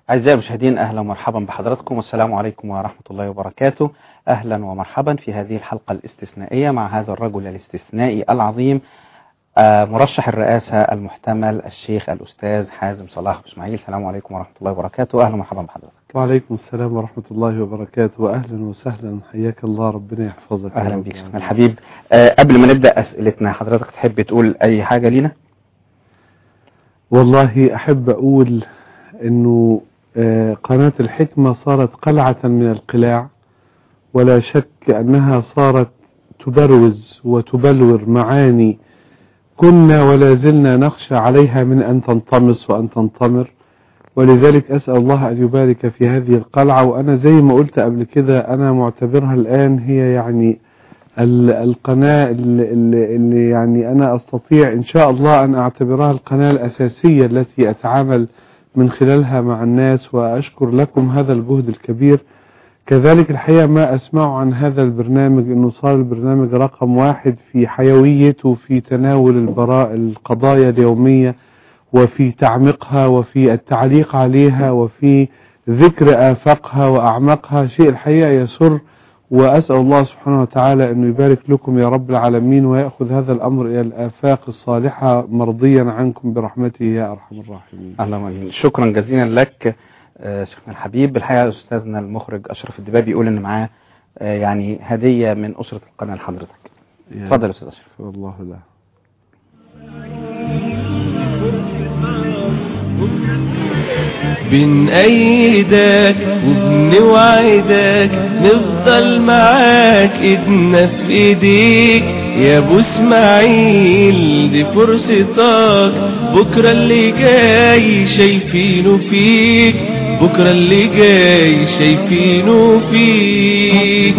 أعزائي المشاهدين أهلا ومرحبا بحضراتكم والسلام عليكم ورحمة الله وبركاته أهلا ومرحبا في هذه الحلقة الاستثنائية مع هذا الرجل الاستثنائي العظيم آه، مرشح الرئاسة المحتمل الشيخ الأستاذ حازم صلاح إسماعيل السلام عليكم ورحمة الله وبركاته أهلا ومرحبا بحضرتك وعليكم السلام ورحمة الله وبركاته وأهلا وسهلا حياك الله ربنا يحفظك أهلا بك شيخنا الحبيب آه، قبل ما نبدأ أسئلتنا حضرتك تحب تقول أي حاجة لينا والله أحب أقول أنه آه، قناة الحكمة صارت قلعة من القلاع ولا شك أنها صارت تبروز وتبلور معاني كنا ولا زلنا نخشى عليها من أن تنطمس وأن تنطمر ولذلك أسأل الله أن يبارك في هذه القلعة وأنا زي ما قلت قبل كده أنا معتبرها الآن هي يعني ال- القناة اللي, اللي اللي يعني أنا أستطيع إن شاء الله أن أعتبرها القناة الأساسية التي أتعامل من خلالها مع الناس وأشكر لكم هذا الجهد الكبير كذلك الحقيقة ما أسمع عن هذا البرنامج أنه صار البرنامج رقم واحد في حيويته في تناول البراء القضايا اليومية وفي تعميقها وفي التعليق عليها وفي ذكر آفاقها وأعماقها شيء الحقيقة يسر وأسأل الله سبحانه وتعالى أنه يبارك لكم يا رب العالمين ويأخذ هذا الأمر إلى الآفاق الصالحة مرضيا عنكم برحمته يا أرحم الراحمين اللهم امين شكرا جزيلا لك آه، شيخنا الحبيب الحقيقه استاذنا المخرج اشرف الدبابي بيقول ان معاه آه، يعني هديه من اسره القناه لحضرتك اتفضل يا استاذ اشرف الله له بنأيدك وبنوعدك نفضل معاك ايدنا في ايديك يا ابو اسماعيل دي فرصتك بكرة اللي جاي شايفينه فيك بكرة اللي جاي شايفينه فيك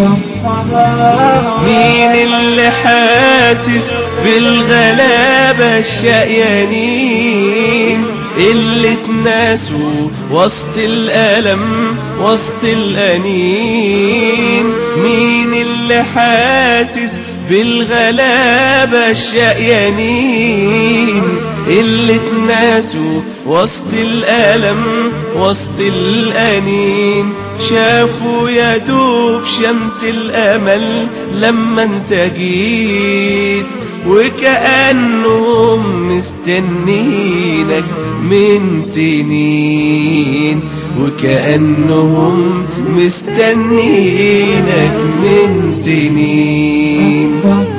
مين اللي حاسس بالغلابة الشقيانين اللي اتناسوا وسط الألم وسط الأنين مين اللي حاسس بالغلابة الشقيانين اللي اتناسوا وسط الألم وسط الأنين شافوا يا دوب شمس الأمل لما انت جيت وكأنهم مستنينك من سنين وكأنهم مستنينك من سنين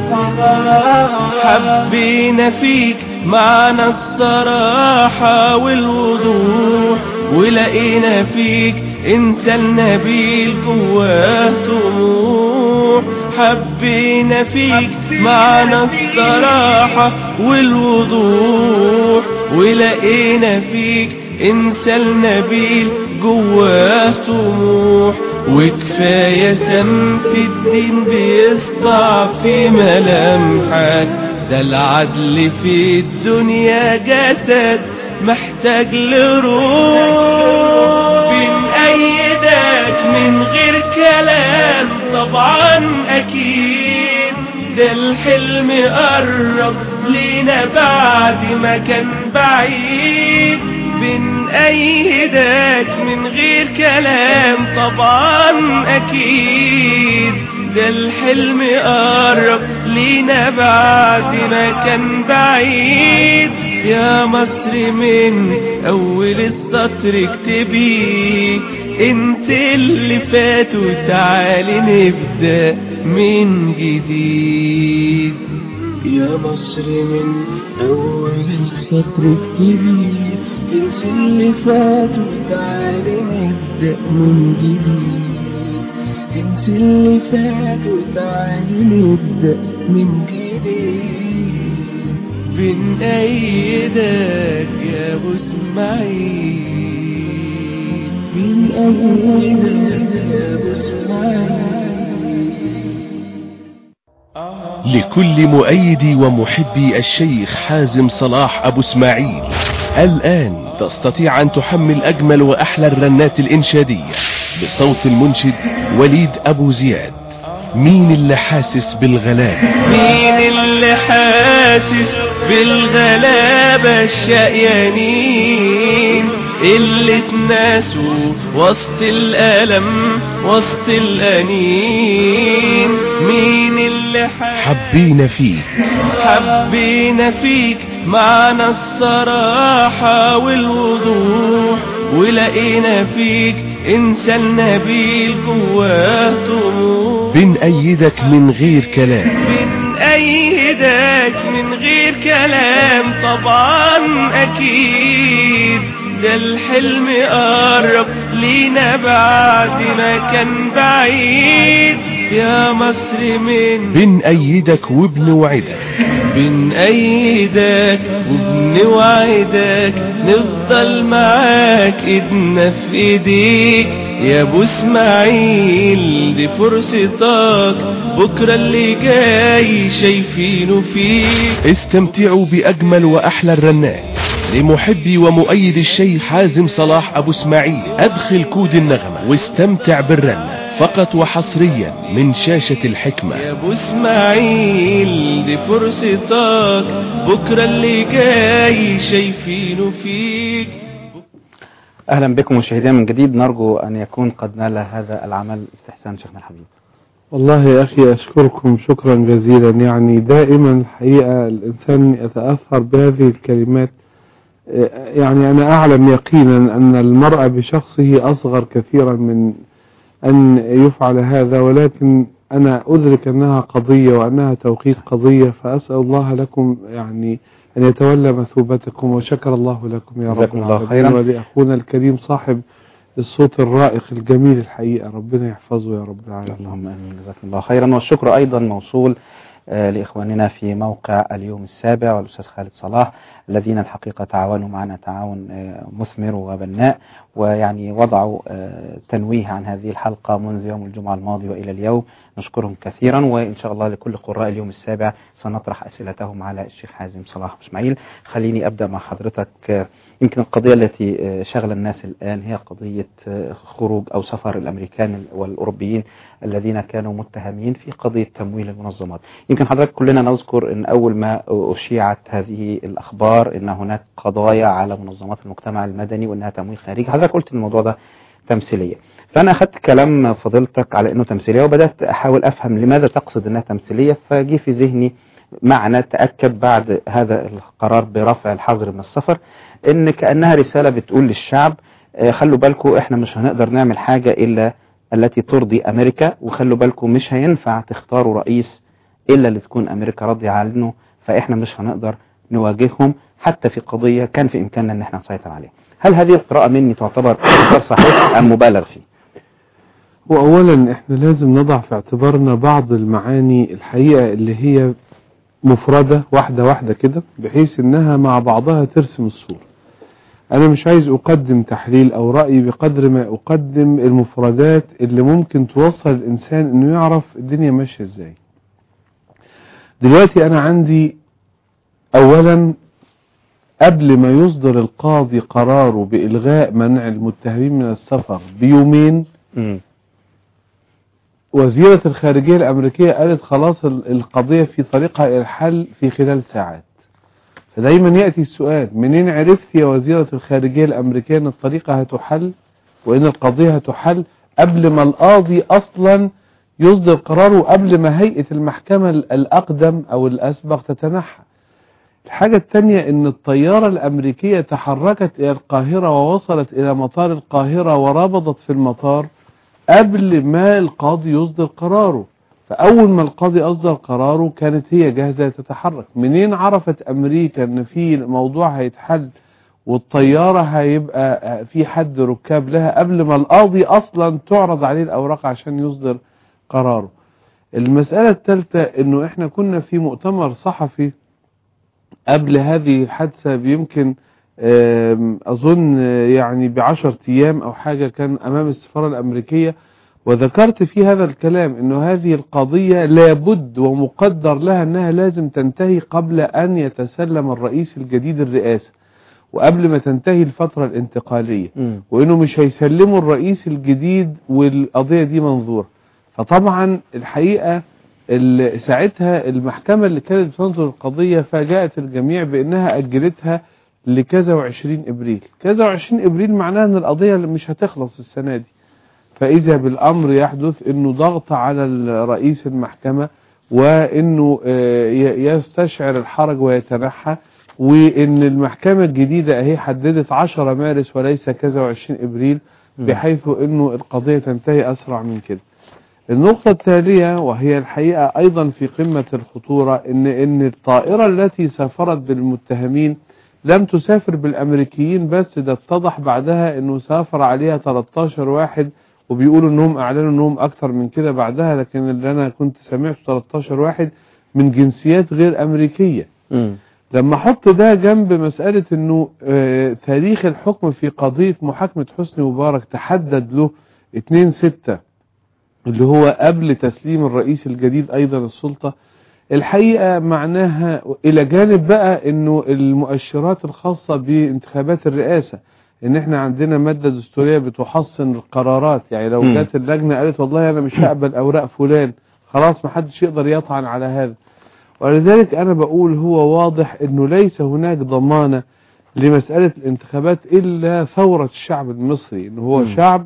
حبينا فيك معنى الصراحة والوضوح ولقينا فيك انسان نبيل جواه طموح حبينا فيك معنى الصراحة والوضوح ولقينا فيك انسان نبيل جواه طموح وكفاية سمت الدين بيسطع في ملامحك ده العدل في الدنيا جسد محتاج لروح بنأيدك من غير كلام طبعا أكيد ده الحلم قرب لينا بعد ما كان بعيد بنأيدك من غير كلام طبعا أكيد ده الحلم قرب لينا بعد ما كان بعيد يا مصر من أول السطر اكتبي انسي اللي فات وتعالي نبدأ من جديد يا مصر من أول السطر اكتبي انسي اللي فات وتعالي نبدأ من جديد انسي اللي فات وتعالي نبدأ من جديد بنأيدك يا أبو اسماعيل بنأيدك يا أبو اسماعيل لكل مؤيدي ومحبي الشيخ حازم صلاح أبو اسماعيل الآن تستطيع أن تحمل أجمل وأحلى الرنات الإنشادية بصوت المنشد وليد أبو زياد مين اللي حاسس بالغلابة مين اللي حاسس بالغلابة الشقيانين اللي اتناسوا وسط الألم وسط الأنين مين اللي حبينا فيك حبينا فيك معنى الصراحة والوضوح ولقينا فيك إنسان نبيل جواه طموح بنأيدك من غير كلام بنأيدك من غير كلام طبعا أكيد ده الحلم قرب لينا بعد ما كان بعيد يا مصر من بنأيدك وبنوعدك بنأيدك وبنوعدك نفضل معاك ايدنا في ايديك يا ابو اسماعيل دي فرصتك بكرة اللي جاي شايفينه فيك استمتعوا بأجمل وأحلى الرنات لمحبي ومؤيد الشيخ حازم صلاح أبو اسماعيل أدخل كود النغمة واستمتع بالرنة فقط وحصريا من شاشة الحكمة يا ابو اسماعيل دي فرصتك بكرة اللي جاي شايفينه فيك أهلا بكم مشاهدينا من جديد نرجو أن يكون قد نال هذا العمل استحسان شيخنا الحبيب والله يا أخي أشكركم شكرا جزيلا يعني دائما الحقيقة الإنسان يتأثر بهذه الكلمات آه، يعني أنا أعلم يقينا أن المرء بشخصه أصغر كثيرا من أن يفعل هذا ولكن أنا أدرك أنها قضية وأنها توقيت قضية فأسأل الله لكم يعني أن يتولى مثوبتكم وشكر الله لكم يا رب جزاكم الله العالمين خيرا. ولأخونا الكريم صاحب الصوت الرائق الجميل الحقيقة ربنا يحفظه يا رب العالمين اللهم امين جزاكم الله خيرا والشكر ايضا موصول آه، لاخواننا في موقع اليوم السابع والاستاذ خالد صلاح الذين الحقيقه تعاونوا معنا تعاون آه، مثمر وبناء ويعني وضعوا آه، تنويه عن هذه الحلقه منذ يوم الجمعه الماضي والى اليوم نشكرهم كثيرا وان شاء الله لكل قراء اليوم السابع سنطرح اسئلتهم على الشيخ حازم صلاح اسماعيل خليني ابدا مع حضرتك آه، يمكن القضيه التي آه، شغله الناس الان هي قضيه آه، خروج او سفر الامريكان والاوروبيين الذين كانوا متهمين في قضيه تمويل المنظمات يمكن حضرتك كلنا نذكر ان اول ما اشيعت هذه الاخبار ان هناك قضايا على منظمات المجتمع المدني وانها تمويل خارجي حضرتك قلت ان الموضوع ده تمثيليه فانا اخذت كلام فضيلتك على انه تمثيليه وبدات احاول افهم لماذا تقصد انها تمثيليه فجي في ذهني معنى تاكد بعد هذا القرار برفع الحظر من السفر ان كانها رساله بتقول للشعب آه، خلوا بالكم احنا مش هنقدر نعمل حاجه الا التي ترضي امريكا وخلوا بالكم مش هينفع تختاروا رئيس الا اللي تكون امريكا راضيه عنه فاحنا مش هنقدر نواجههم حتى في قضيه كان في امكاننا ان احنا نسيطر عليها هل هذه القراءه مني تعتبر اخبار صحيح ام مبالغ فيه وأولا إحنا لازم نضع في اعتبارنا بعض المعاني الحقيقة اللي هي مفردة واحدة واحدة كده بحيث إنها مع بعضها ترسم الصورة أنا مش عايز أقدم تحليل أو رأي بقدر ما أقدم المفردات اللي ممكن توصل الإنسان إنه يعرف الدنيا ماشية إزاي دلوقتي أنا عندي أولا قبل ما يصدر القاضي قراره بإلغاء منع المتهمين من السفر بيومين مم. وزيرة الخارجية الأمريكية قالت خلاص ال- القضية في طريقها إلى الحل في خلال ساعات فدايما يأتي السؤال منين عرفت يا وزيرة الخارجية الأمريكية أن الطريقة هتحل وأن القضية هتحل قبل ما القاضي أصلا يصدر قراره قبل ما هيئة المحكمة ال- الأقدم أو الأسبق تتنحى الحاجة الثانية أن الطيارة الأمريكية تحركت إلى القاهرة ووصلت إلى مطار القاهرة وربضت في المطار قبل ما القاضي يصدر قراره فأول ما القاضي أصدر قراره كانت هي جاهزة تتحرك منين عرفت أمريكا أن في موضوع هيتحل والطيارة هيبقى في حد ركاب لها قبل ما القاضي أصلا تعرض عليه الأوراق عشان يصدر قراره المسألة الثالثة أنه إحنا كنا في مؤتمر صحفي قبل هذه الحادثة بيمكن آم، أظن آه، يعني بعشر أيام أو حاجة كان أمام السفارة الأمريكية وذكرت في هذا الكلام أنه هذه القضية لابد ومقدر لها أنها لازم تنتهي قبل أن يتسلم الرئيس الجديد الرئاسة وقبل ما تنتهي الفترة الانتقالية مم. وانه مش هيسلموا الرئيس الجديد والقضية دي منظورة فطبعا الحقيقة ال- ساعتها المحكمة اللي كانت بتنظر القضية فاجأت الجميع بانها اجلتها لكذا وعشرين ابريل كذا وعشرين ابريل معناها ان القضية مش هتخلص السنة دي فاذا بالامر يحدث انه ضغط على رئيس المحكمة وانه آه، ي- يستشعر الحرج ويتنحى وان المحكمة الجديدة اهي حددت 10 مارس وليس كذا وعشرين ابريل بحيث انه القضية تنتهي اسرع من كده النقطة التالية وهي الحقيقة أيضا في قمة الخطورة إن إن الطائرة التي سافرت بالمتهمين لم تسافر بالأمريكيين بس ده اتضح بعدها إنه سافر عليها 13 واحد وبيقولوا إنهم أعلنوا إنهم أكثر من كده بعدها لكن اللي أنا كنت سمعته 13 واحد من جنسيات غير أمريكية مم. لما احط ده جنب مسألة انه آه، تاريخ الحكم في قضية محاكمة حسني مبارك تحدد له 2 6 اللي هو قبل تسليم الرئيس الجديد ايضا السلطة الحقيقة معناها الى جانب بقى انه المؤشرات الخاصة بانتخابات الرئاسة ان احنا عندنا مادة دستورية بتحصن القرارات يعني لو مم. جت اللجنة قالت والله انا مش هقبل اوراق فلان خلاص محدش يقدر يطعن على هذا ولذلك أنا بقول هو واضح أنه ليس هناك ضمانة لمسألة الانتخابات إلا ثورة الشعب المصري أنه هو مم. شعب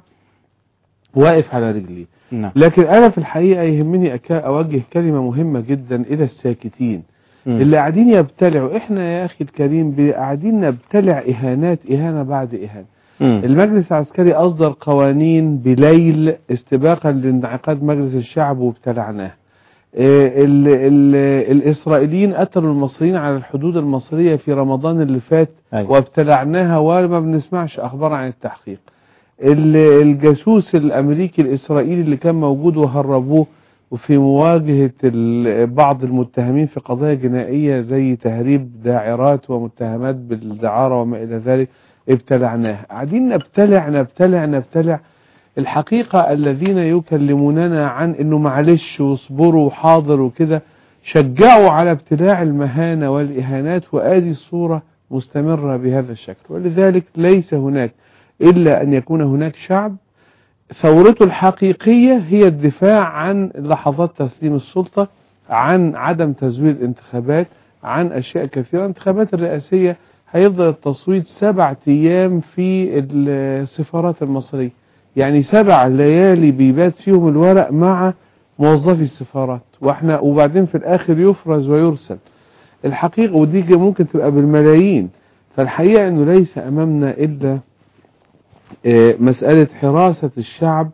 واقف على رجليه نعم لكن أنا في الحقيقة يهمني أكا- أوجه كلمة مهمة جدا إلى الساكتين مم. اللي قاعدين يبتلعوا إحنا يا أخي الكريم ب- قاعدين نبتلع إهانات إهانة بعد إهانة مم. المجلس العسكري أصدر قوانين بليل استباقا لانعقاد مجلس الشعب وابتلعناه آه، ال ال الإسرائيليين قتلوا المصريين على الحدود المصرية في رمضان اللي فات أيوة. وابتلعناها وما بنسمعش أخبار عن التحقيق ال- الجاسوس الأمريكي الإسرائيلي اللي كان موجود وهربوه وفي مواجهة ال- بعض المتهمين في قضايا جنائية زي تهريب داعرات ومتهمات بالدعارة وما إلى ذلك ابتلعناه قاعدين نبتلع نبتلع نبتلع الحقيقة الذين يكلموننا عن انه معلش واصبروا وحاضر وكده شجعوا على ابتلاع المهانة والإهانات وآدي الصورة مستمرة بهذا الشكل ولذلك ليس هناك إلا أن يكون هناك شعب ثورته الحقيقية هي الدفاع عن لحظات تسليم السلطة عن عدم تزوير الانتخابات عن أشياء كثيرة الانتخابات الرئاسية هيفضل التصويت سبعة أيام في السفارات المصرية يعني سبع ليالي بيبات فيهم الورق مع موظفي السفارات واحنا وبعدين في الآخر يفرز ويرسل الحقيقة ودي ممكن تبقى بالملايين فالحقيقة انه ليس امامنا الا آه، مسألة حراسة الشعب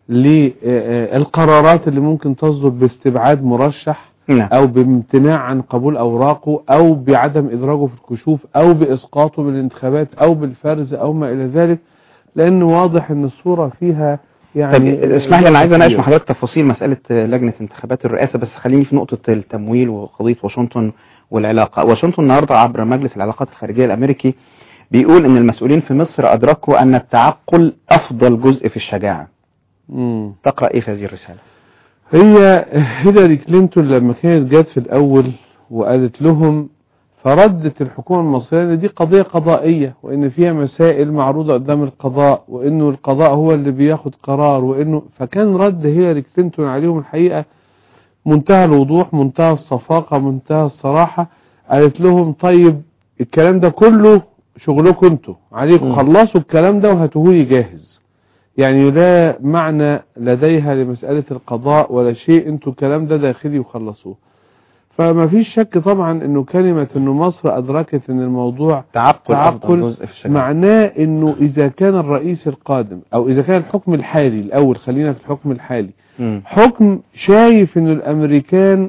للقرارات اللي ممكن تصدر باستبعاد مرشح نعم او بامتناع عن قبول اوراقه او بعدم ادراجه في الكشوف او باسقاطه من الانتخابات او بالفرز او ما الى ذلك لانه واضح ان الصورة فيها طيب يعني اسمح لي انا عايز اناقش كتير. مع حضرتك تفاصيل مساله لجنه انتخابات الرئاسه بس خليني في نقطه التمويل وقضيه واشنطن والعلاقه واشنطن النهارده عبر مجلس العلاقات الخارجيه الامريكي بيقول ان المسؤولين في مصر ادركوا ان التعقل افضل جزء في الشجاعه مم. تقرا ايه في هذه الرساله هي هيلاري كلينتون لما كانت جت في الأول وقالت لهم فردت الحكومة المصرية ان دي قضية قضائية وان فيها مسائل معروضة قدام القضاء وانه القضاء هو اللي بياخد قرار وانه فكان رد هيلاري كلينتون عليهم الحقيقة منتهى الوضوح منتهى الصفاقة منتهى الصراحة قالت لهم طيب الكلام ده كله شغلكم انتوا عليكم مم. خلصوا الكلام ده وهاتوهولي جاهز يعني لا معنى لديها لمسألة القضاء ولا شيء انتوا الكلام ده داخلي وخلصوه فما فيش شك طبعا انه كلمة انه مصر ادركت ان الموضوع تعقل افضل تعقل جزء في الشجاعه معناه انه اذا كان الرئيس القادم او اذا كان الحكم الحالي الاول خلينا في الحكم الحالي مم. حكم شايف ان الامريكان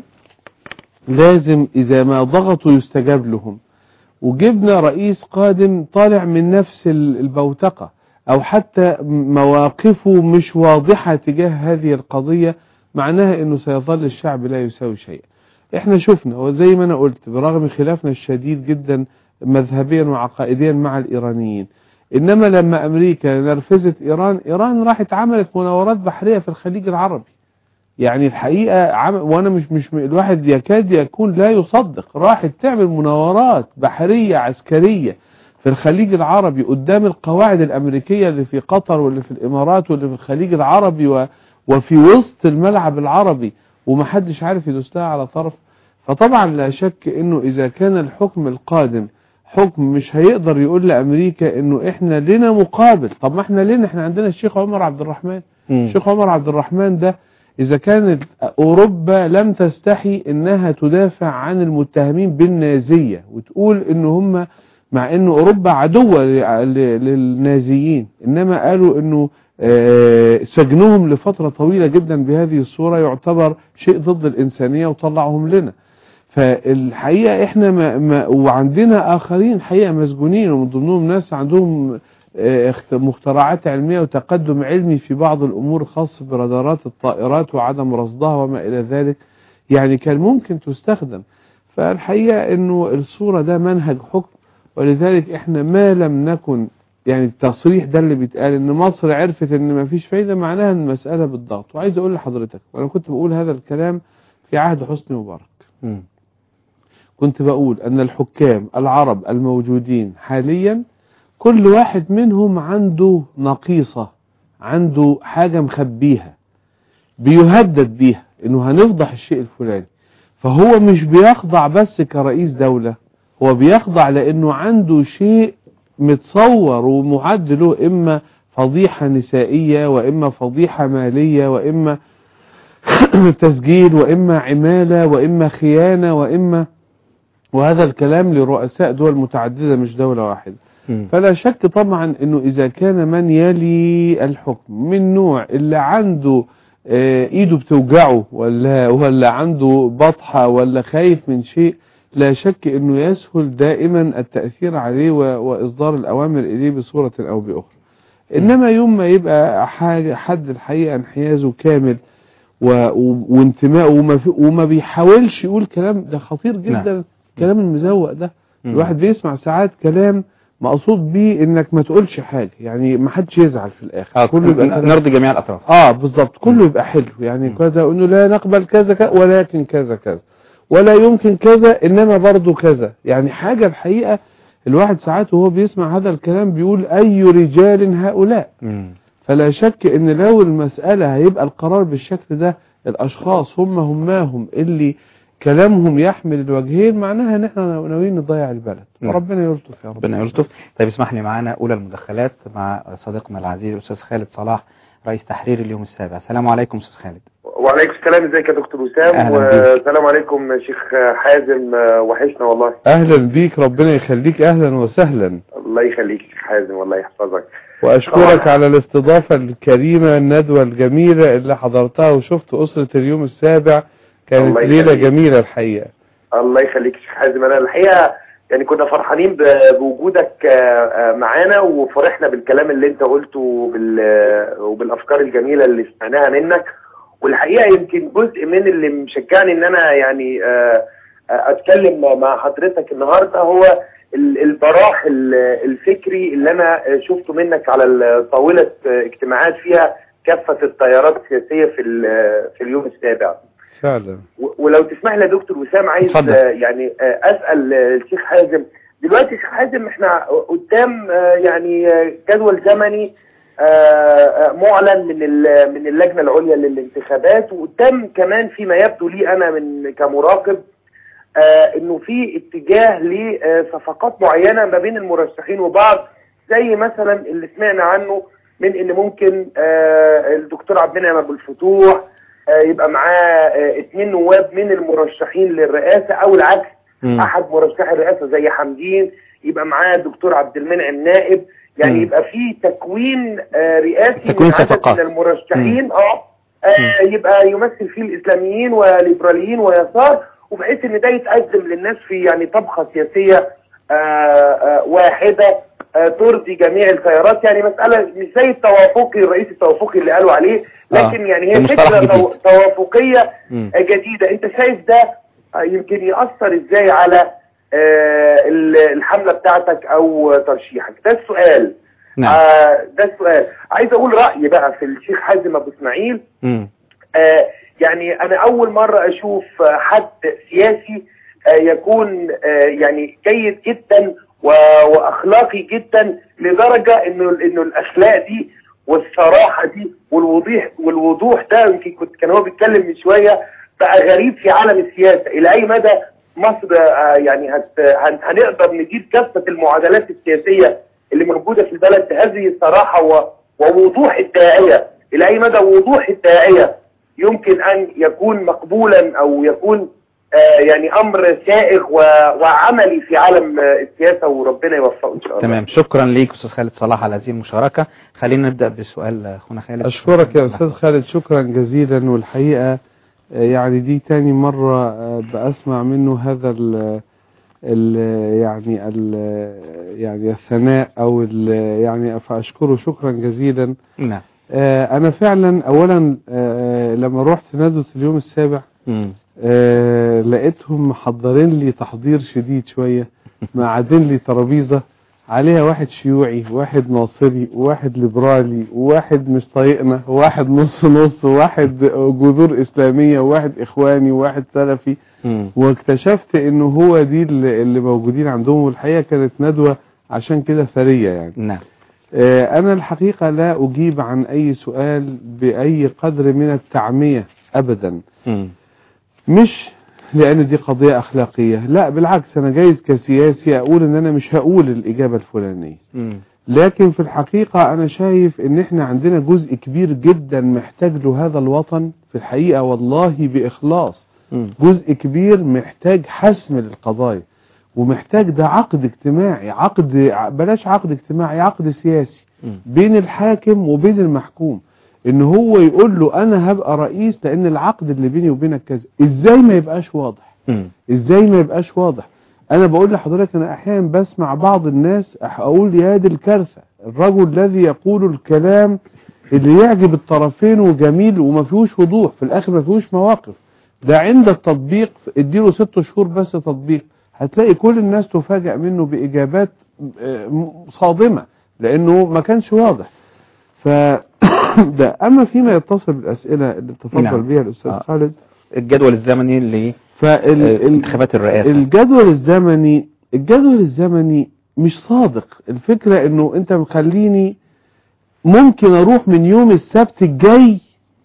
لازم اذا ما ضغطوا يستجاب لهم وجبنا رئيس قادم طالع من نفس ال- البوتقة او حتى مواقفه مش واضحة تجاه هذه القضية معناها انه سيظل الشعب لا يساوي شيئا احنا شفنا وزي ما انا قلت برغم خلافنا الشديد جدا مذهبيا وعقائديا مع الايرانيين انما لما امريكا نرفزت ايران ايران راحت عملت مناورات بحرية في الخليج العربي يعني الحقيقة عم وانا مش مش الواحد يكاد يكون لا يصدق راحت تعمل مناورات بحرية عسكرية في الخليج العربي قدام القواعد الامريكية اللي في قطر واللي في الامارات واللي في الخليج العربي و وفي وسط الملعب العربي ومحدش عارف يدوس لها على طرف فطبعا لا شك انه اذا كان الحكم القادم حكم مش هيقدر يقول لامريكا انه احنا لنا مقابل طب ما احنا لنا احنا عندنا الشيخ عمر عبد الرحمن مم. الشيخ عمر عبد الرحمن ده إذا كانت أوروبا لم تستحي إنها تدافع عن المتهمين بالنازية وتقول إن هم مع إن أوروبا عدوة ل- ل- للنازيين إنما قالوا إنه آه، سجنهم لفترة طويلة جدا بهذه الصورة يعتبر شيء ضد الإنسانية وطلعهم لنا فالحقيقة إحنا ما ما وعندنا آخرين حقيقة مسجونين ومن ضمنهم ناس عندهم آه، اخت- مخترعات علمية وتقدم علمي في بعض الأمور خاصة برادارات الطائرات وعدم رصدها وما إلى ذلك يعني كان ممكن تستخدم فالحقيقة أنه الصورة ده منهج حكم ولذلك إحنا ما لم نكن يعني التصريح ده اللي بيتقال ان مصر عرفت ان ما فيش فايدة معناها ان المسألة بالضغط وعايز اقول لحضرتك وانا كنت بقول هذا الكلام في عهد حسني مبارك مم. كنت بقول أن الحكام العرب الموجودين حاليا كل واحد منهم عنده نقيصة عنده حاجة مخبيها بيهدد بيها انه هنفضح الشيء الفلاني فهو مش بيخضع بس كرئيس دولة هو بيخضع لانه عنده شيء متصور ومعد له اما فضيحة نسائية واما فضيحة مالية واما تسجيل واما عمالة واما خيانة واما وهذا الكلام لرؤساء دول متعددة مش دولة واحدة مم. فلا شك طبعا انه اذا كان من يلي الحكم من نوع اللي عنده آه، ايده بتوجعه ولا ولا عنده بطحة ولا خايف من شيء لا شك انه يسهل دائما التأثير عليه و- واصدار الاوامر اليه بصورة او باخرى انما يوم ما يبقى حاجة حد الحقيقة انحيازه كامل و... و... وانتمائه وما, في... وما بيحاولش يقول كلام ده خطير جدا الكلام المزوق ده مم. الواحد بيسمع ساعات كلام مقصود بيه انك ما تقولش حاجة يعني ما حدش يزعل في الاخر آه كله يبقى كلام- نرضي جميع الأطراف اه بالظبط كله يبقى حلو يعني كذا انه لا نقبل كذا كذا ولكن كذا كذا ولا يمكن كذا انما برضو كذا يعني حاجة الحقيقة الواحد ساعات وهو بيسمع هذا الكلام بيقول اي رجال هؤلاء مم. فلا شك ان لو المسألة هيبقى القرار بالشكل ده الاشخاص هم هماهم اللي كلامهم يحمل الوجهين معناها ان احنا ناويين نضيع البلد نعم. وربنا يلطف يا رب ربنا يلطف طيب اسمح لي معانا أولى المداخلات مع صديقنا العزيز الأستاذ خالد صلاح رئيس تحرير اليوم السابع السلام عليكم أستاذ خالد وعليكم السلام ازيك يا دكتور وسام أهلا بيك. والسلام عليكم شيخ حازم آه، وحشنا والله اهلا بيك ربنا يخليك اهلا وسهلا الله يخليك يا شيخ حازم والله يحفظك واشكرك طبعا. على الاستضافة الكريمة الندوة الجميلة اللي حضرتها وشفت اسرة اليوم السابع كانت الله ليلة يخليك. جميلة الحقيقة الله يخليك يا شيخ حازم انا الحقيقه يعني كنا فرحانين ب- بوجودك آه، آه، معانا وفرحنا بالكلام اللي انت قلته وبال آه، وبالافكار الجميله اللي سمعناها منك والحقيقه يمكن جزء من اللي مشجعني ان انا يعني آه، آه، اتكلم مع حضرتك النهارده هو ال- البراح ال- الفكري اللي انا شفته منك على ال- طاوله اجتماعات فيها كافه التيارات السياسيه في ال- في اليوم السابع فعلا و- ولو تسمح لي يا دكتور وسام عايز اتفضل. آه، يعني آه، اسال آه، الشيخ حازم دلوقتي الشيخ حازم احنا قدام آه، يعني آه، جدول زمني آه، آه، معلن من ال- من اللجنه العليا للانتخابات وقدام كمان فيما يبدو لي انا من كمراقب آه، انه في اتجاه لصفقات معينه ما بين المرشحين وبعض زي مثلا اللي سمعنا عنه من ان ممكن آه، الدكتور عبد المنعم ابو الفتوح آه، يبقى معاه آه، اتنين نواب من المرشحين للرئاسه او العكس مم. احد مرشحي الرئاسه زي حمدين يبقى معاه الدكتور عبد المنعم نائب يعني مم. يبقى في تكوين آه، رئاسي تكوين من عدد صفقات. من المرشحين اه آه، يبقى يمثل فيه الاسلاميين والليبراليين ويسار وبحيث ان ده يتقدم للناس في يعني طبخه سياسيه آه، آه، واحده آه، ترضي جميع التيارات يعني مساله مش زي التوافقي الرئيس التوافقي اللي قالوا عليه لكن آه، يعني ده هي مصطلح فكره جديد. تو- توافقيه مم. آه، جديده انت شايف ده آه، يمكن ياثر ازاي على آه، ال- الحمله بتاعتك او ترشيحك ده السؤال نعم آه، ده السؤال عايز اقول رايي بقى في الشيخ حازم ابو اسماعيل مم. آه، يعني انا اول مرة اشوف آه، حد سياسي آه، يكون آه، يعني جيد جدا و- واخلاقي جدا لدرجة انه انه الاخلاق دي والصراحة دي والوضوح والوضوح ده يمكن كنت كان هو بيتكلم من شوية بقى غريب في عالم السياسة الى اي مدى مصر آه، يعني هت هن- هنقدر نجيب كافه المعادلات السياسيه اللي موجوده في البلد بهذه الصراحه و- ووضوح الداعيه الى اي مدى وضوح الداعيه يمكن ان يكون مقبولا او يكون آه، يعني امر سائغ و- وعملي في عالم آه، السياسه وربنا يوفقه ان شاء الله تمام شكرا ليك استاذ خالد صلاح على هذه المشاركة خلينا نبدأ بسؤال اخونا خالد أشكرك يا أستاذ خالد شكرا جزيلا والحقيقة آه، يعني دي تاني مرة آه، بأسمع منه هذا ال ال يعني ال يعني الثناء أو ال يعني فأشكره شكرا جزيلا نعم آه، أنا فعلا أولا آه، لما رحت ندوة اليوم السابع مم. آه، لقيتهم محضرين لي تحضير شديد شوية معادين لي ترابيزة عليها واحد شيوعي واحد ناصري وواحد ليبرالي وواحد مش طايقنا وواحد نص نص وواحد جذور إسلامية وواحد إخواني وواحد سلفي مم. واكتشفت انه هو دي اللي اللي موجودين عندهم والحقيقة كانت ندوة عشان كده ثرية يعني نعم آه، أنا الحقيقة لا أجيب عن أي سؤال بأي قدر من التعمية أبدا مم. مش لأن دي قضية أخلاقية لا بالعكس أنا جايز كسياسي أقول إن أنا مش هقول الإجابة الفلانية مم. لكن في الحقيقة أنا شايف إن إحنا عندنا جزء كبير جدا محتاج له هذا الوطن في الحقيقة والله بإخلاص مم. جزء كبير محتاج حسم للقضايا ومحتاج ده عقد اجتماعي عقد بلاش عقد اجتماعي عقد سياسي مم. بين الحاكم وبين المحكوم ان هو يقول له انا هبقى رئيس لان العقد اللي بيني وبينك كذا ازاي ما يبقاش واضح مم. ازاي ما يبقاش واضح انا بقول لحضرتك انا احيانا بسمع بعض الناس أح- اقول يا دي الكارثه الرجل الذي يقول الكلام اللي يعجب الطرفين وجميل وما فيهوش وضوح في الاخر ما فيهوش مواقف ده عند التطبيق اديله ست شهور بس تطبيق هتلاقي كل الناس تفاجأ منه باجابات آه، م- صادمه لانه ما كانش واضح ف ده اما فيما يتصل بالاسئله اللي تفضل نعم. بها الاستاذ آه. خالد الجدول الزمني فالانتخابات لانتخابات الرئاسة الجدول الزمني الجدول الزمني مش صادق الفكرة انه انت مخليني ممكن اروح من يوم السبت الجاي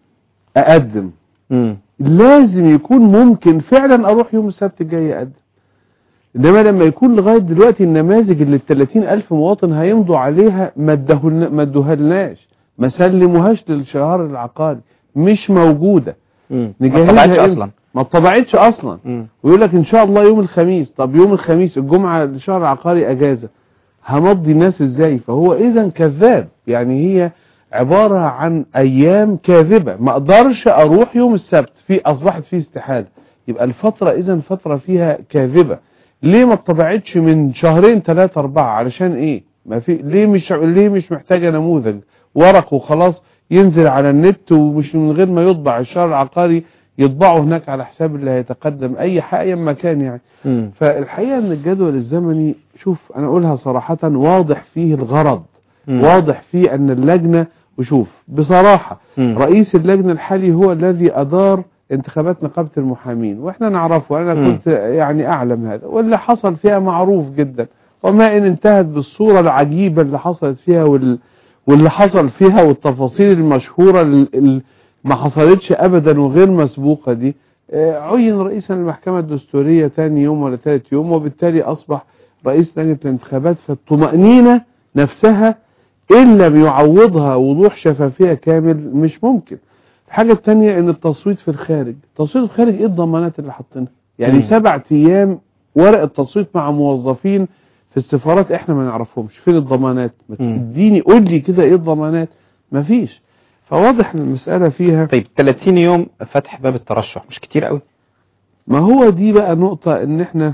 اقدم مم. لازم يكون ممكن فعلا اروح يوم السبت الجاي اقدم انما لما يكون لغاية دلوقتي النماذج اللي التلاتين الف مواطن هيمضوا عليها ما ادهولنا- ما ادوهالناش ما سلموهاش للشهر العقاري مش موجودة مم. ما نجهزها طبعتش إمتى؟ اصلا ما اتطبعتش اصلا مم. ويقول لك ان شاء الله يوم الخميس طب يوم الخميس الجمعة الشهر العقاري اجازة همضي الناس ازاي فهو اذا كذاب يعني هي عبارة عن ايام كاذبة ما اقدرش اروح يوم السبت في اصبحت فيه استحالة يبقى الفترة اذا فترة فيها كاذبة ليه ما اتطبعتش من شهرين ثلاثة اربعة علشان ايه ما في ليه مش ليه مش محتاجة نموذج ورق وخلاص ينزل على النت ومش من غير ما يطبع الشهر العقاري يطبعه هناك على حساب اللي هيتقدم اي حق اي مكان يعني مم. فالحقيقة ان الجدول الزمني شوف انا اقولها صراحة واضح فيه الغرض مم. واضح فيه ان اللجنة وشوف بصراحة مم. رئيس اللجنة الحالي هو الذي ادار انتخابات نقابة المحامين واحنا نعرفه انا مم. كنت يعني اعلم هذا واللي حصل فيها معروف جدا وما ان انتهت بالصورة العجيبة اللي حصلت فيها وال واللي حصل فيها والتفاصيل المشهورة اللي ما حصلتش ابدا وغير مسبوقة دي آه، عين رئيسا للمحكمة الدستورية تاني يوم ولا تالت يوم وبالتالي اصبح رئيس لجنة الانتخابات فالطمأنينة نفسها ان لم يعوضها وضوح شفافية كامل مش ممكن الحاجة التانية ان التصويت في الخارج التصويت في الخارج ايه الضمانات اللي حاطينها يعني مم. سبعة ايام ورق التصويت مع موظفين في السفارات احنا ما نعرفهمش فين الضمانات ما مم. تديني قول لي كده ايه الضمانات مفيش فواضح ان المسألة فيها طيب 30 يوم فتح باب الترشح مش كتير قوي ما هو دي بقى نقطة ان احنا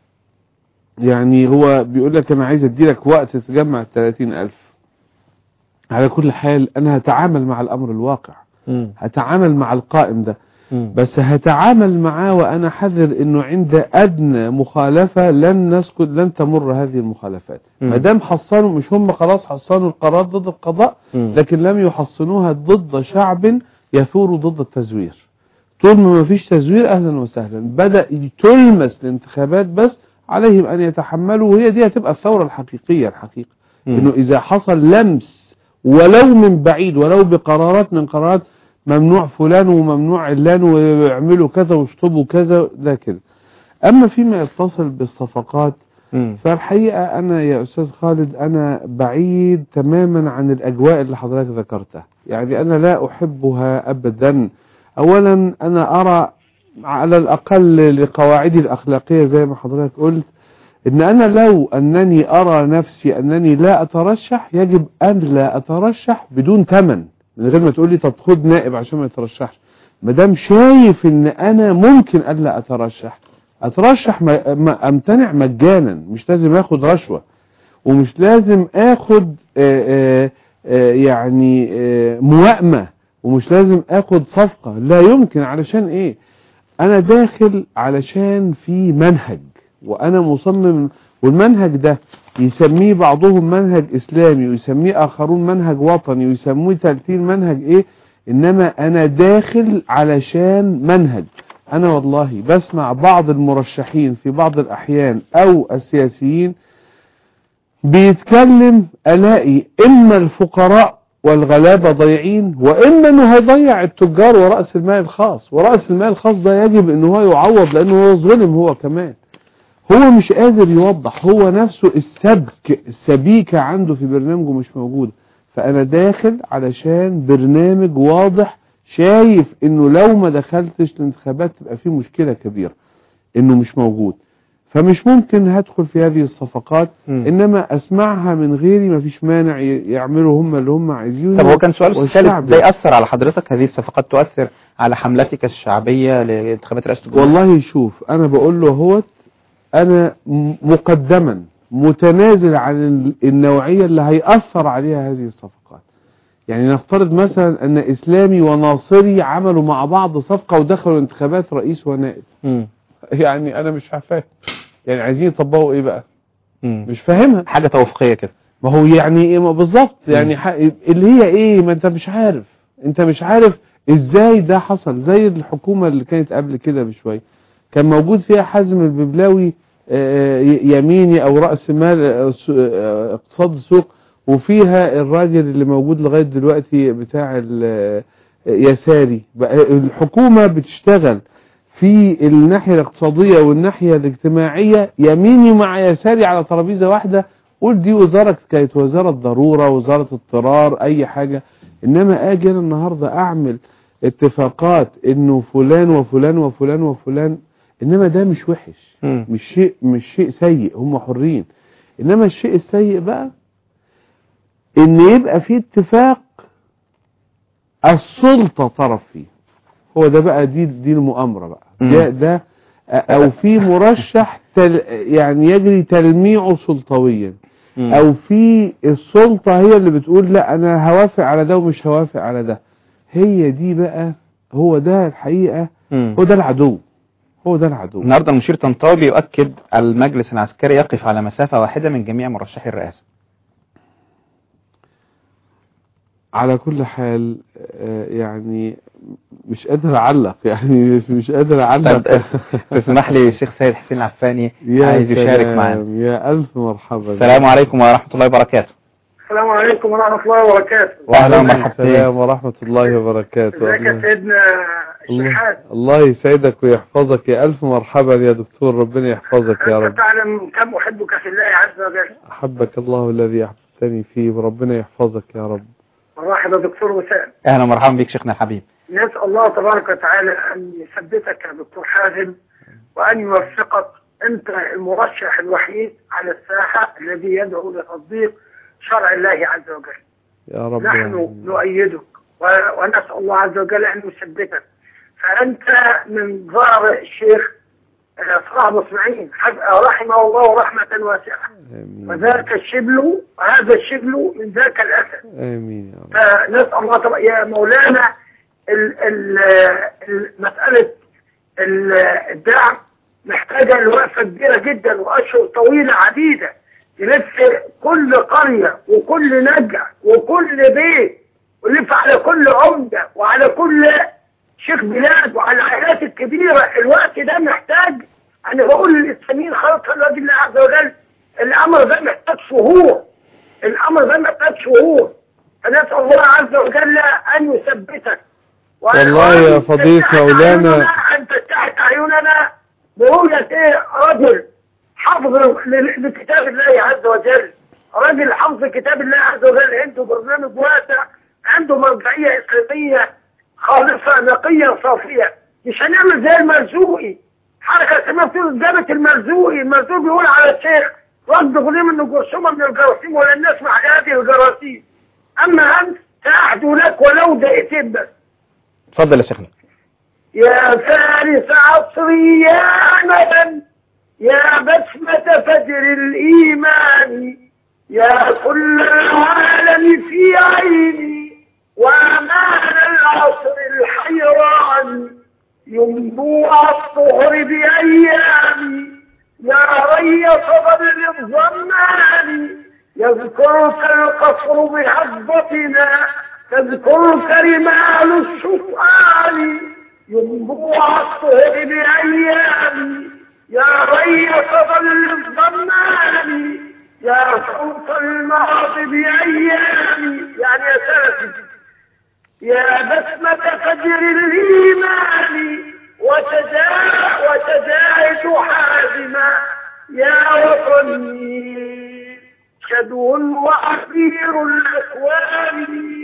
يعني هو بيقول لك انا عايز ادي لك وقت تجمع الثلاثين الف على كل حال انا هتعامل مع الامر الواقع مم. هتعامل مع القائم ده مم. بس هتعامل معاه وانا حذر انه عند ادنى مخالفة لن نسكت لن تمر هذه المخالفات مم. ما دام حصنوا مش هم خلاص حصنوا القرار ضد القضاء مم. لكن لم يحصنوها ضد شعب يثور ضد التزوير طول ما ما فيش تزوير اهلا وسهلا بدأ تلمس الانتخابات بس عليهم ان يتحملوا وهي دي هتبقى الثورة الحقيقية الحقيقة مم. انه اذا حصل لمس ولو من بعيد ولو بقرارات من قرارات ممنوع فلان وممنوع علان ويعملوا كذا ويشطبوا كذا ده كده أما فيما يتصل بالصفقات مم. فالحقيقة أنا يا أستاذ خالد أنا بعيد تماما عن الأجواء اللي حضرتك ذكرتها يعني أنا لا أحبها أبدا أولا أنا أرى على الأقل لقواعدي الأخلاقية زي ما حضرتك قلت إن أنا لو أنني أرى نفسي أنني لا أترشح يجب أن لا أترشح بدون ثمن من غير ما تقول لي طب خد نائب عشان ما يترشحش ما دام شايف ان انا ممكن الا اترشح اترشح ما ما امتنع مجانا مش لازم اخد رشوة ومش لازم اخد آه، آه، آه، يعني آه، موائمة ومش لازم اخد صفقة لا يمكن علشان ايه انا داخل علشان في منهج وانا مصمم والمنهج ده يسميه بعضهم منهج اسلامي ويسميه اخرون منهج وطني ويسموه تلتين منهج ايه انما انا داخل علشان منهج انا والله بسمع بعض المرشحين في بعض الاحيان او السياسيين بيتكلم الاقي اما الفقراء والغلابة ضايعين واما انه هيضيع التجار ورأس المال الخاص ورأس المال الخاص ده يجب انه هو يعوض لانه هو ظلم هو كمان هو مش قادر يوضح هو نفسه السبك السبيكة عنده في برنامجه مش موجودة فانا داخل علشان برنامج واضح شايف انه لو ما دخلتش الانتخابات تبقى فيه مشكلة كبيرة انه مش موجود فمش ممكن هدخل في هذه الصفقات مم. انما اسمعها من غيري ما فيش مانع ي- يعملوا هم اللي هم عايزينه طب هو كان سؤال والشعب الثالث ده يأثر على حضرتك هذه الصفقات تؤثر على حملتك الشعبية لانتخابات رئاسة الجمهورية والله شوف انا بقول له هوت انا م- مقدما متنازل عن ال- النوعية اللي هيأثر عليها هذه الصفقات يعني نفترض مثلا ان اسلامي وناصري عملوا مع بعض صفقة ودخلوا انتخابات رئيس ونائب مم. يعني انا مش فاهم يعني عايزين يطبقوا ايه بقى مم. مش فاهمها حاجة توافقية كده ما هو يعني ايه ما بالظبط يعني ح- اللي هي ايه ما انت مش عارف انت مش عارف ازاي ده حصل زي الحكومة اللي كانت قبل كده بشوية كان موجود فيها حازم الببلاوي آه، ي- يميني او رأس مال آه، س- آه، اقتصاد السوق وفيها الراجل اللي موجود لغاية دلوقتي بتاع ال- آه، يساري بقى الحكومة بتشتغل في الناحية الاقتصادية والناحية الاجتماعية يميني مع يساري على ترابيزة واحدة قول دي وزارة كانت وزارة ضرورة وزارة اضطرار اي حاجة انما اجي انا النهاردة اعمل اتفاقات انه فلان وفلان وفلان وفلان انما ده مش وحش مم. مش شيء مش شيء سيء هم حرين انما الشيء السيء بقى ان يبقى في اتفاق السلطة طرف فيه هو ده بقى دي دي المؤامرة بقى مم. ده ده او في مرشح تل يعني يجري تلميعه سلطويا مم. او في السلطة هي اللي بتقول لا انا هوافق على ده ومش هوافق على ده هي دي بقى هو ده الحقيقة مم. هو ده العدو هو ده العدو النهارده المشير طنطاوي يؤكد المجلس العسكري يقف على مسافة واحدة من جميع مرشحي الرئاسة على كل حال آه، يعني مش قادر اعلق يعني مش- مش قادر اعلق طب تسمح لي الشيخ سيد حسين العفاني يا عايز يشارك سلام، معنا يا الف مرحبا السلام عليكم ورحمة الله وبركاته السلام عليكم ورحمة الله وبركاته واهلا ومرحبا السلام ورحمة الله وبركاته ازيك يا سيدنا الله, الشيخات الله يسعدك ويحفظك يا ألف مرحبا يا دكتور ربنا يحفظك يا أنت رب تعلم كم أحبك في الله عز وجل أحبك الله الذي أحببتني فيه وربنا يحفظك يا رب مرحبا دكتور وسام اهلا ومرحبا بك شيخنا الحبيب نسأل الله تبارك وتعالى أن يثبتك يا دكتور حازم وأن يوفقك أنت المرشح الوحيد على الساحة الذي يدعو لتطبيق شرع الله عز وجل يا رب نحن العالمين. نؤيدك و- ونسأل الله عز وجل أن يثبتك فأنت من ظهر الشيخ آه، صلاح أبو اسماعيل حب- رحمه الله رحمة واسعة آمين وذاك الشبل وهذا الشبل من ذاك الأسد آمين يا رب فنسأل الله طبعا يا مولانا ال ال ال- مسألة ال- الدعم محتاجة لوقفة كبيرة جدا وأشهر طويلة عديدة يلف كل قرية وكل نجع وكل بيت ويلف على كل عمدة وعلى كل شيخ بلاد وعلى العائلات الكبيرة الوقت ده محتاج أنا بقول للإسلاميين خلاص الوجه الله عز وجل الأمر ده محتاج شهور الأمر ده محتاج شهور فنسأل الله عز وجل أن يثبتك وأن- والله يا وأن فضيلة تفتح مولانا- أعيننا- أن تفتح أعيننا برؤية ايه رجل حافظ ل- لكتاب الله عز وجل راجل حافظ كتاب الله عز وجل عنده برنامج واسع عنده مرجعية إسلامية خالصة نقية صافية مش هنعمل زي المرزوقي حركة اسمها بتقول جابت المرزوقي المرزوقي بيقول على الشيخ رد غليم انه جرثومة من الجراثيم ولن نسمع هذه الجراثيم اما انت ساعد لك ولو دقيقتين بس اتفضل يا شيخنا يا فارس عصري يا أملا يا بسمة فجر الإيمان يا كل العالم في عيني وأمان العصر الحيران ينبوع الطهر بأيامي يا ري صدر الظمان يذكرك القصر بحظتنا تذكرك رمال الشفعان ينبوع الطهر بأيامي يا ري صدر الظمان يا صوت الماضي بأيامي يعني يا سلفي يا بسمة فجر الإيمان وتدا وتزايد حازما يا وطني شدو وعبير الأكوان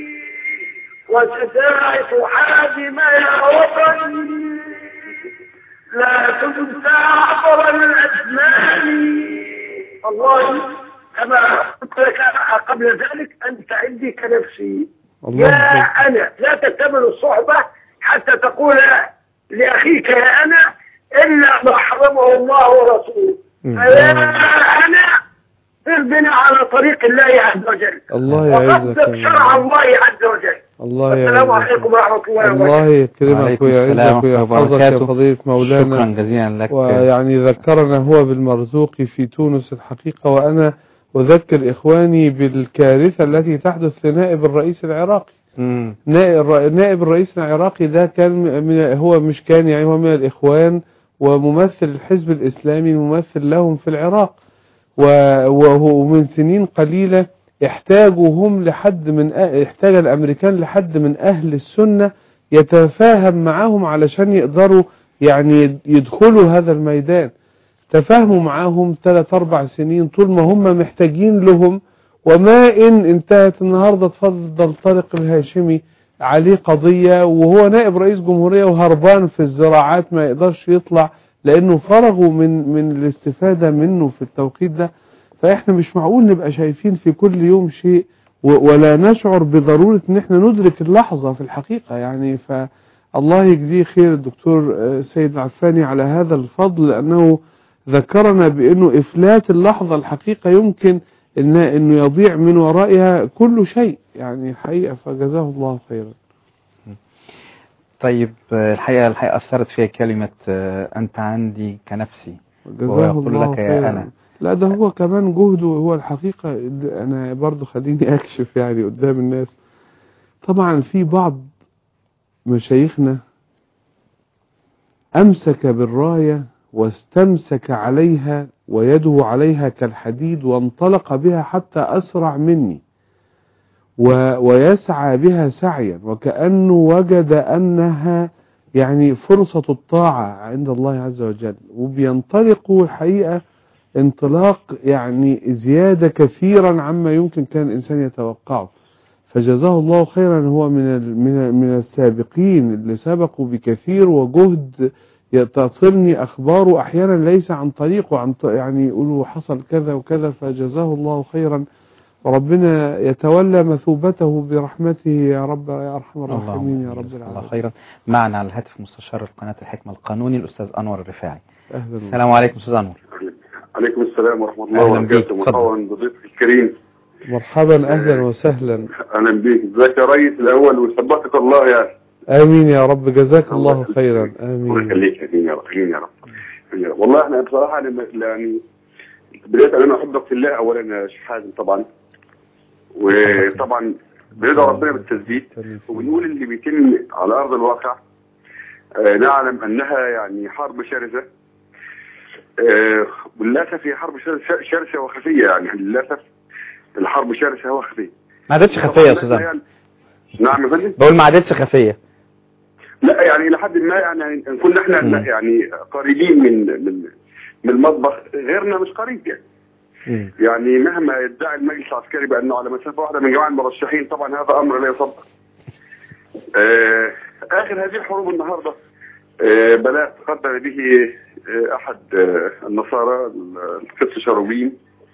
وتزايد حازما يا وطني لا تنسى عبر الأزمان والله كما قلت لك قبل ذلك أنت عندي كنفسي الله يا أكبر. أنا لا تكتمل الصحبة حتى تقول لأخيك يا أنا إلا ما حرمه الله ورسوله مم. فيا أنا سر بنا على طريق الله عز وجل الله يعزك وطبق يا شرع مولانا. الله عز وجل الله السلام يعزك عليكم ورحمة الله الله وبركاته يكرمك وعليكم السلام ويعزك ورحمة الله ويحفظك يا وبركاته. فضيلة مولانا شكرا جزيلا لك ويعني ذكرنا هو بالمرزوق في تونس الحقيقة وأنا أذكر إخواني بالكارثة التي تحدث لنائب الرئيس العراقي مم. نائب نائب الرئيس العراقي ده كان من هو مش كان يعني هو من الإخوان وممثل الحزب الإسلامي ممثل لهم في العراق و- وهو من سنين قليلة احتاجوا هم لحد من أ- احتاج الأمريكان لحد من أهل السنة يتفاهم معهم علشان يقدروا يعني يدخلوا هذا الميدان تفاهموا معاهم ثلاث أربع سنين طول ما هم محتاجين لهم وما إن انتهت النهاردة تفضل طارق الهاشمي عليه قضية وهو نائب رئيس جمهورية وهربان في الزراعات ما يقدرش يطلع لأنه فرغوا من من الاستفادة منه في التوقيت ده فإحنا مش معقول نبقى شايفين في كل يوم شيء و- ولا نشعر بضرورة ان احنا ندرك اللحظة في الحقيقة يعني فالله يجزيه خير الدكتور آه، سيد العفاني على هذا الفضل لأنه ذكرنا بأنه إفلات اللحظة الحقيقة يمكن إن إنه يضيع من ورائها كل شيء يعني حقيقة فجزاه الله خيرا طيب آه، الحقيقة الحقيقة أثرت فيها كلمة آه، أنت عندي كنفسي وهو جزاه يقول الله لك يا خيرا أنا. لا ده هو كمان جهده هو الحقيقة أنا برضو خليني أكشف يعني قدام الناس طبعا في بعض مشايخنا أمسك بالراية واستمسك عليها ويده عليها كالحديد وانطلق بها حتى أسرع مني و ويسعى بها سعيا وكأنه وجد أنها يعني فرصة الطاعة عند الله عز وجل وبينطلقوا الحقيقة انطلاق يعني زيادة كثيرا عما يمكن كان الإنسان يتوقعه فجزاه الله خيرا هو من ال- من ال- من السابقين اللي سبقوا بكثير وجهد تصلني أخباره أحيانا ليس عن طريقه عن ط- يعني يقولوا حصل كذا وكذا فجزاه الله خيرا وربنا يتولى مثوبته برحمته يا رب يا أرحم الراحمين يا رب جزاك الله العالمين خيرا معنا على الهاتف مستشار قناة الحكمة القانوني الأستاذ أنور الرفاعي أهلا السلام عليكم أستاذ أنور عليكم السلام ورحمة الله أهلا بيك. وبركاته اتفضل. مرحبا بضيفك الكريم مرحبا أهلا وسهلا أهلا بيك ازيك يا ريس الأول وثبتك الله يعني آمين يا رب جزاك الله الله خيرا الله آمين يخليك امين يا رب امين يا رب آمين يا رب. والله احنا بصراحة أنا م- يعني بداية أنا أحبك في الله أولا يا شيخ حازم طبعا وطبعا برضا ربنا بالتثبيت وبنقول اللي بيتم على أرض الواقع آه، نعلم أنها يعني حرب شرسة آه، وللأسف هي حرب شرسة, شرسة وخفية يعني للأسف الحرب شرسة وخفية ما عادتش خفية يا أستاذ أنور نعم يا فندم بقول ما عادتش خفية لا يعني الى حد ما يعني كنا احنا مم. يعني قريبين من من من المطبخ غيرنا مش قريب يعني مم. يعني مهما يدعي المجلس العسكري بانه على مسافه واحده من جميع المرشحين طبعا هذا امر لا يصدق. آه اخر هذه الحروب النهارده آه بلاء تقدم به آه احد آه النصارى القدس شاروبين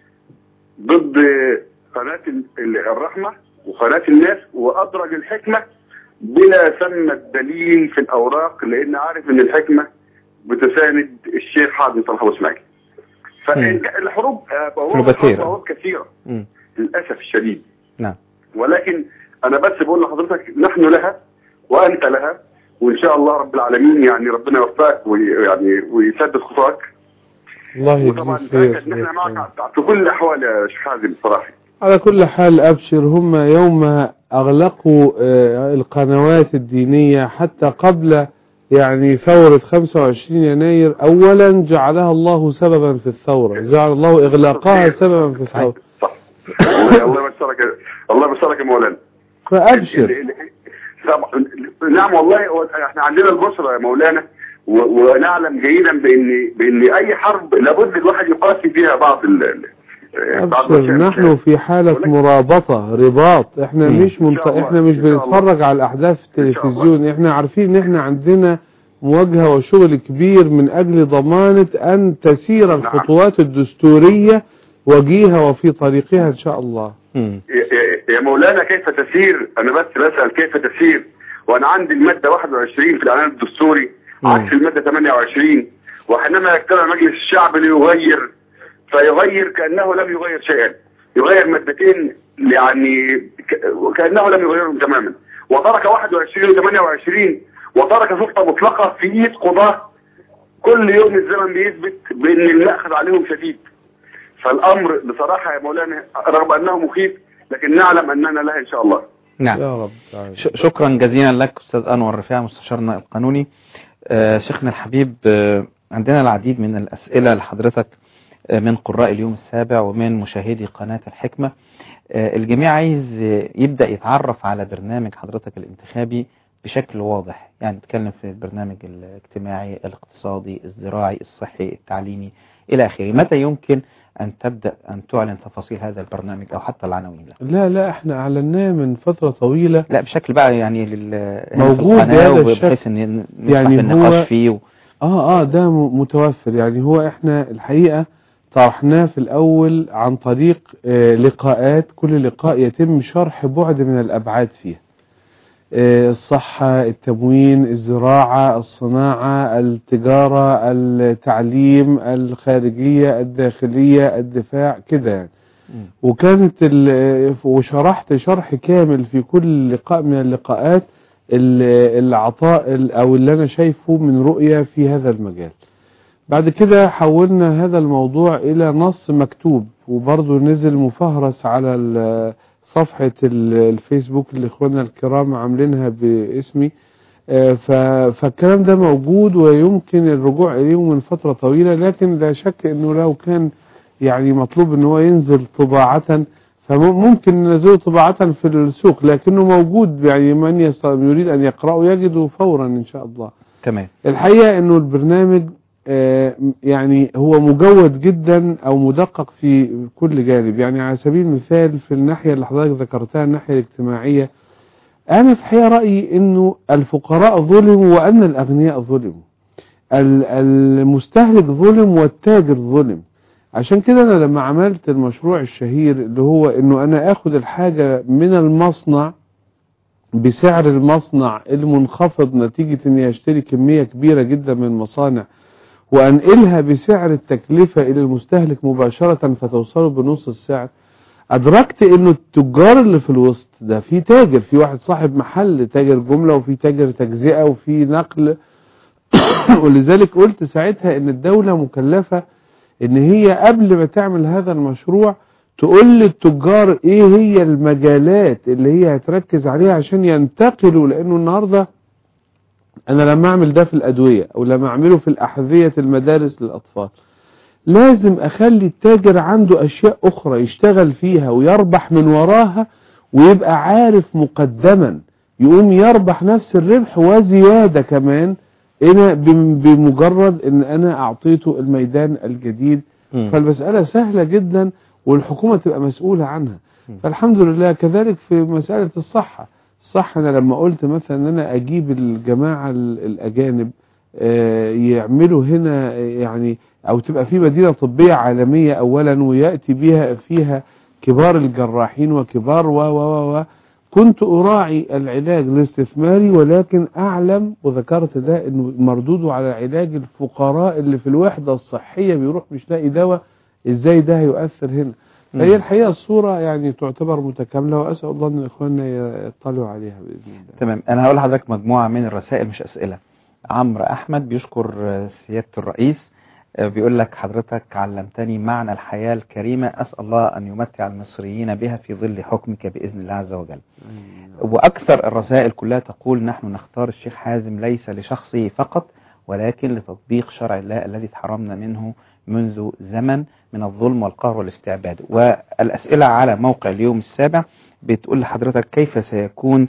ضد قناه ال- الرحمه وقناه الناس وادرج الحكمه بلا ثمة دليل في الاوراق لان عارف ان الحكمه بتساند الشيخ حازم صلاح ابو اسماعيل. فالحروب آه، بوابة نباتية. بوابة كثيره مم. للاسف الشديد نعم ولكن انا بس بقول لحضرتك نحن لها وانت لها وان شاء الله رب العالمين يعني ربنا يوفقك ويعني ويسدد خطاك الله وطبعا يجزيك خير تاكد ان احنا معك في كل الاحوال يا شيخ حازم صراحه على كل حال أبشر هم يوم أغلقوا آه، القنوات الدينية حتى قبل يعني ثورة 25 يناير أولا جعلها الله سببا في الثورة جعل الله إغلاقها سببا في الثورة صح الله الله يبشرك الله يبشرك يا مولانا فأبشر ال- ال- طبعا نعم والله هو احنا عندنا البشرى يا مولانا و- ونعلم جيدا بان بان اي حرب لابد الواحد يقاسي فيها بعض ال ال- بعض أبشر الأشياء. نحن في حالة ولكن- مرابطة رباط احنا مم. مش منط... إن شاء الله. احنا مش إن شاء الله. بنتفرج على الأحداث في إن شاء الله. التلفزيون احنا عارفين ان احنا عندنا مواجهة وشغل كبير من أجل ضمانة أن تسير الخطوات الدستورية وجيهة وفي طريقها إن شاء الله مم. يا- يا- يا مولانا كيف تسير انا بس بسال كيف تسير وانا عندي الماده 21 في الاعلان الدستوري مم. عكس الماده 28 وحينما يجتمع مجلس الشعب ليغير فيغير كانه لم يغير شيئا يغير مادتين يعني ك- وكانه لم يغيرهم تماما وترك 21 و 28 وترك سلطه مطلقه في ايد قضاه كل يوم الزمن بيثبت بان المأخذ عليهم شديد فالامر بصراحه يا مولانا رغم انه مخيف لكن نعلم اننا لها ان شاء الله نعم يا رب تعالى. ش- شكرا جزيلا لك أستاذ أنور رفاعي مستشارنا القانوني آه، شيخنا الحبيب آه، عندنا العديد من الأسئلة لحضرتك آه، من قراء اليوم السابع ومن مشاهدي قناة الحكمة آه، الجميع عايز آه، يبدأ يتعرف على برنامج حضرتك الانتخابي بشكل واضح يعني نتكلم في البرنامج الاجتماعي الاقتصادي الزراعي الصحي التعليمي إلى آخره متى يمكن أن تبدأ أن تعلن تفاصيل هذا البرنامج أو حتى العناوين له لا لا احنا اعلناه من فترة طويلة لا بشكل بقى يعني لل هنا في موجود القناة هذا وبحيث الشكل. ان نفتح يعني يعني النقاش هو- فيه و... اه اه ده م- متوفر يعني هو احنا الحقيقة طرحناه في الاول عن طريق آه لقاءات كل لقاء يتم شرح بعد من الابعاد فيها آه الصحة التموين الزراعة الصناعة التجارة التعليم الخارجية الداخلية الدفاع كده يعني مم. وكانت ال- وشرحت شرح كامل في كل لقاء من اللقاءات ال- العطاء ال- او اللي انا شايفه من رؤية في هذا المجال بعد كده حولنا هذا الموضوع الى نص مكتوب وبرضه نزل مفهرس على ال- صفحة ال- الفيسبوك اللي اخواننا الكرام عاملينها باسمي آه، ف- فالكلام ده موجود ويمكن الرجوع اليه من فترة طويلة لكن لا شك انه لو كان يعني مطلوب ان هو ينزل طباعة فممكن ننزله طباعة في السوق لكنه موجود يعني من يست- يريد ان يقرأه يجده فورا ان شاء الله تمام الحقيقة انه البرنامج آه، يعني هو مجود جدا او مدقق في كل جانب يعني على سبيل المثال في الناحية اللي حضرتك ذكرتها الناحية الاجتماعية انا في الحقيقة رأيي انه الفقراء ظلموا وان الاغنياء ظلموا ال- المستهلك ظلم والتاجر ظلم عشان كده انا لما عملت المشروع الشهير اللي هو انه انا اخد الحاجة من المصنع بسعر المصنع المنخفض نتيجة اني اشتري كمية كبيرة جدا من المصانع وانقلها بسعر التكلفة الى المستهلك مباشرة فتوصله بنص السعر ادركت انه التجار اللي في الوسط ده في تاجر في واحد صاحب محل تاجر جملة وفي تاجر تجزئة وفي نقل ولذلك قلت ساعتها ان الدولة مكلفة ان هي قبل ما تعمل هذا المشروع تقول للتجار ايه هي المجالات اللي هي هتركز عليها عشان ينتقلوا لانه النهاردة انا لما اعمل ده في الادوية او لما اعمله في الاحذية المدارس للاطفال لازم اخلي التاجر عنده اشياء اخرى يشتغل فيها ويربح من وراها ويبقى عارف مقدما يقوم يربح نفس الربح وزيادة كمان هنا بم- بمجرد ان انا اعطيته الميدان الجديد مم. فالمسألة سهلة جدا والحكومة تبقى مسؤولة عنها مم. فالحمد لله كذلك في مسألة الصحة الصحة أنا لما قلت مثلا أن أنا أجيب الجماعة ال- الأجانب آه، يعملوا هنا آه، يعني أو تبقى في مدينة طبية عالمية أولا ويأتي بها فيها كبار الجراحين وكبار و و و و كنت أراعي العلاج الاستثماري ولكن أعلم وذكرت ده أنه مردوده على علاج الفقراء اللي في الوحدة الصحية بيروح مش لاقي دواء إزاي ده هيؤثر هنا فهي مم. الحقيقة الصورة يعني تعتبر متكاملة وأسأل الله أن إخواننا يطلعوا عليها بإذن الله تمام انا هقول لحضرتك مجموعه من الرسائل مش اسئله عمرو احمد بيشكر آه، سياده الرئيس آه، بيقول لك حضرتك علمتني معنى الحياه الكريمه اسال الله ان يمتع المصريين بها في ظل حكمك باذن الله عز وجل واكثر الرسائل كلها تقول نحن نختار الشيخ حازم ليس لشخصه فقط ولكن لتطبيق شرع الله الذي تحرمنا منه منذ زمن من الظلم والقهر والاستعباد والاسئله على موقع اليوم السابع بتقول لحضرتك كيف سيكون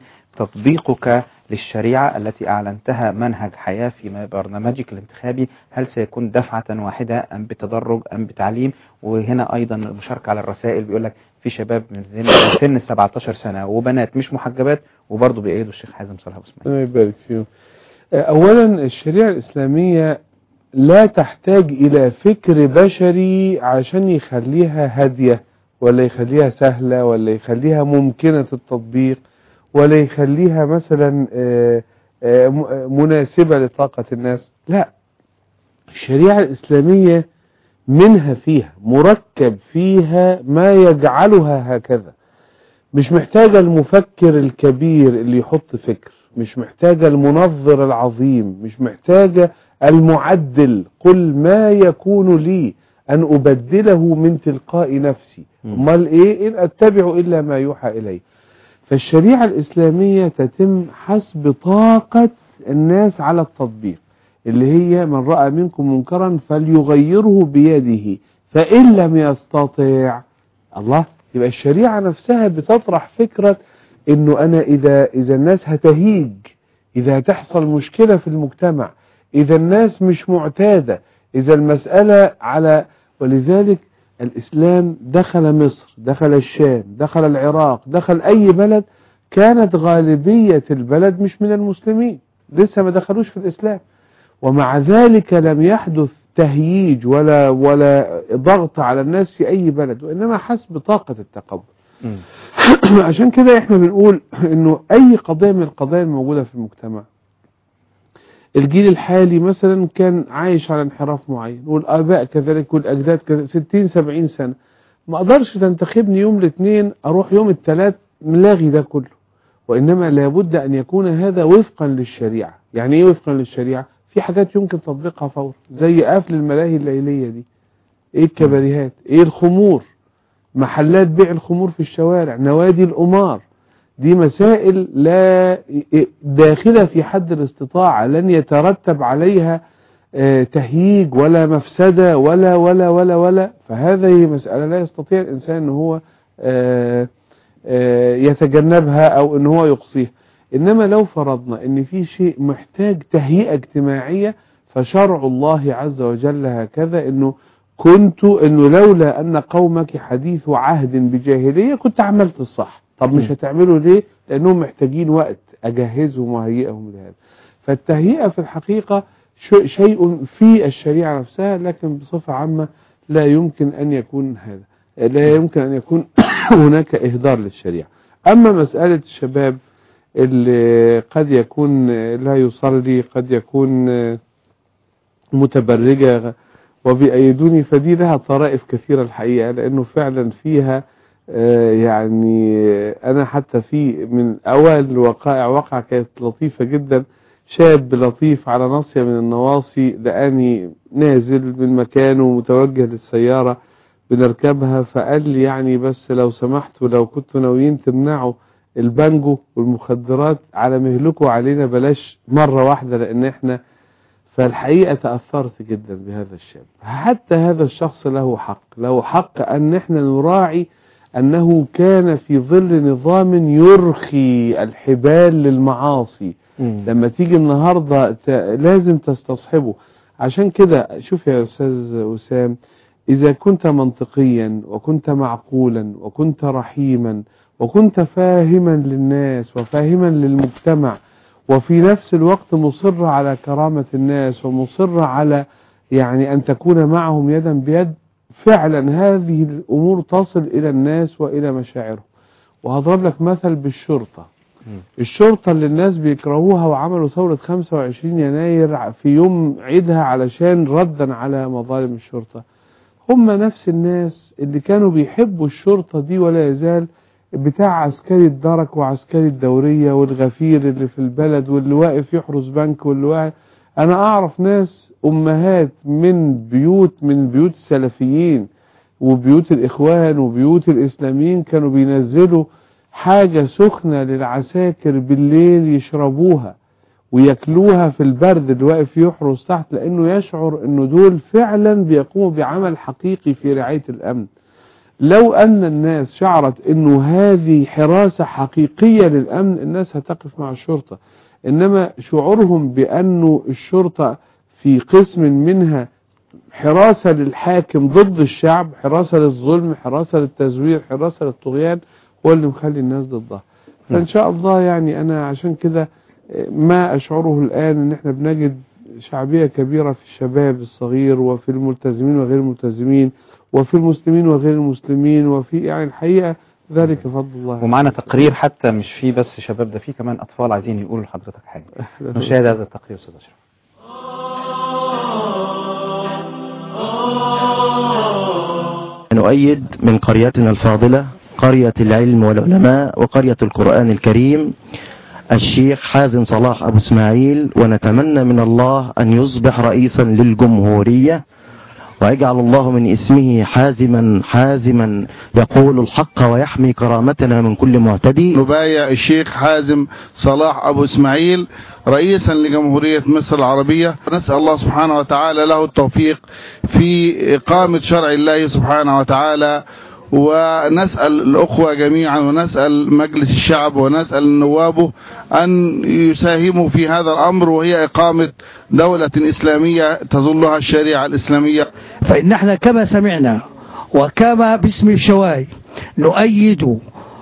تطبيقك للشريعة التي أعلنتها منهج حياة في برنامجك الانتخابي هل سيكون دفعة واحدة أم بتدرج أم بتعليم وهنا أيضا المشاركة على الرسائل بيقول لك في شباب من سن من سن ال 17 سنة وبنات مش محجبات وبرضه بيأيدوا الشيخ حازم صلاح أبو اسماعيل الله يبارك فيهم أولا الشريعة الإسلامية لا تحتاج إلى فكر بشري عشان يخليها هادية ولا يخليها سهلة ولا يخليها ممكنة التطبيق ولا يخليها مثلا آه، آه، م- آه، مناسبة لطاقة الناس لا الشريعة الإسلامية منها فيها مركب فيها ما يجعلها هكذا مش محتاجة المفكر الكبير اللي يحط فكر مش محتاجة المنظر العظيم مش محتاجة المعدل قل ما يكون لي أن أبدله من تلقاء نفسي مم. امال إيه إن أتبع إلا ما يوحى إلي فالشريعة الإسلامية تتم حسب طاقة الناس على التطبيق اللي هي من رأى منكم منكرا فليغيره بيده فإن لم يستطع الله يبقى الشريعة نفسها بتطرح فكرة انه انا اذا اذا الناس هتهيج اذا هتحصل مشكلة في المجتمع اذا الناس مش معتادة اذا المسألة على ولذلك الاسلام دخل مصر دخل الشام دخل العراق دخل اي بلد كانت غالبية البلد مش من المسلمين لسه ما دخلوش في الاسلام ومع ذلك لم يحدث تهييج ولا ولا ضغط على الناس في اي بلد وانما حسب طاقة التقبل مم. عشان كده احنا بنقول انه اي قضية من القضايا الموجودة في المجتمع الجيل الحالي مثلا كان عايش على انحراف معين والاباء كذلك والاجداد كذلك 60 70 سنة ما اقدرش تنتخبني يوم الاثنين اروح يوم الثلاث ملاغي ده كله وانما لابد ان يكون هذا وفقا للشريعة يعني ايه وفقا للشريعة في حاجات يمكن تطبيقها فورا زي قفل الملاهي الليلية دي ايه الكباريهات ايه الخمور محلات بيع الخمور في الشوارع نوادي القمار دي مسائل لا داخلة في حد الاستطاعة لن يترتب عليها آه، تهييج ولا مفسدة ولا ولا ولا ولا فهذه مسألة لا يستطيع الإنسان أن هو آه، آه، يتجنبها أو أن هو يقصيها إنما لو فرضنا أن في شيء محتاج تهيئة اجتماعية فشرع الله عز وجل هكذا أنه كنت أنه لولا أن قومك حديث عهد بجاهلية كنت عملت الصح طب مش م. هتعملوا ليه لأنهم محتاجين وقت أجهزهم وهيئهم لهذا فالتهيئة في الحقيقة ش- شيء في الشريعة نفسها لكن بصفة عامة لا يمكن أن يكون هذا لا يمكن أن يكون هناك إهدار للشريعة أما مسألة الشباب اللي قد يكون لا يصلي قد يكون متبرجة وبيأيدوني فدي لها طرائف كثيرة الحقيقة لأنه فعلا فيها آه، يعني أنا حتى في من أوائل الوقائع وقع كانت لطيفة جدا شاب لطيف على ناصية من النواصي لقاني نازل من مكانه متوجه للسيارة بنركبها فقال لي يعني بس لو سمحتوا لو كنتوا ناويين تمنعوا البانجو والمخدرات على مهلكوا علينا بلاش مرة واحدة لأن احنا فالحقيقة تأثرت جدا بهذا الشاب حتى هذا الشخص له حق له حق أن احنا نراعي أنه كان في ظل نظام يرخي الحبال للمعاصي مم. لما تيجي النهاردة ت... لازم تستصحبه عشان كده شوف يا أستاذ وسام إذا كنت منطقيا وكنت معقولا وكنت رحيما وكنت فاهما للناس وفاهما للمجتمع وفي نفس الوقت مصر على كرامة الناس ومصر على يعني أن تكون معهم يدا بيد فعلا هذه الأمور تصل إلى الناس وإلى مشاعرهم وهضرب لك مثل بالشرطة الشرطة اللي الناس بيكرهوها وعملوا ثورة 25 يناير في يوم عيدها علشان ردا على مظالم الشرطة هم نفس الناس اللي كانوا بيحبوا الشرطة دي ولا يزال بتاع عسكري الدرك وعسكري الدورية والغفير اللي في البلد واللي واقف يحرس بنك واللي واقف أنا أعرف ناس أمهات من بيوت من بيوت السلفيين وبيوت الإخوان وبيوت الإسلاميين كانوا بينزلوا حاجة سخنة للعساكر بالليل يشربوها وياكلوها في البرد اللي واقف يحرس تحت لأنه يشعر أنه دول فعلا بيقوموا بعمل حقيقي في رعاية الأمن لو أن الناس شعرت أنه هذه حراسة حقيقية للأمن الناس هتقف مع الشرطة إنما شعورهم بأنه الشرطة في قسم منها حراسة للحاكم ضد الشعب حراسة للظلم حراسة للتزوير حراسة للطغيان هو اللي مخلي الناس ضدها فإن شاء الله يعني أنا عشان كده ما أشعره الآن أن احنا بنجد شعبية كبيرة في الشباب الصغير وفي الملتزمين وغير الملتزمين وفي المسلمين وغير المسلمين وفي يعني الحقيقة ذلك فضل الله ومعنا تقرير حتى مش فيه بس شباب ده فيه كمان أطفال عايزين يقولوا لحضرتك حاجة نشاهد هذا التقرير أستاذ أشرف نؤيد من قريتنا الفاضلة قرية العلم والعلماء وقرية القرآن الكريم الشيخ حازم صلاح أبو اسماعيل ونتمنى من الله أن يصبح رئيسا للجمهورية ويجعل الله من اسمه حازما حازما يقول الحق ويحمي كرامتنا من كل معتدي نبايع الشيخ حازم صلاح أبو إسماعيل رئيسا لجمهورية مصر العربية نسأل الله سبحانه وتعالى له التوفيق في إقامة شرع الله سبحانه وتعالى ونسأل الأخوة جميعا ونسأل مجلس الشعب ونسأل نوابه أن يساهموا في هذا الأمر وهي إقامة دولة إسلامية تظلها الشريعة الإسلامية فإن احنا كما سمعنا وكما باسم الشواي نؤيد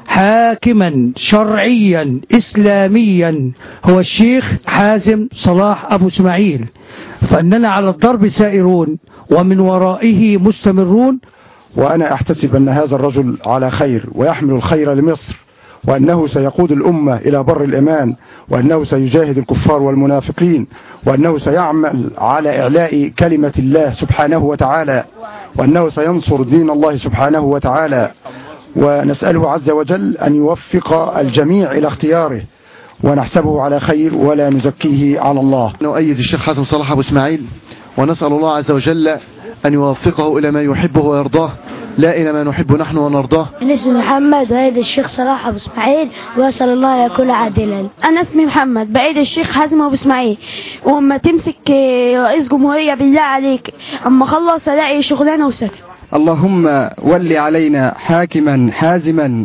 حاكما شرعيا إسلاميا هو الشيخ حازم صلاح أبو اسماعيل فإننا على الضرب سائرون ومن ورائه مستمرون وأنا أحتسب أن هذا الرجل على خير ويحمل الخير لمصر وأنه سيقود الأمة إلى بر الإمان وأنه سيجاهد الكفار والمنافقين وأنه سيعمل على إعلاء كلمة الله سبحانه وتعالى وأنه سينصر دين الله سبحانه وتعالى ونسأله عز وجل أن يوفق الجميع إلى اختياره ونحسبه على خير ولا نزكيه على الله نؤيد الشيخ حسن صلاح أبو اسماعيل ونسأل الله عز وجل أن يوفقه إلى ما يحبه ويرضاه لا إلى ما نحب نحن ونرضاه أنا اسمي محمد وأيد الشيخ صلاح أبو إسماعيل وأسأل الله أن يكون عادلا أنا اسمي محمد بأيد الشيخ حازم أبو إسماعيل وأما تمسك رئيس جمهورية بالله عليك أما خلص ألاقي شغلانة وسكن اللهم ول علينا حاكما حازما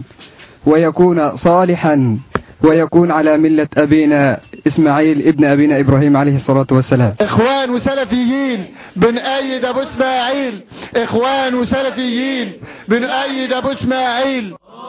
ويكون صالحا ويكون على ملة أبينا إسماعيل ابن أبينا إبراهيم عليه الصلاة والسلام إخوان وسلفيين بنأيد أبو إسماعيل إخوان وسلفيين بنأيد أبو إسماعيل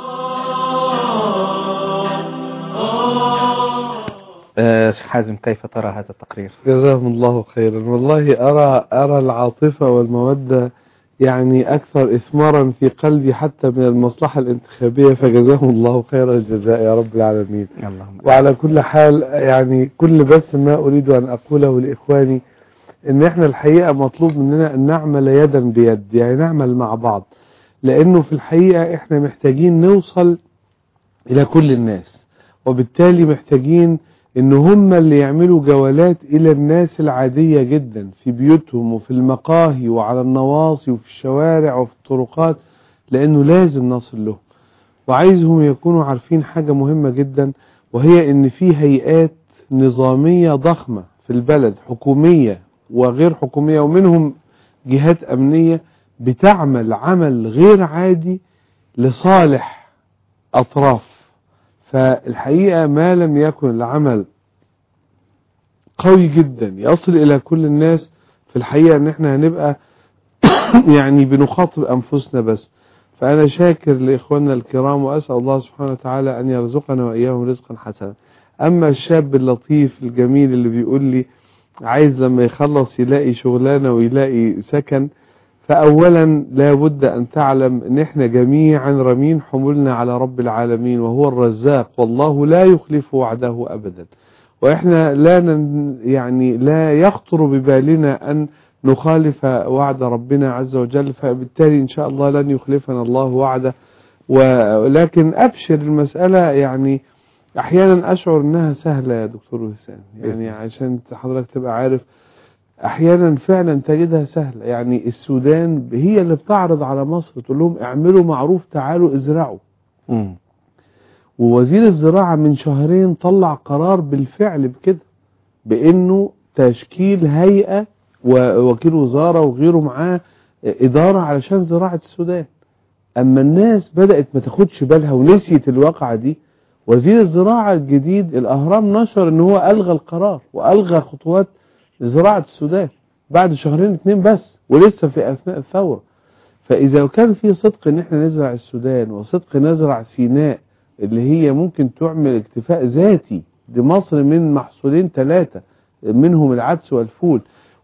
آه، شيخ حازم كيف ترى هذا التقرير جزاهم الله خيرا والله أرى أرى العاطفة والمودة يعني أكثر إثمارا في قلبي حتى من المصلحة الانتخابية فجزاهم الله خير الجزاء يا رب العالمين اللهم وعلى كل حال يعني كل بس ما أريد أن أقوله لإخواني إن إحنا الحقيقة مطلوب مننا أن نعمل يدا بيد يعني نعمل مع بعض لأنه في الحقيقة إحنا محتاجين نوصل إلى كل الناس وبالتالي محتاجين ان هم اللي يعملوا جولات الى الناس العادية جدا في بيوتهم وفي المقاهي وعلى النواصي وفي الشوارع وفي الطرقات لانه لازم نصل لهم وعايزهم يكونوا عارفين حاجة مهمة جدا وهي ان في هيئات نظامية ضخمة في البلد حكومية وغير حكومية ومنهم جهات امنية بتعمل عمل غير عادي لصالح أطراف فالحقيقة ما لم يكن العمل قوي جدا يصل إلى كل الناس في الحقيقة ان احنا هنبقى يعني بنخاطب أنفسنا بس فأنا شاكر لإخواننا الكرام وأسأل الله سبحانه وتعالى أن يرزقنا وإياهم رزقا حسنا أما الشاب اللطيف الجميل اللي بيقول لي عايز لما يخلص يلاقي شغلانة ويلاقي سكن فأولا لا بد أن تعلم أن احنا جميعا رمين حمولنا على رب العالمين وهو الرزاق والله لا يخلف وعده أبدا وإحنا لا نن يعني لا يخطر ببالنا أن نخالف وعد ربنا عز وجل فبالتالي إن شاء الله لن يخلفنا الله وعده ولكن أبشر المسألة يعني أحيانا أشعر أنها سهلة يا دكتور حسين يعني عشان حضرتك تبقى عارف أحيانا فعلا تجدها سهلة يعني السودان هي اللي بتعرض على مصر تقول لهم اعملوا معروف تعالوا ازرعوا مم. ووزير الزراعة من شهرين طلع قرار بالفعل بكده بأنه تشكيل هيئة ووكيل وزارة وغيره معاه إدارة علشان زراعة السودان أما الناس بدأت ما تاخدش بالها ونسيت الواقعة دي وزير الزراعة الجديد الأهرام نشر أنه هو ألغى القرار وألغى خطوات زراعة السودان بعد شهرين اتنين بس ولسه في أثناء الثورة فإذا كان في صدق أن احنا نزرع السودان وصدق نزرع سيناء اللي هي ممكن تعمل اكتفاء ذاتي دي مصر من محصولين ثلاثة منهم العدس والفول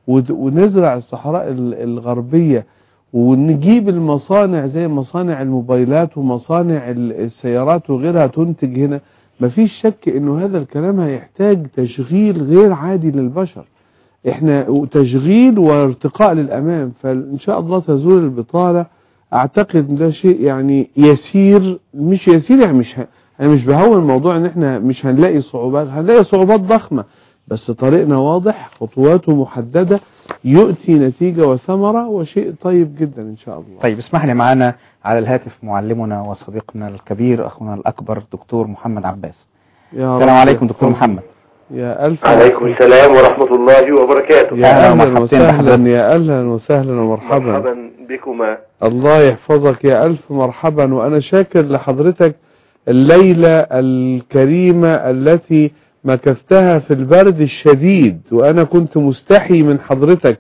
ونزرع الصحراء الغربية ونجيب المصانع زي مصانع الموبايلات ومصانع السيارات وغيرها تنتج هنا مفيش شك انه هذا الكلام هيحتاج تشغيل غير عادي للبشر احنا تشغيل وارتقاء للامام فان شاء الله تزول البطالة اعتقد ده شيء يعني يسير مش يسير يعني مش ه... انا مش بهون الموضوع ان احنا مش هنلاقي صعوبات هنلاقي صعوبات ضخمة بس طريقنا واضح خطواته محددة يؤتي نتيجة وثمرة وشيء طيب جدا ان شاء الله طيب اسمح لي معنا على الهاتف معلمنا وصديقنا الكبير اخونا الاكبر دكتور محمد عباس يا السلام رب عليكم دكتور يحفظك. محمد يا ألف عليكم السلام ورحمة الله وبركاته يا أهلا أهلا ومرحبتين وسهلا بحضرتك. يا أهلا وسهلا ومرحبا مرحبا بكما الله يحفظك يا ألف مرحبا وأنا شاكر لحضرتك الليلة الكريمة التي مكثتها في البرد الشديد وأنا كنت مستحي من حضرتك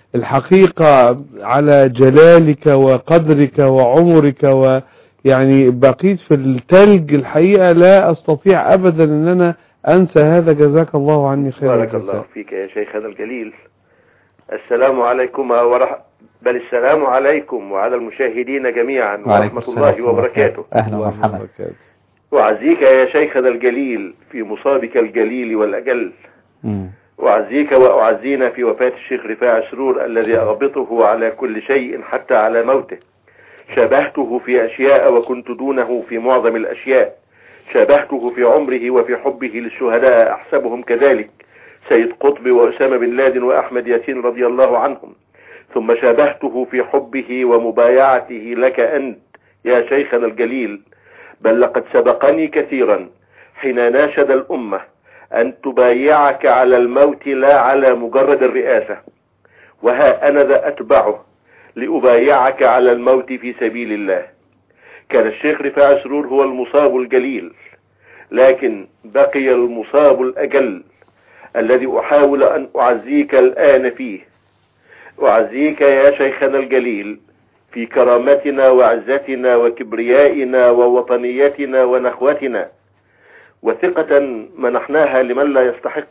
الحقيقة على جلالك وقدرك وعمرك ويعني بقيت في التلج الحقيقة لا أستطيع أبدا أن أنا أنسى هذا جزاك الله عني خير بارك الجزاء الله فيك يا شيخنا الجليل السلام عليكم ورح... بل السلام عليكم وعلى المشاهدين جميعا وعليكم ورحمة السلام الله وبركاته أهلا ومرحبا وأعزيك يا شيخنا الجليل في مصابك الجليل والأجل مم. وأعزيك وأعزينا في وفاة الشيخ رفاع سرور الذي أغبطه على كل شيء حتى على موته شبهته في أشياء وكنت دونه في معظم الأشياء شبهته في عمره وفي حبه للشهداء أحسبهم كذلك سيد قطب وأسامة بن لادن وأحمد ياسين رضي الله عنهم ثم شابهته في حبه ومبايعته لك أنت يا شيخنا الجليل بل لقد سبقني كثيرا حين ناشد الأمة أن تبايعك على الموت لا على مجرد الرئاسة وها أنا ذا أتبعه لأبايعك على الموت في سبيل الله كان الشيخ رفاع سرور هو المصاب الجليل لكن بقي المصاب الأجل الذي أحاول أن أعزيك الآن فيه أعزيك يا شيخنا الجليل في كرامتنا وعزتنا وكبريائنا ووطنيتنا ونخوتنا وثقة منحناها لمن لا يستحق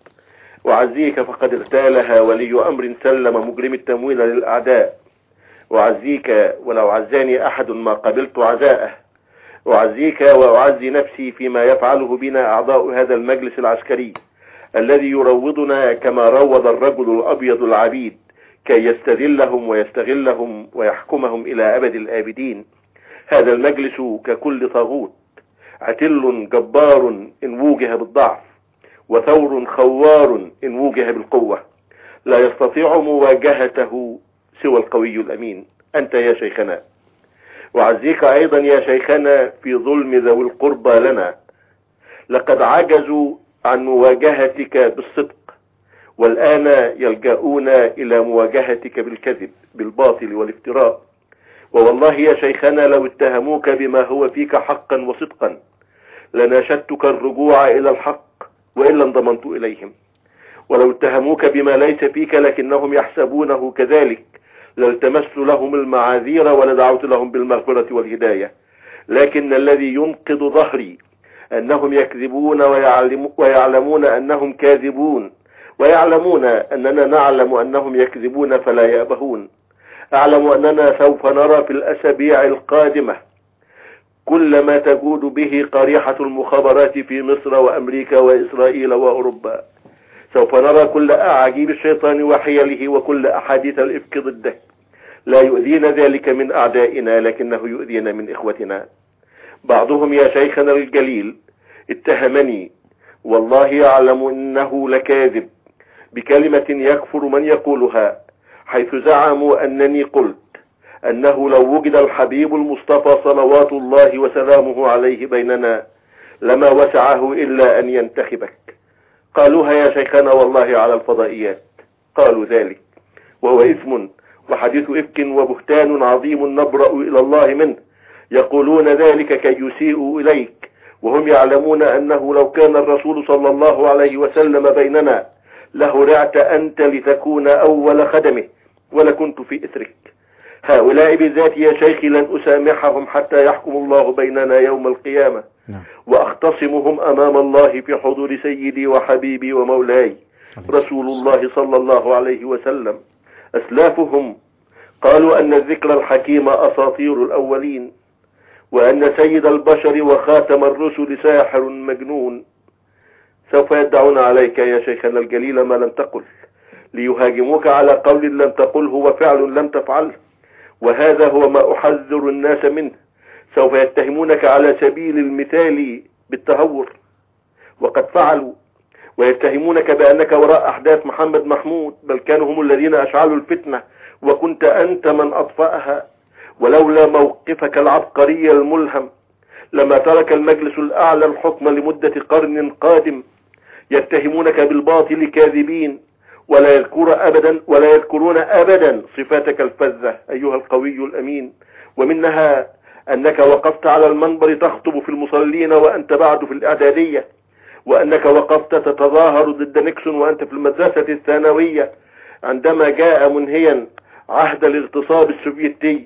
أعزيك فقد اغتالها ولي أمر سلم مجرم التمويل للأعداء أعزيك ولو عزاني أحد ما قبلت عزاءه أعزيك وأعزي نفسي فيما يفعله بنا أعضاء هذا المجلس العسكري الذي يروضنا كما روض الرجل الأبيض العبيد كي يستذلهم ويستغلهم ويحكمهم إلى أبد الآبدين هذا المجلس ككل طاغوت عتل جبار إن وجه بالضعف وثور خوار إن وجه بالقوة لا يستطيع مواجهته سوى القوي الأمين أنت يا شيخنا وعزيك أيضا يا شيخنا في ظلم ذوي القربى لنا لقد عجزوا عن مواجهتك بالصدق والآن يلجؤون إلى مواجهتك بالكذب بالباطل والافتراء ووالله يا شيخنا لو اتهموك بما هو فيك حقا وصدقا لناشدتك الرجوع إلى الحق وإلا انضممت إليهم ولو اتهموك بما ليس فيك لكنهم يحسبونه كذلك لالتمست لهم المعاذير ولدعوت لهم بالمغفرة والهداية لكن الذي ينقض ظهري أنهم يكذبون ويعلم ويعلمون أنهم كاذبون ويعلمون أننا نعلم أنهم يكذبون فلا يأبهون أعلم أننا سوف نرى في الأسابيع القادمة كل ما تجود به قريحة المخابرات في مصر وأمريكا وإسرائيل وأوروبا سوف نرى كل أعاجيب الشيطان وحيله وكل أحاديث الإفك ضده لا يؤذينا ذلك من أعدائنا لكنه يؤذينا من إخوتنا بعضهم يا شيخنا الجليل اتهمني والله يعلم إنه لكاذب بكلمة يكفر من يقولها حيث زعموا أنني قلت أنه لو وجد الحبيب المصطفى صلوات الله وسلامه عليه بيننا لما وسعه إلا أن ينتخبك قالوها يا شيخنا والله على الفضائيات قالوا ذلك وهو إثم وحديث إفك وبهتان عظيم نبرأ إلى الله منه يقولون ذلك كي يسيئوا إليك وهم يعلمون أنه لو كان الرسول صلى الله عليه وسلم بيننا لهرعت أنت لتكون أول خدمه ولكنت في إثرك هؤلاء بالذات يا شيخي لن أسامحهم حتى يحكم الله بيننا يوم القيامة وأختصمهم أمام الله في حضور سيدي وحبيبي ومولاي رسول الله صلى الله عليه وسلم أسلافهم قالوا أن الذكر الحكيم أساطير الأولين وأن سيد البشر وخاتم الرسل ساحر مجنون سوف يدعون عليك يا شيخنا الجليل ما لم تقل ليهاجموك على قول لم تقله وفعل لم تفعله وهذا هو ما أحذر الناس منه سوف يتهمونك على سبيل المثال بالتهور وقد فعلوا ويتهمونك بأنك وراء أحداث محمد محمود بل كانوا هم الذين أشعلوا الفتنة وكنت أنت من أطفأها ولولا موقفك العبقري الملهم لما ترك المجلس الأعلى الحكم لمدة قرن قادم يتهمونك بالباطل كاذبين ولا يذكر أبدا ولا يذكرون أبدا صفاتك الفذة أيها القوي الأمين ومنها أنك وقفت على المنبر تخطب في المصلين وأنت بعد في الإعدادية وأنك وقفت تتظاهر ضد نيكسون وأنت في المدرسة الثانوية عندما جاء منهيا عهد الاغتصاب السوفيتي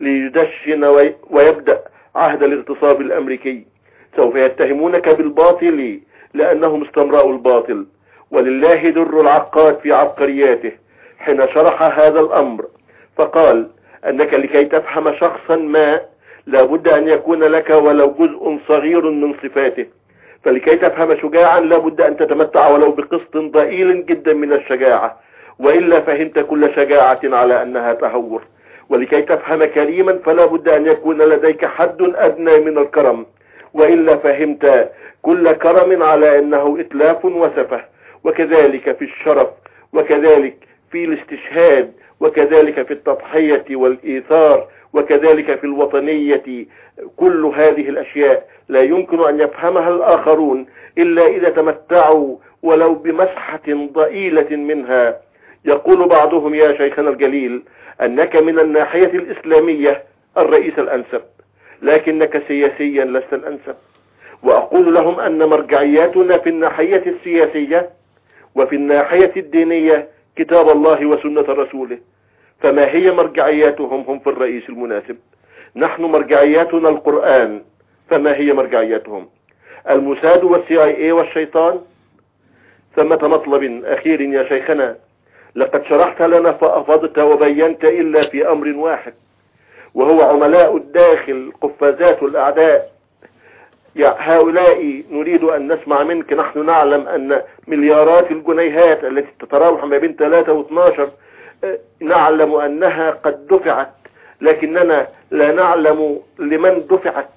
ليدشن وي- ويبدأ عهد الاغتصاب الأمريكي سوف يتهمونك بالباطل لأنهم استمرأوا الباطل ولله در العقاد في عبقرياته حين شرح هذا الأمر فقال أنك لكي تفهم شخصا ما لابد أن يكون لك ولو جزء صغير من صفاته فلكي تفهم شجاعا لابد أن تتمتع ولو بقسط ضئيل جدا من الشجاعة وإلا فهمت كل شجاعة على أنها تهور ولكي تفهم كريما فلا بد أن يكون لديك حد أدنى من الكرم وإلا فهمت كل كرم على أنه إتلاف وسفه وكذلك في الشرف وكذلك في الاستشهاد وكذلك في التضحية والإيثار وكذلك في الوطنية كل هذه الأشياء لا يمكن أن يفهمها الآخرون إلا إذا تمتعوا ولو بمسحة ضئيلة منها يقول بعضهم يا شيخنا الجليل أنك من الناحية الإسلامية الرئيس الأنسب لكنك سياسيا لست الأنسب وأقول لهم أن مرجعياتنا في الناحية السياسية وفي الناحية الدينية كتاب الله وسنة رسوله فما هي مرجعياتهم هم في الرئيس المناسب نحن مرجعياتنا القرآن فما هي مرجعياتهم الموساد والسي اي اي والشيطان ثمة مطلب أخير يا شيخنا لقد شرحت لنا فأفضت وبينت إلا في أمر واحد وهو عملاء الداخل قفازات الأعداء يا هؤلاء نريد أن نسمع منك نحن نعلم أن مليارات الجنيهات التي تتراوح ما بين 3 و12 نعلم أنها قد دفعت لكننا لا نعلم لمن دفعت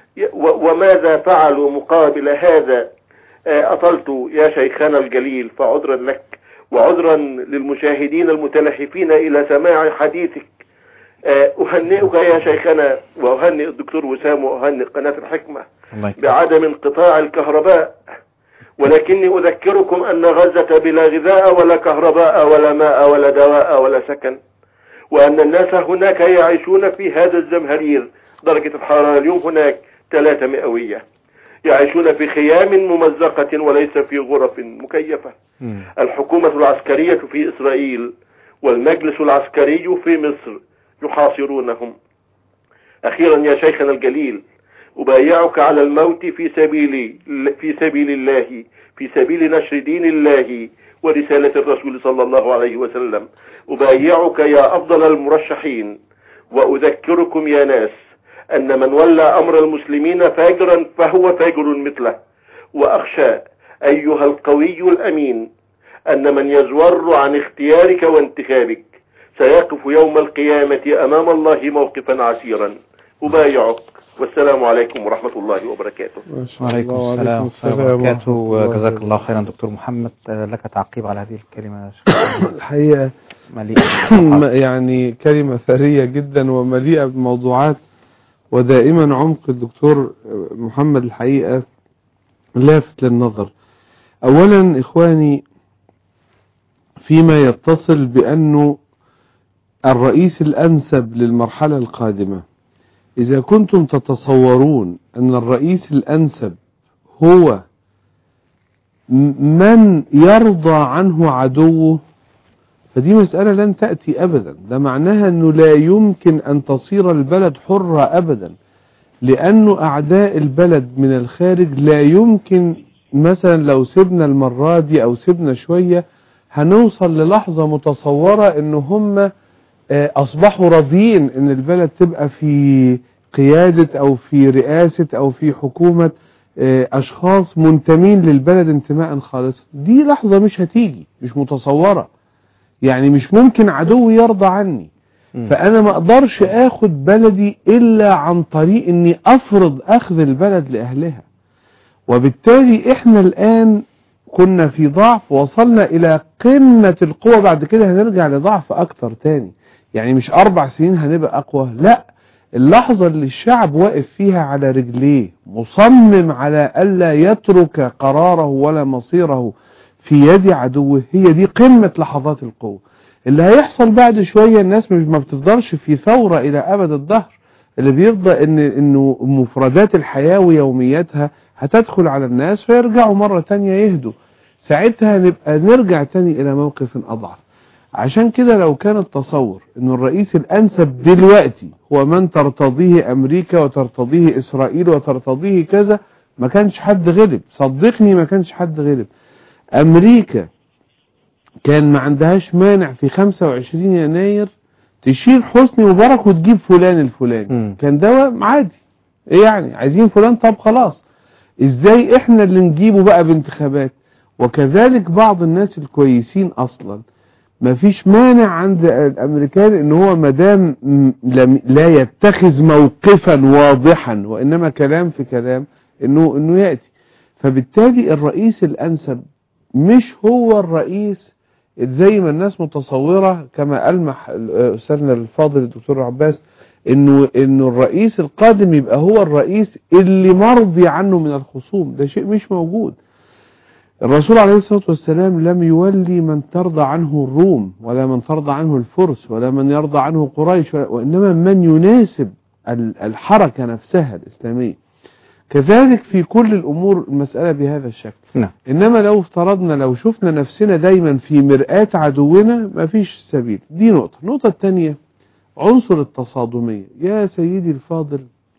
و- وماذا فعلوا مقابل هذا آه، أطلت يا شيخنا الجليل فعذرا لك وعذرا للمشاهدين المتلهفين إلى سماع حديثك آه، أهنئك يا شيخنا وأهنئ الدكتور وسام وأهنئ قناة الحكمة الله يكرمك. بعدم انقطاع الكهرباء ولكني أذكركم أن غزة بلا غذاء ولا كهرباء ولا ماء ولا دواء ولا سكن وأن الناس هناك يعيشون في هذا الزمهرير درجة الحرارة اليوم هناك ثلاثة مئوية يعيشون في خيام ممزقة وليس في غرف مكيفة الحكومة العسكرية في إسرائيل والمجلس العسكري في مصر يحاصرونهم أخيرا يا شيخنا الجليل أبايعك على الموت في سبيل في سبيل الله في سبيل نشر دين الله ورسالة الرسول صلى الله عليه وسلم أبايعك يا أفضل المرشحين وأذكركم يا ناس أن من ولى أمر المسلمين فاجرا فهو فاجر مثله وأخشى أيها القوي الأمين أن من يزور عن اختيارك وانتخابك سيقف يوم القيامة أمام الله موقفا عسيرا أبايعك والسلام عليكم ورحمة الله وبركاته وعليكم السلام ورحمة الله وبركاته وجزاك الله خيرا دكتور محمد آه، لك تعقيب على هذه الكلمة يا شيخ الحقيقة مليئة يعني كلمة ثرية جدا ومليئة بموضوعات ودائما عمق الدكتور محمد الحقيقة لافت للنظر أولا إخواني فيما يتصل بأنه الرئيس الأنسب للمرحلة القادمة إذا كنتم تتصورون أن الرئيس الأنسب هو من يرضى عنه عدوه فدي مسألة لن تأتي أبدا ده معناها أنه لا يمكن أن تصير البلد حرة أبدا لأنه أعداء البلد من الخارج لا يمكن مثلا لو سيبنا المرة دي أو سيبنا شوية هنوصل للحظة متصورة أن هم أصبحوا راضيين أن البلد تبقى في قيادة أو في رئاسة أو في حكومة أشخاص منتمين للبلد انتماء خالصا دي لحظة مش هتيجي مش متصورة يعني مش ممكن عدو يرضى عني فأنا ما أقدرش أخد بلدي إلا عن طريق أني أفرض أخذ البلد لأهلها وبالتالي إحنا الآن كنا في ضعف وصلنا إلى قمة القوة بعد كده هنرجع لضعف أكتر تاني يعني مش أربع سنين هنبقى أقوى لا اللحظة اللي الشعب واقف فيها على رجليه مصمم على ألا يترك قراره ولا مصيره في يد عدوه هي دي قمة لحظات القوة اللي هيحصل بعد شوية الناس مش ما بتفضلش في ثورة إلى أبد الدهر اللي بيرضى إن إنه مفردات الحياة ويومياتها هتدخل على الناس فيرجعوا مرة تانية يهدوا ساعتها نبقى نرجع تاني إلى موقف أضعف عشان كده لو كان التصور إنه الرئيس الأنسب دلوقتي هو من ترتضيه أمريكا وترتضيه إسرائيل وترتضيه كذا ما كانش حد غلب صدقني ما كانش حد غلب أمريكا كان ما عندهاش مانع في 25 يناير تشيل حسني مبارك وتجيب فلان الفلاني كان ده عادي ايه يعني عايزين فلان طب خلاص ازاي احنا اللي نجيبه بقى بانتخابات وكذلك بعض الناس الكويسين اصلا ما فيش مانع عند الامريكان ان هو مدام لا يتخذ موقفا واضحا وانما كلام في كلام انه انه ياتي فبالتالي الرئيس الانسب مش هو الرئيس زي ما الناس متصورة كما ألمح أستاذنا الفاضل الدكتور عباس إنه إنه الرئيس القادم يبقى هو الرئيس اللي مرضي عنه من الخصوم ده شيء مش موجود الرسول عليه الصلاة والسلام لم يولي من ترضى عنه الروم ولا من ترضى عنه الفرس ولا من يرضى عنه قريش وإنما من يناسب الحركة نفسها الإسلامية كذلك في كل الأمور المسألة بهذا الشكل نعم. إنما لو افترضنا لو شفنا نفسنا دايما في مرآة عدونا ما فيش سبيل دي نقطة النقطة الثانية عنصر التصادمية يا سيدي الفاضل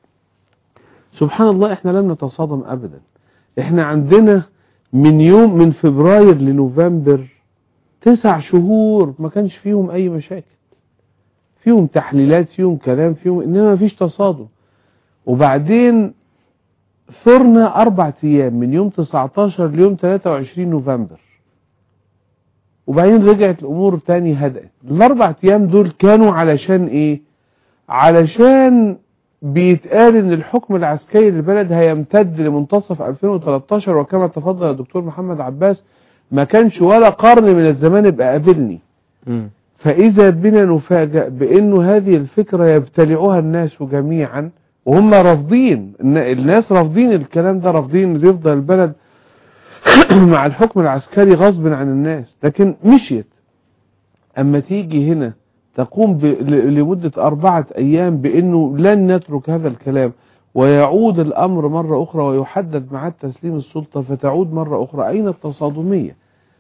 سبحان الله احنا لم نتصادم أبدا احنا عندنا من يوم من فبراير لنوفمبر تسع شهور ما كانش فيهم أي مشاكل فيهم تحليلات فيهم كلام فيهم إنما ما فيش تصادم وبعدين ثرنا أربع أيام من يوم 19 ليوم 23 نوفمبر وبعدين رجعت الأمور تاني هدأت الأربع أيام دول كانوا علشان إيه علشان بيتقال إن الحكم العسكري للبلد هيمتد لمنتصف 2013 وكما تفضل الدكتور محمد عباس ما كانش ولا قرن من الزمان يبقى قابلني فإذا بنا نفاجأ بأنه هذه الفكرة يبتلعها الناس جميعا وهم رافضين الناس رافضين الكلام ده رافضين ان يفضل البلد مع الحكم العسكري غصب عن الناس لكن مشيت اما تيجي هنا تقوم ب... ل- لمدة أربعة أيام بأنه لن نترك هذا الكلام ويعود الأمر مرة أخرى ويحدد ميعاد تسليم السلطة فتعود مرة أخرى أين التصادمية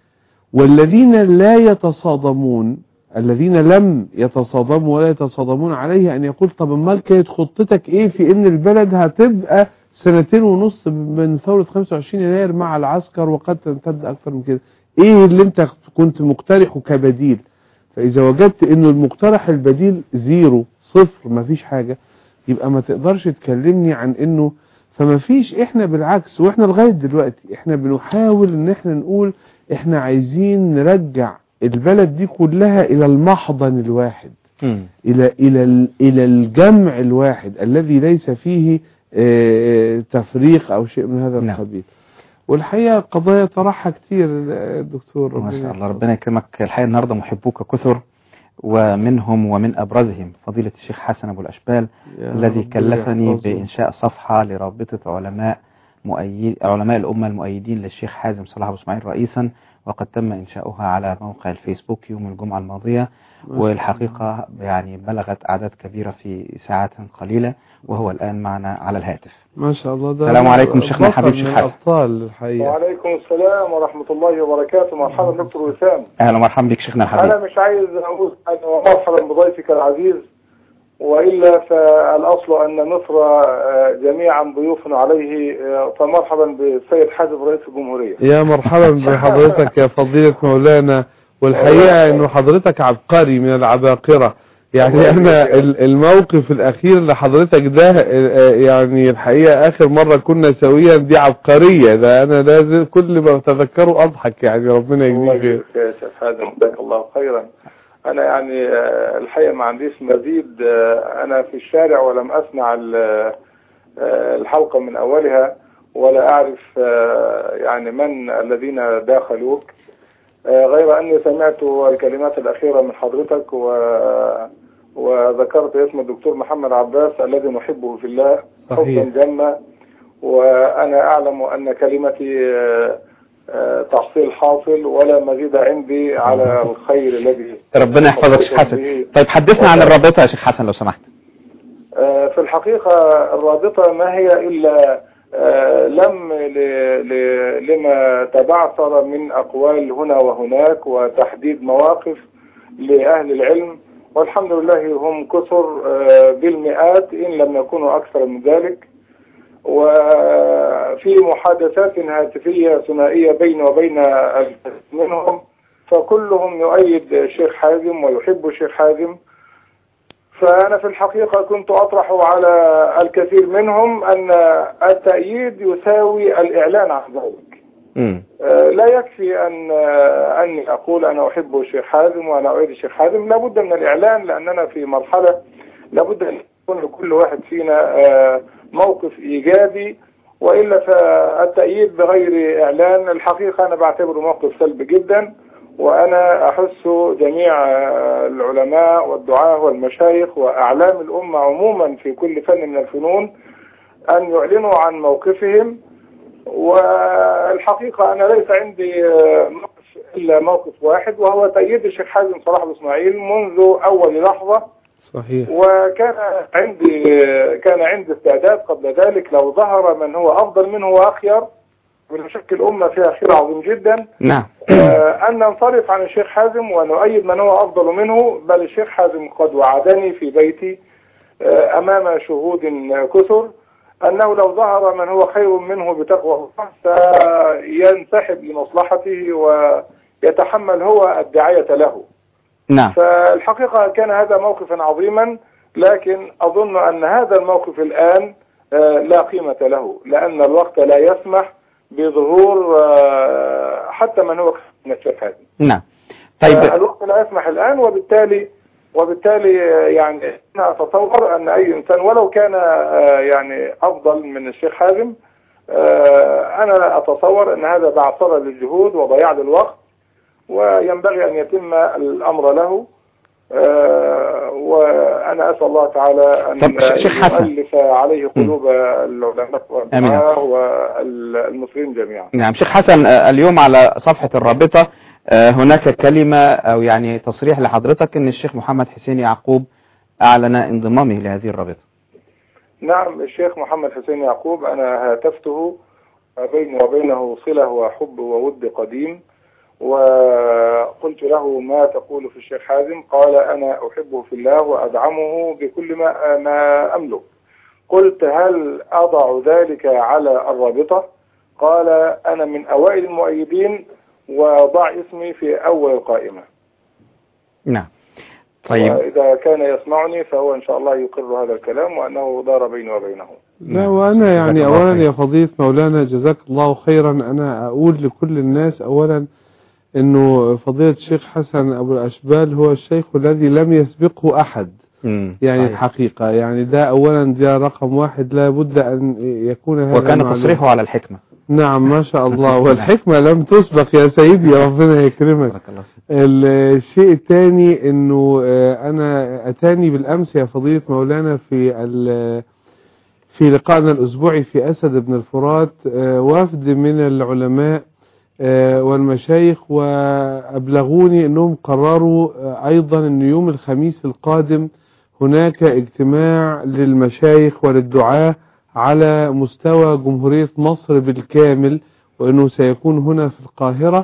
والذين لا يتصادمون الذين لم يتصادموا ولا يتصادمون عليه أن يقول طب امال كانت خطتك إيه في أن البلد هتبقى سنتين ونص من ثورة 25 يناير مع العسكر وقد تمتد أكثر من كده إيه اللي أنت كنت مقترحه كبديل فإذا وجدت أنه المقترح البديل زيرو صفر مفيش حاجة يبقى ما تقدرش تكلمني عن أنه فما فيش إحنا بالعكس وإحنا لغاية دلوقتي إحنا بنحاول أن إحنا نقول إحنا عايزين نرجع البلد دي كلها إلى المحضن الواحد إلى إلى ال- إلى الجمع الواحد الذي ليس فيه آه، تفريق أو شيء من هذا القبيل والحقيقة قضايا طرحها كتير آه، دكتور ما ربنا شاء الله ربنا يكرمك الحقيقة النهاردة محبوك كثر ومنهم ومن أبرزهم فضيلة الشيخ حسن أبو الأشبال يا الذي ربنا كلفني يحفظه. بإنشاء صفحة لرابطة علماء مؤيد علماء الأمة المؤيدين للشيخ حازم صلاح أبو إسماعيل رئيسا وقد تم إنشاؤها على موقع الفيسبوك يوم الجمعة الماضية ما شاء والحقيقة يعني بلغت أعداد كبيرة في ساعات قليلة وهو الآن معنا على الهاتف ما شاء الله ده السلام عليكم شيخنا بطل الحبيب من شيخ حسن الأبطال الحقيقة وعليكم السلام ورحمة الله وبركاته مرحبا دكتور وسام أهلا ومرحبا بك شيخنا الحبيب أنا مش عايز أقول أن مرحبا بضيفك العزيز وإلا فالأصل أن مصر آه، جميعا ضيوف عليه آه، فمرحبا بالسيد حازم رئيس الجمهورية يا مرحبا بحضرتك يا فضيلة مولانا والحقيقة انه حضرتك عبقري من العباقرة يعني انا ال- الموقف الاخير لحضرتك ده آه، يعني الحقيقة اخر مرة كنا سويا دي عبقرية ده انا لازم كل ما اتذكره اضحك يعني ربنا الله يجزيك خير يجزيك يا شيخ حازم جزاك الله خيرا أنا يعني آه، الحقيقة ما عنديش مزيد آه، أنا في الشارع ولم أسمع ال- آه، الحلقة من أولها ولا أعرف آه، يعني من الذين داخلوك آه، غير أني سمعت الكلمات الأخيرة من حضرتك و وذكرت اسم الدكتور محمد عباس الذي نحبه في الله حبا صحيح. جما وأنا أعلم أن كلمتي آه، آه، تحصيل حاصل ولا مزيد عندي على الخير الذي ربنا يحفظك شيخ حسن طيب حدثنا عن الرابطة يا شيخ حسن لو سمحت آه، في الحقيقة الرابطة ما هي إلا آه، لم ل- ل- لما تبعثر من أقوال هنا وهناك وتحديد مواقف لأهل العلم والحمد لله هم كثر آه، بالمئات إن لم يكونوا أكثر من ذلك وفي محادثات هاتفية ثنائية بيني وبين الكثير منهم فكلهم يؤيد الشيخ حازم ويحب الشيخ حازم فأنا في الحقيقة كنت أطرح على الكثير منهم أن التأييد يساوي الإعلان عن ذلك آه، لا يكفي أن آه، أني أقول أنا أحب الشيخ حازم وأنا أؤيد الشيخ حازم لابد من الإعلان لأننا في مرحلة لابد أن يكون لكل واحد فينا آه، موقف إيجابي وإلا فالتأييد بغير إعلان الحقيقة أنا بعتبره موقف سلبي جدا وأنا أحس جميع آه، العلماء والدعاة والمشايخ وأعلام الأمة عموما في كل فن من الفنون أن يعلنوا عن موقفهم والحقيقة أنا ليس عندي آه، موقف إلا موقف واحد وهو تأييد الشيخ حازم صلاح بن إسماعيل منذ أول لحظة صحيح وكان عندي كان عندي استعداد قبل ذلك لو ظهر من هو أفضل منه وأخير ونشكل أمة فيها خير عظيم جدا نعم آه، أن ننصرف عن الشيخ حازم ونؤيد من هو أفضل منه بل الشيخ حازم قد وعدني في بيتي آه، أمام شهود كثر أنه لو ظهر من هو خير منه بتقوى الله سينسحب لمصلحته ويتحمل هو الدعاية له نعم فالحقيقة كان هذا موقفا عظيما لكن أظن أن هذا الموقف الآن آه، لا قيمة له لأن الوقت لا يسمح بظهور آه، حتى من هو من الشيخ حازم نعم طيب آه، الوقت لا يسمح الآن وبالتالي وبالتالي آه، يعني أنا أتصور أن أي إنسان ولو كان آه، يعني أفضل من الشيخ حازم آه، أنا أتصور أن هذا بعثرة للجهود وضياع للوقت وينبغي أن يتم الأمر له آه، وأنا أسأل الله تعالى أن طب شيخ حسن. يؤلف عليه قلوب العلماء آمين. والدعاة والمسلمين جميعا نعم شيخ حسن آه، اليوم على صفحة الرابطة آه، هناك كلمة أو يعني تصريح لحضرتك أن الشيخ محمد حسين يعقوب أعلن انضمامه لهذه الرابطة نعم الشيخ محمد حسين يعقوب أنا هاتفته بيني وبينه صلة وحب وود قديم وقلت له ما تقول في الشيخ حازم قال أنا أحبه في الله وأدعمه بكل ما, ما أملك قلت هل أضع ذلك على الرابطة قال أنا من أوائل المؤيدين وضع اسمي في أول القائمة نعم طيب وإذا كان يسمعني فهو إن شاء الله يقر هذا الكلام وأنه دار بيني وبينه لا وأنا يعني جزاك الله أولا خير. يا فضيلة مولانا جزاك الله خيرا أنا أقول لكل الناس أولا أنه فضيلة الشيخ حسن أبو الأشبال هو الشيخ الذي لم يسبقه أحد مم. يعني صحيح. الحقيقة يعني ده أولا ده رقم واحد لا بد أن يكون هذا وكان معلوم. تصريحه على الحكمة نعم ما شاء الله والحكمة لم تسبق يا سيدي يا ربنا يكرمك بارك الله فيك. الشيء الثاني انه آه، انا اتاني بالامس يا فضيلة مولانا في ال- في لقائنا الاسبوعي في اسد بن الفرات آه، وفد من العلماء آه، والمشايخ وابلغوني انهم قرروا آه، ايضا ان يوم الخميس القادم هناك اجتماع للمشايخ وللدعاة على مستوى جمهورية مصر بالكامل وانه سيكون هنا في القاهرة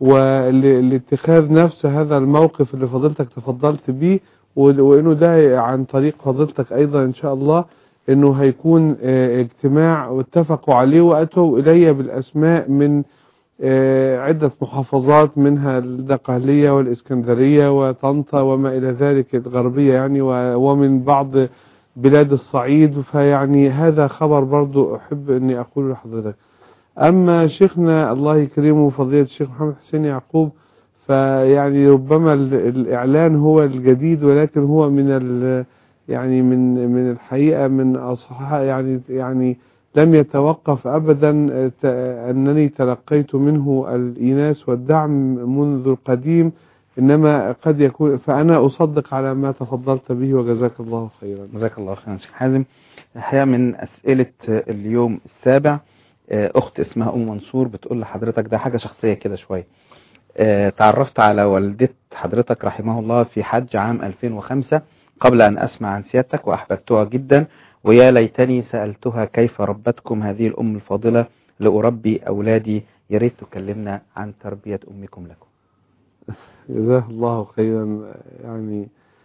ولاتخاذ نفس هذا الموقف اللي فضلتك تفضلت به و- وانه ده عن طريق فضلتك ايضا ان شاء الله انه هيكون آه، اجتماع واتفقوا عليه واتوا الي بالاسماء من آه، عدة محافظات منها الدقهلية والإسكندرية وطنطا وما إلى ذلك الغربية يعني و- ومن بعض بلاد الصعيد فيعني هذا خبر برضو أحب أني أقول لحضرتك أما شيخنا الله يكرمه فضيلة الشيخ محمد حسين يعقوب فيعني ربما ال- الإعلان هو الجديد ولكن هو من ال يعني من من الحقيقة من أصحاب يعني يعني لم يتوقف أبدا ت- أنني تلقيت منه الإيناس والدعم منذ القديم إنما قد يكون فأنا أصدق على ما تفضلت به وجزاك الله خيرا جزاك الله خيرا شيخ حازم الحقيقة من أسئلة اليوم السابع آه، أخت اسمها أم منصور بتقول لحضرتك ده حاجة شخصية كده شوية آه، تعرفت على والدة حضرتك رحمه الله في حج عام 2005 قبل أن أسمع عن سيادتك وأحببتها جدا ويا ليتني سألتها كيف ربتكم هذه الأم الفاضلة لأربي أولادي يا ريت تكلمنا عن تربية أمكم لكم جزاه الله خيرا يعني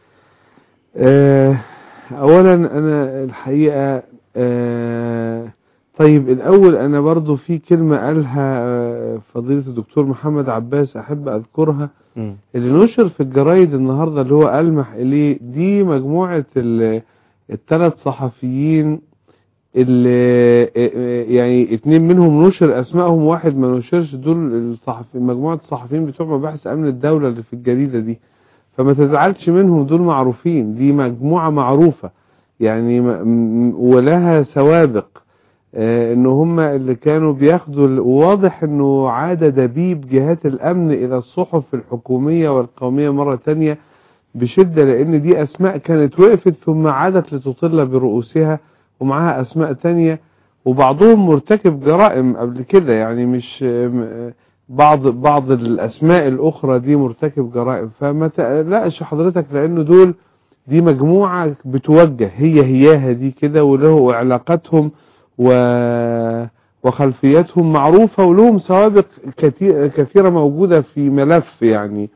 آه، أولا أنا الحقيقة آه، طيب الأول أنا برضو في كلمة قالها آه، فضيلة الدكتور محمد عباس أحب أذكرها اللي نشر في الجرايد النهاردة اللي هو ألمح إليه دي مجموعة ال- الثلاث صحفيين اللي يعني اتنين منهم نشر اسمائهم واحد ما نشرش دول الصحفي مجموعة الصحفيين بتوع مباحث امن الدولة اللي في الجريدة دي فما تزعلش منهم دول معروفين دي مجموعة معروفة يعني م- م- ولها سوابق آه، ان هم اللي كانوا بياخدوا ال- وواضح انه عاد دبيب جهات الامن الى الصحف الحكومية والقومية مرة تانية بشدة لان دي اسماء كانت وقفت ثم عادت لتطل برؤوسها ومعاها اسماء تانية وبعضهم مرتكب جرائم قبل كده يعني مش م- بعض بعض الاسماء الاخرى دي مرتكب جرائم فما تقلقش حضرتك لانه دول دي مجموعة بتوجه هي هياها دي كده وله علاقاتهم و وخلفياتهم معروفة ولهم سوابق كتير كثيرة موجودة في ملف يعني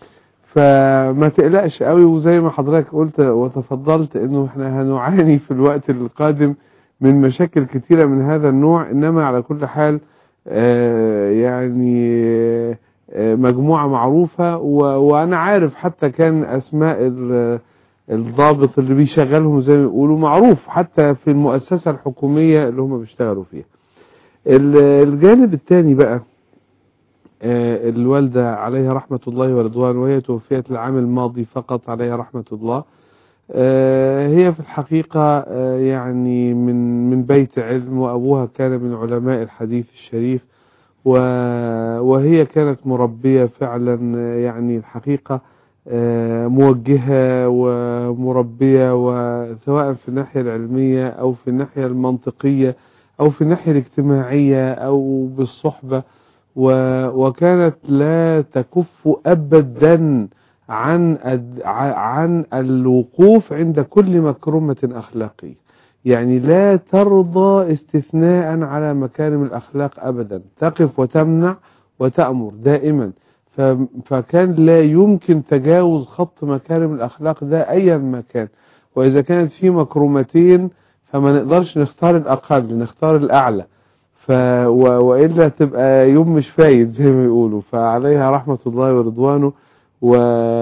فما تقلقش قوي وزي ما حضرتك قلت وتفضلت انه احنا هنعاني في الوقت القادم من مشاكل كثيرة من هذا النوع انما على كل حال آه، يعني آه، مجموعة معروفة و- وانا عارف حتى كان اسماء ال- الضابط اللي بيشغلهم زي ما بيقولوا معروف حتى في المؤسسة الحكومية اللي هم بيشتغلوا فيها ال- الجانب الثاني بقى آه، الوالدة عليها رحمة الله ورضوان وهي توفيت العام الماضي فقط عليها رحمة الله آه، هي في الحقيقة آه، يعني من من بيت علم وأبوها كان من علماء الحديث الشريف و- وهي كانت مربية فعلا آه، يعني الحقيقة آه، موجهة ومربية وسواء في الناحية العلمية أو في الناحية المنطقية أو في الناحية الاجتماعية أو بالصحبة و- وكانت لا تكف أبدا عن الد- ع- عن الوقوف عند كل مكرمة أخلاقية يعني لا ترضى استثناء على مكارم الأخلاق أبدا تقف وتمنع وتأمر دائما ف- فكان لا يمكن تجاوز خط مكارم الأخلاق ده أيا ما كان وإذا كانت في مكرمتين فما نقدرش نختار الأقل نختار الأعلى ف و... وإلا تبقى يوم مش فايد زي ما يقولوا فعليها رحمة الله ورضوانه و...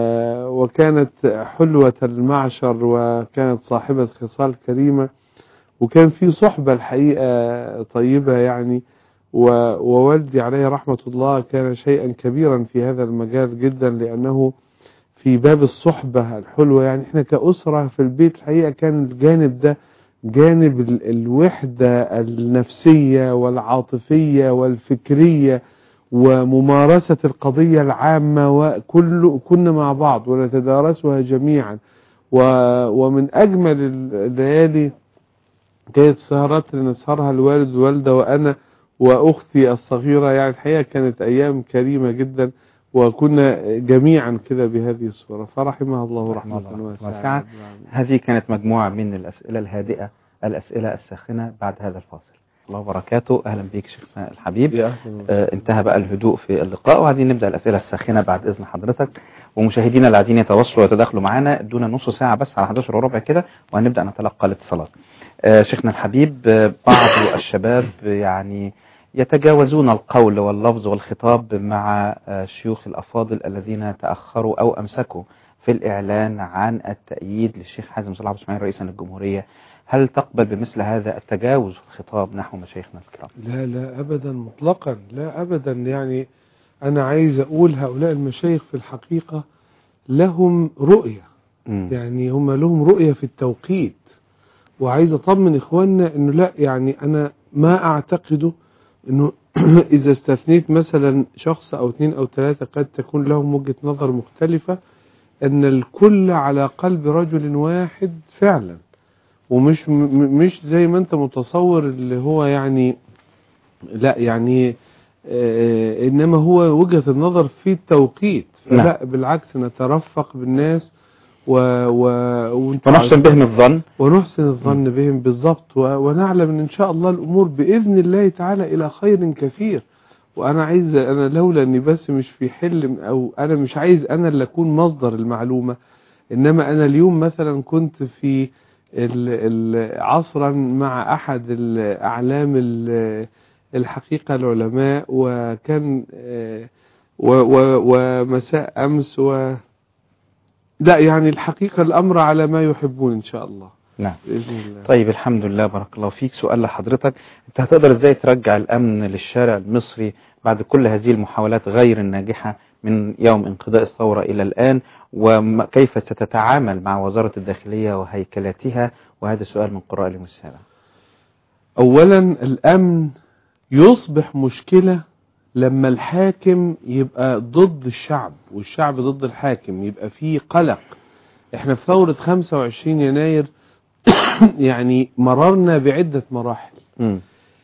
وكانت حلوة المعشر وكانت صاحبة خصال كريمة وكان في صحبة الحقيقة طيبة يعني و... ووالدي عليه رحمة الله كان شيئا كبيرا في هذا المجال جدا لأنه في باب الصحبة الحلوة يعني احنا كأسرة في البيت الحقيقة كان الجانب ده جانب ال- الوحدة النفسية والعاطفية والفكرية وممارسة القضية العامة وكل كنا مع بعض ونتدارسها جميعا و ومن أجمل الليالي كانت سهرات اللي نسهرها الوالد والوالدة وأنا وأختي الصغيرة يعني الحقيقة كانت أيام كريمة جدا وكنا جميعا كده بهذه الصورة فرحمها الله رحمة واسعة واسعة هذه كانت مجموعة من الأسئلة الهادئة الأسئلة الساخنة بعد هذا الفاصل الله وبركاته أهلا بيك شيخنا الحبيب يا أهلا آه انتهى بقى الهدوء في اللقاء وعايزين نبدأ الأسئلة الساخنة بعد إذن حضرتك ومشاهدينا اللي عايزين يتواصلوا ويتداخلوا معانا ادونا نص ساعة بس على 11 وربع كده وهنبدأ نتلقى الاتصالات آه شيخنا الحبيب آه بعض الشباب يعني يتجاوزون القول واللفظ والخطاب مع آه، شيوخ الأفاضل الذين تأخروا أو أمسكوا في الإعلان عن التأييد للشيخ حازم صلاح أبو إسماعيل رئيسا للجمهورية هل تقبل بمثل هذا التجاوز في الخطاب نحو مشايخنا الكرام لا لا أبدا مطلقا لا أبدا يعني أنا عايز أقول هؤلاء المشايخ في الحقيقة لهم رؤية مم. يعني هم لهم رؤية في التوقيت وعايز أطمن إخواننا أنه لا يعني أنا ما أعتقده أنه إذا استثنيت مثلا شخص أو اثنين أو ثلاثة قد تكون لهم وجهة نظر مختلفة أن الكل على قلب رجل واحد فعلا ومش م- م- مش زي ما أنت متصور اللي هو يعني لا يعني آه، إنما هو وجهة النظر في التوقيت فلا بالعكس نترفق بالناس و و وانتوا ونحسن عارفين- بهم الظن ونحسن الظن بهم بالضبط و... ونعلم ان ان شاء الله الامور باذن الله تعالى الى خير كثير وانا عايز انا لولا اني بس مش في حلم او انا مش عايز انا اللي اكون مصدر المعلومه انما انا اليوم مثلا كنت في ال... ال... عصرا مع احد الاعلام ال... الحقيقه العلماء وكان آه، و... و... ومساء امس و لا يعني الحقيقه الامر على ما يحبون ان شاء الله نعم باذن الله طيب الحمد لله بارك الله فيك سؤال لحضرتك انت هتقدر ازاي ترجع الامن للشارع المصري بعد كل هذه المحاولات غير الناجحة من يوم انقضاء الثورة الى الان وكيف ستتعامل مع وزارة الداخلية وهيكلتها وهذا سؤال من قراء اليوم السابع اولا الامن يصبح مشكلة لما الحاكم يبقى ضد الشعب والشعب ضد الحاكم يبقى فيه قلق احنا في ثورة 25 يناير يعني مررنا بعدة مراحل مم.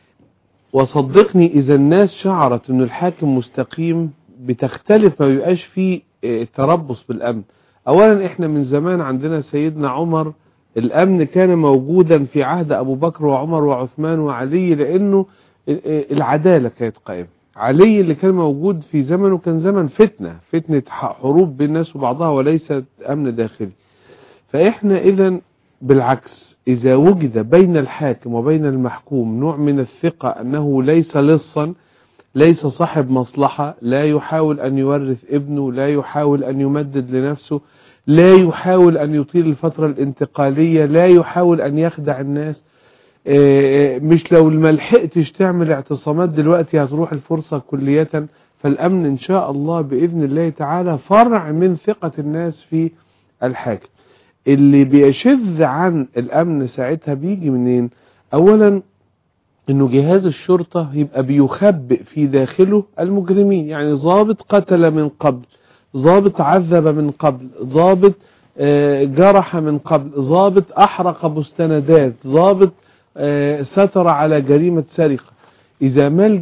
وصدقني اذا الناس شعرت ان الحاكم مستقيم بتختلف ما بيبقاش فيه اه، تربص بالامن اولا احنا من زمان عندنا سيدنا عمر الامن كان موجودا في عهد ابو بكر وعمر وعثمان وعلي لانه اه، اه، العدالة كانت قائمة علي اللي كان موجود في زمنه كان زمن فتنة فتنة ح- حروب بين الناس وبعضها وليست امن داخلي فاحنا اذا بالعكس إذا وجد بين الحاكم وبين المحكوم نوع من الثقة أنه ليس لصا ليس صاحب مصلحة لا يحاول أن يورث ابنه لا يحاول أن يمدد لنفسه لا يحاول أن يطيل الفترة الانتقالية لا يحاول أن يخدع الناس آه، مش لو ما لحقتش تعمل اعتصامات دلوقتي هتروح الفرصة كلية فالأمن إن شاء الله بإذن الله تعالى فرع من ثقة الناس في الحاكم اللي بيشذ عن الامن ساعتها بيجي منين اولا انه جهاز الشرطة يبقى بيخبئ في داخله المجرمين يعني ضابط قتل من قبل ضابط عذب من قبل ضابط آه، جرح من قبل ضابط احرق مستندات ضابط آه، ستر على جريمة سرقة اذا ما الج-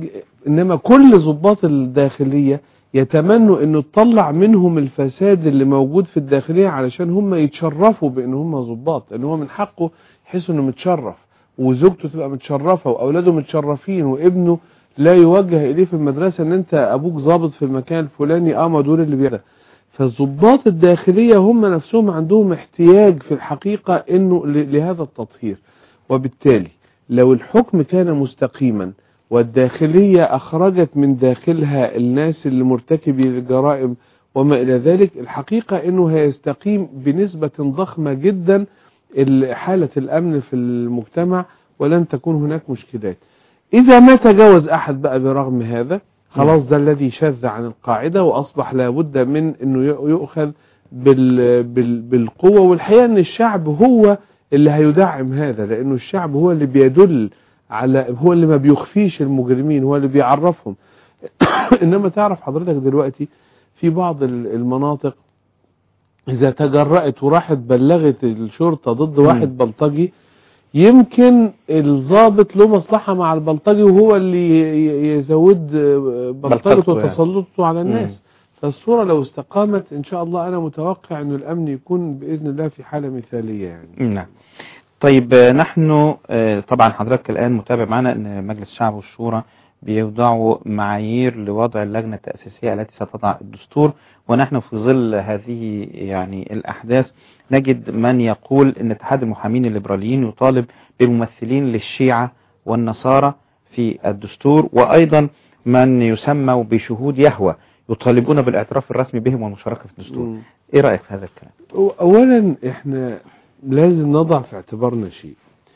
انما كل ضباط الداخلية يتمنوا انه تطلع منهم الفساد اللي موجود في الداخلية علشان هم يتشرفوا بان هم ضباط لان هو من حقه يحس انه متشرف وزوجته تبقى متشرفة واولاده متشرفين وابنه لا يوجه اليه في المدرسة ان انت ابوك ضابط في المكان الفلاني اه ما دول اللي بيعمل فالضباط الداخلية هم نفسهم عندهم احتياج في الحقيقة انه ل- لهذا التطهير وبالتالي لو الحكم كان مستقيما والداخلية أخرجت من داخلها الناس اللي مرتكبي الجرائم وما إلى ذلك الحقيقة أنه هيستقيم بنسبة ضخمة جدا ال- حالة الأمن في المجتمع ولن تكون هناك مشكلات إذا ما تجاوز أحد بقى برغم هذا خلاص ده الذي شذ عن القاعدة وأصبح لابد من أنه ي- يؤخذ بال بال بالقوة والحقيقة أن الشعب هو اللي هيدعم هذا لأنه الشعب هو اللي بيدل على هو اللي ما بيخفيش المجرمين هو اللي بيعرفهم إنما تعرف حضرتك دلوقتي في بعض ال- المناطق إذا تجرأت وراحت بلغت الشرطة ضد واحد بلطجي يمكن الضابط له مصلحة مع البلطجي وهو اللي ي- يزود بلطجته بلطجته يعني. وتسلطه على الناس فالصورة لو استقامت إن شاء الله أنا متوقع أن الأمن يكون بإذن الله في حالة مثالية يعني نعم طيب آه، نحن آه، طبعا حضرتك الآن متابع معنا أن مجلس الشعب والشورى بيوضعوا معايير لوضع اللجنة التأسيسية التي ستضع الدستور ونحن في ظل هذه يعني الأحداث نجد من يقول أن اتحاد المحامين الليبراليين يطالب بممثلين للشيعة والنصارى في الدستور وأيضا من يسمى بشهود يهوى يطالبون بالاعتراف الرسمي بهم والمشاركة في الدستور مم. ايه رأيك في هذا الكلام أولا إحنا لازم نضع في اعتبارنا شيء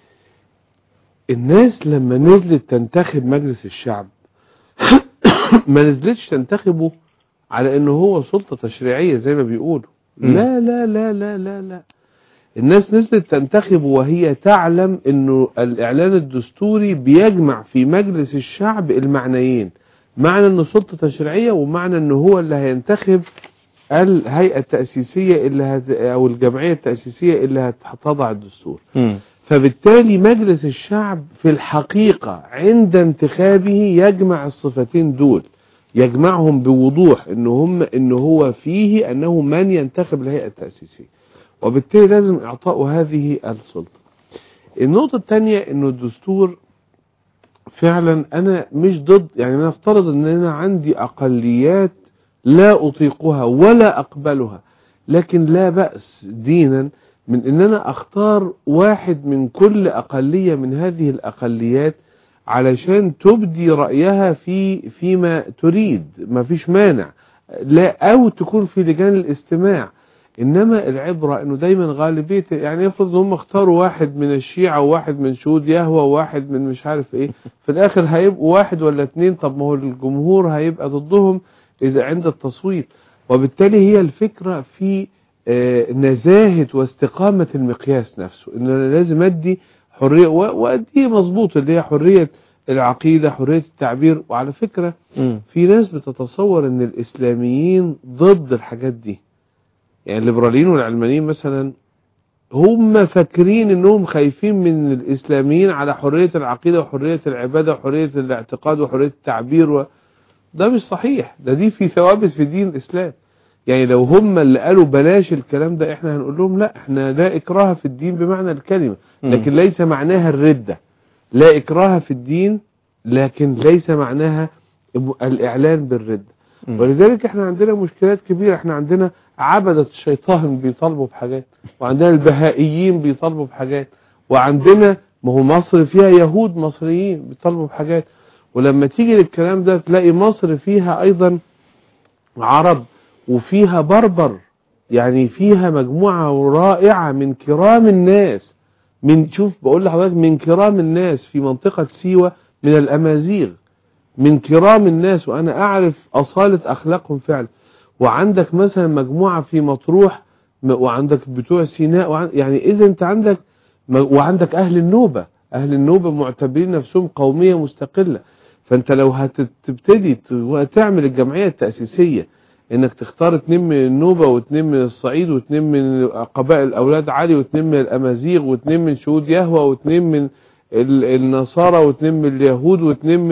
الناس لما نزلت تنتخب مجلس الشعب ما نزلتش تنتخبه على انه هو سلطة تشريعية زي ما بيقولوا مم. لا لا لا لا لا لا الناس نزلت تنتخب وهي تعلم انه الاعلان الدستوري بيجمع في مجلس الشعب المعنيين معنى انه سلطة تشريعية ومعنى انه هو اللي هينتخب الهيئة التأسيسية اللي هت... او الجمعية التأسيسية اللي هتضع الدستور مم. فبالتالي مجلس الشعب في الحقيقة عند انتخابه يجمع الصفتين دول يجمعهم بوضوح ان هم ان هو فيه انه من ينتخب الهيئة التأسيسية وبالتالي لازم اعطاء هذه السلطة النقطة الثانية انه الدستور فعلا انا مش ضد يعني نفترض ان انا عندي اقليات لا اطيقها ولا اقبلها لكن لا بأس دينا من ان انا اختار واحد من كل اقلية من هذه الاقليات علشان تبدي رأيها في فيما تريد ما فيش مانع لا او تكون في لجان الاستماع انما العبرة انه دايما غالبية يعني يفرض ان هم اختاروا واحد من الشيعة وواحد من شهود يهوى وواحد من مش عارف ايه في الاخر هيبقوا واحد ولا اتنين طب ما هو الجمهور هيبقى ضدهم اذا عند التصويت وبالتالي هي الفكرة في آه، نزاهة واستقامة المقياس نفسه ان انا لازم ادي حرية و- وادي مظبوط اللي هي حرية العقيدة حرية التعبير وعلى فكرة مم. في ناس بتتصور ان الاسلاميين ضد الحاجات دي يعني الليبراليين والعلمانيين مثلا هم فاكرين انهم خايفين من الاسلاميين على حرية العقيدة وحرية العبادة وحرية الاعتقاد وحرية التعبير و... ده مش صحيح ده دي في ثوابت في دين الاسلام يعني لو هم اللي قالوا بلاش الكلام ده احنا هنقول لهم لا احنا لا اكراه في الدين بمعنى الكلمة مم. لكن ليس معناها الردة لا اكراه في الدين لكن ليس معناها الاعلان بالردة مم. ولذلك احنا عندنا مشكلات كبيرة احنا عندنا عبدة الشيطان بيطالبوا بحاجات وعندنا البهائيين بيطالبوا بحاجات وعندنا ما هو مصر فيها يهود مصريين بيطالبوا بحاجات ولما تيجي للكلام ده تلاقي مصر فيها ايضا عرب وفيها بربر يعني فيها مجموعة رائعة من كرام الناس من شوف بقول لحضرتك من كرام الناس في منطقة سيوة من الأمازيغ من كرام الناس وأنا أعرف أصالة أخلاقهم فعلا وعندك مثلا مجموعة في مطروح م- وعندك بتوع سيناء وعن يعني إذا أنت عندك م- وعندك أهل النوبة أهل النوبة معتبرين نفسهم قومية مستقلة فأنت لو هتبتدي تعمل الجمعية التأسيسية انك تختار اتنين من النوبة واتنين من الصعيد واتنين من قبائل اولاد علي واتنين من الامازيغ واتنين من شهود يهوى واتنين من ال- النصارى واتنين من اليهود واتنين من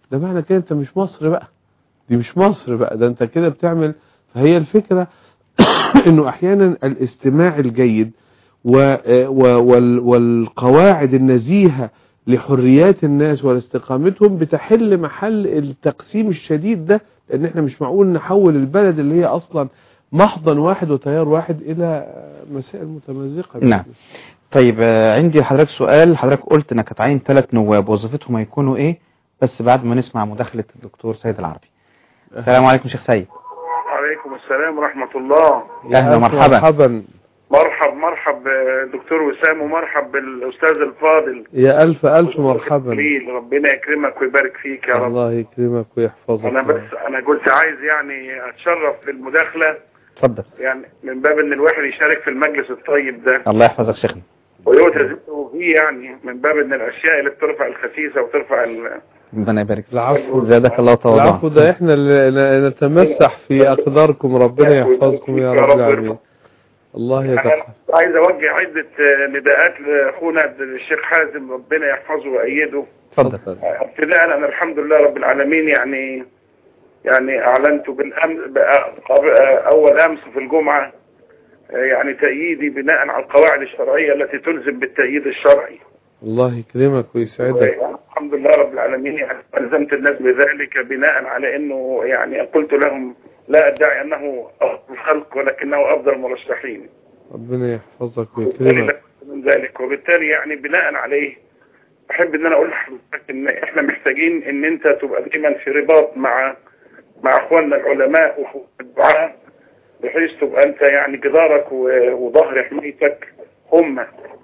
ده معنى كده انت مش مصر بقى دي مش مصر بقى ده انت كده بتعمل فهي الفكرة انه احيانا الاستماع الجيد و و وال والقواعد النزيهة لحريات الناس ولاستقامتهم بتحل محل التقسيم الشديد ده لان احنا مش معقول نحول البلد اللي هي اصلا محضن واحد وتيار واحد الى مسائل متمزقة نعم طيب آه، عندي لحضرتك سؤال حضرتك قلت انك هتعين ثلاث نواب وظيفتهم هيكونوا ايه بس بعد ما نسمع مداخلة الدكتور سيد العربي السلام عليكم شيخ سيد عليكم السلام ورحمة الله اهلا ومرحبا مرحبا مرحب مرحب دكتور وسام ومرحب بالأستاذ الفاضل يا ألف ألف مرحبا جميل ربنا يكرمك ويبارك فيك يا رب الله يكرمك ويحفظك أنا بس أنا قلت عايز يعني أتشرف بالمداخلة اتفضل يعني من باب إن الواحد يشارك في المجلس الطيب ده الله يحفظك شيخنا ويؤتى فيه يعني من باب إن الأشياء اللي بترفع الخسيسة وترفع ال... ربنا يبارك العفو زادك الله تواضعا العفو ده احنا اللي ن- نتمسح في أقداركم ربنا يحفظكم يا رب العالمين الله يتقبل أنا عايز أوجه عدة آه، نداءات لأخونا الشيخ حازم ربنا يحفظه ويأيده اتفضل ابتداء انا الحمد لله رب العالمين يعني يعني اعلنت بالامس اول امس في الجمعه آه، يعني تأييدي بناء على القواعد الشرعيه التي تلزم بالتأييد الشرعي الله يكرمك ويسعدك الحمد لله رب العالمين يعني الزمت الناس بذلك بناء على انه يعني قلت لهم لا ادعي انه افضل الخلق ولكنه افضل المرشحين ربنا يحفظك وبالتالي ويكرمك لا من ذلك وبالتالي يعني بناء عليه احب ان انا اقول لحضرتك ان احنا محتاجين ان انت تبقى دايما في رباط مع مع اخواننا العلماء والدعاء بحيث تبقى انت يعني جدارك و- وظهر حمايتك هم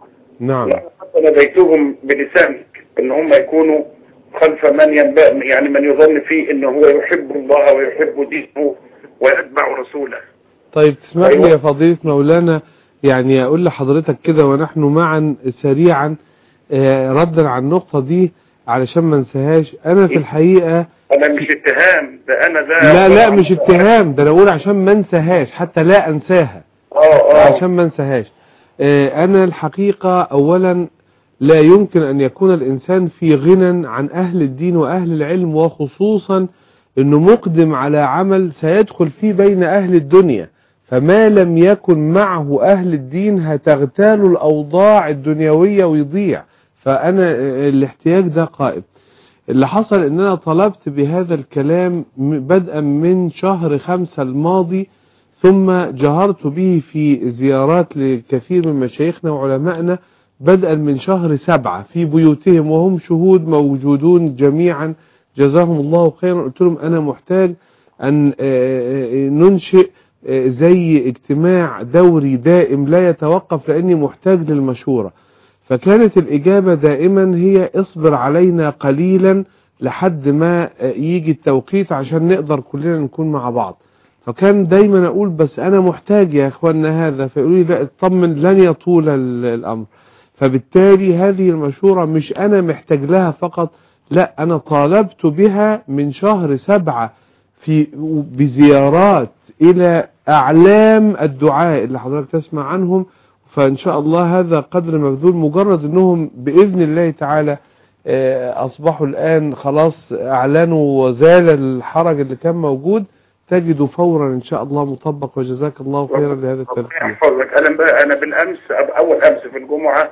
نعم حتى ناديتهم بلسانك ان هم يكونوا خلف من ينبغي يعني من يظن فيه ان هو يحب الله ويحب دينه ويتبع رسوله طيب تسمح لي يا فضيلة مولانا يعني أقول لحضرتك كده ونحن معا سريعا آه، ردا على النقطة دي علشان ما انساهاش أنا في الحقيقة انا مش اتهام ده انا ده لا لا مش اتهام ده أنا أقول عشان ما انساهاش حتى لا أنساها عشان ما انساهاش آه، أنا الحقيقة أولا لا يمكن أن يكون الإنسان في غنى عن أهل الدين وأهل العلم وخصوصا أنه مقدم على عمل سيدخل فيه بين أهل الدنيا فما لم يكن معه أهل الدين هتغتال الأوضاع الدنيوية ويضيع فأنا آه، الاحتياج ده قائم اللي حصل ان انا طلبت بهذا الكلام م- بدءا من شهر خمسة الماضي ثم جهرت به في زيارات لكثير من مشايخنا وعلمائنا بدءا من شهر سبعة في بيوتهم وهم شهود موجودون جميعا جزاهم الله خيرا قلت لهم أنا محتاج أن آه، آه، ننشئ آه، زي اجتماع دوري دائم لا يتوقف لأني محتاج للمشورة فكانت الإجابة دائما هي اصبر علينا قليلا لحد ما آه، يجي التوقيت عشان نقدر كلنا نكون مع بعض فكان دايما أقول بس أنا محتاج يا إخواننا هذا فيقولوا لي لا اطمن لن يطول ال- الأمر فبالتالي هذه المشورة مش أنا محتاج لها فقط لا أنا طالبت بها من شهر سبعة في بزيارات إلى أعلام الدعاء اللي حضرتك تسمع عنهم فإن شاء الله هذا قدر مبذول مجرد أنهم بإذن الله تعالى آه، أصبحوا الآن خلاص أعلنوا وزال الحرج اللي كان موجود تجد فورا إن شاء الله مطبق وجزاك الله خيرا لهذا التذكير يحفظك انا بقى انا بالامس أب- اول امس في الجمعه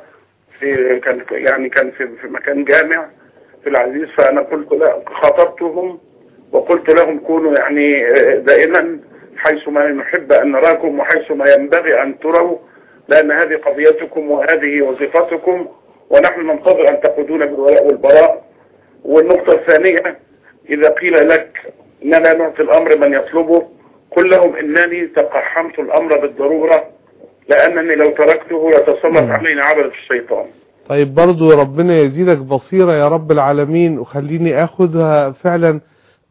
في كان يعني كان في, في مكان جامع في العزيز فانا قلت لا خاطبتهم وقلت لهم كونوا يعني آه، دائما حيث ما نحب ان نراكم وحيث ما ينبغي ان تروا لان هذه قضيتكم وهذه وظيفتكم ونحن ننتظر ان تقودون بالولاء والبراء والنقطه الثانيه اذا قيل لك اننا نعطي الامر من يطلبه قل لهم انني تقحمت الامر بالضروره لانني لو تركته يتسلط علينا عبده الشيطان طيب برضو ربنا يزيدك بصيرة يا رب العالمين وخليني اخذها فعلا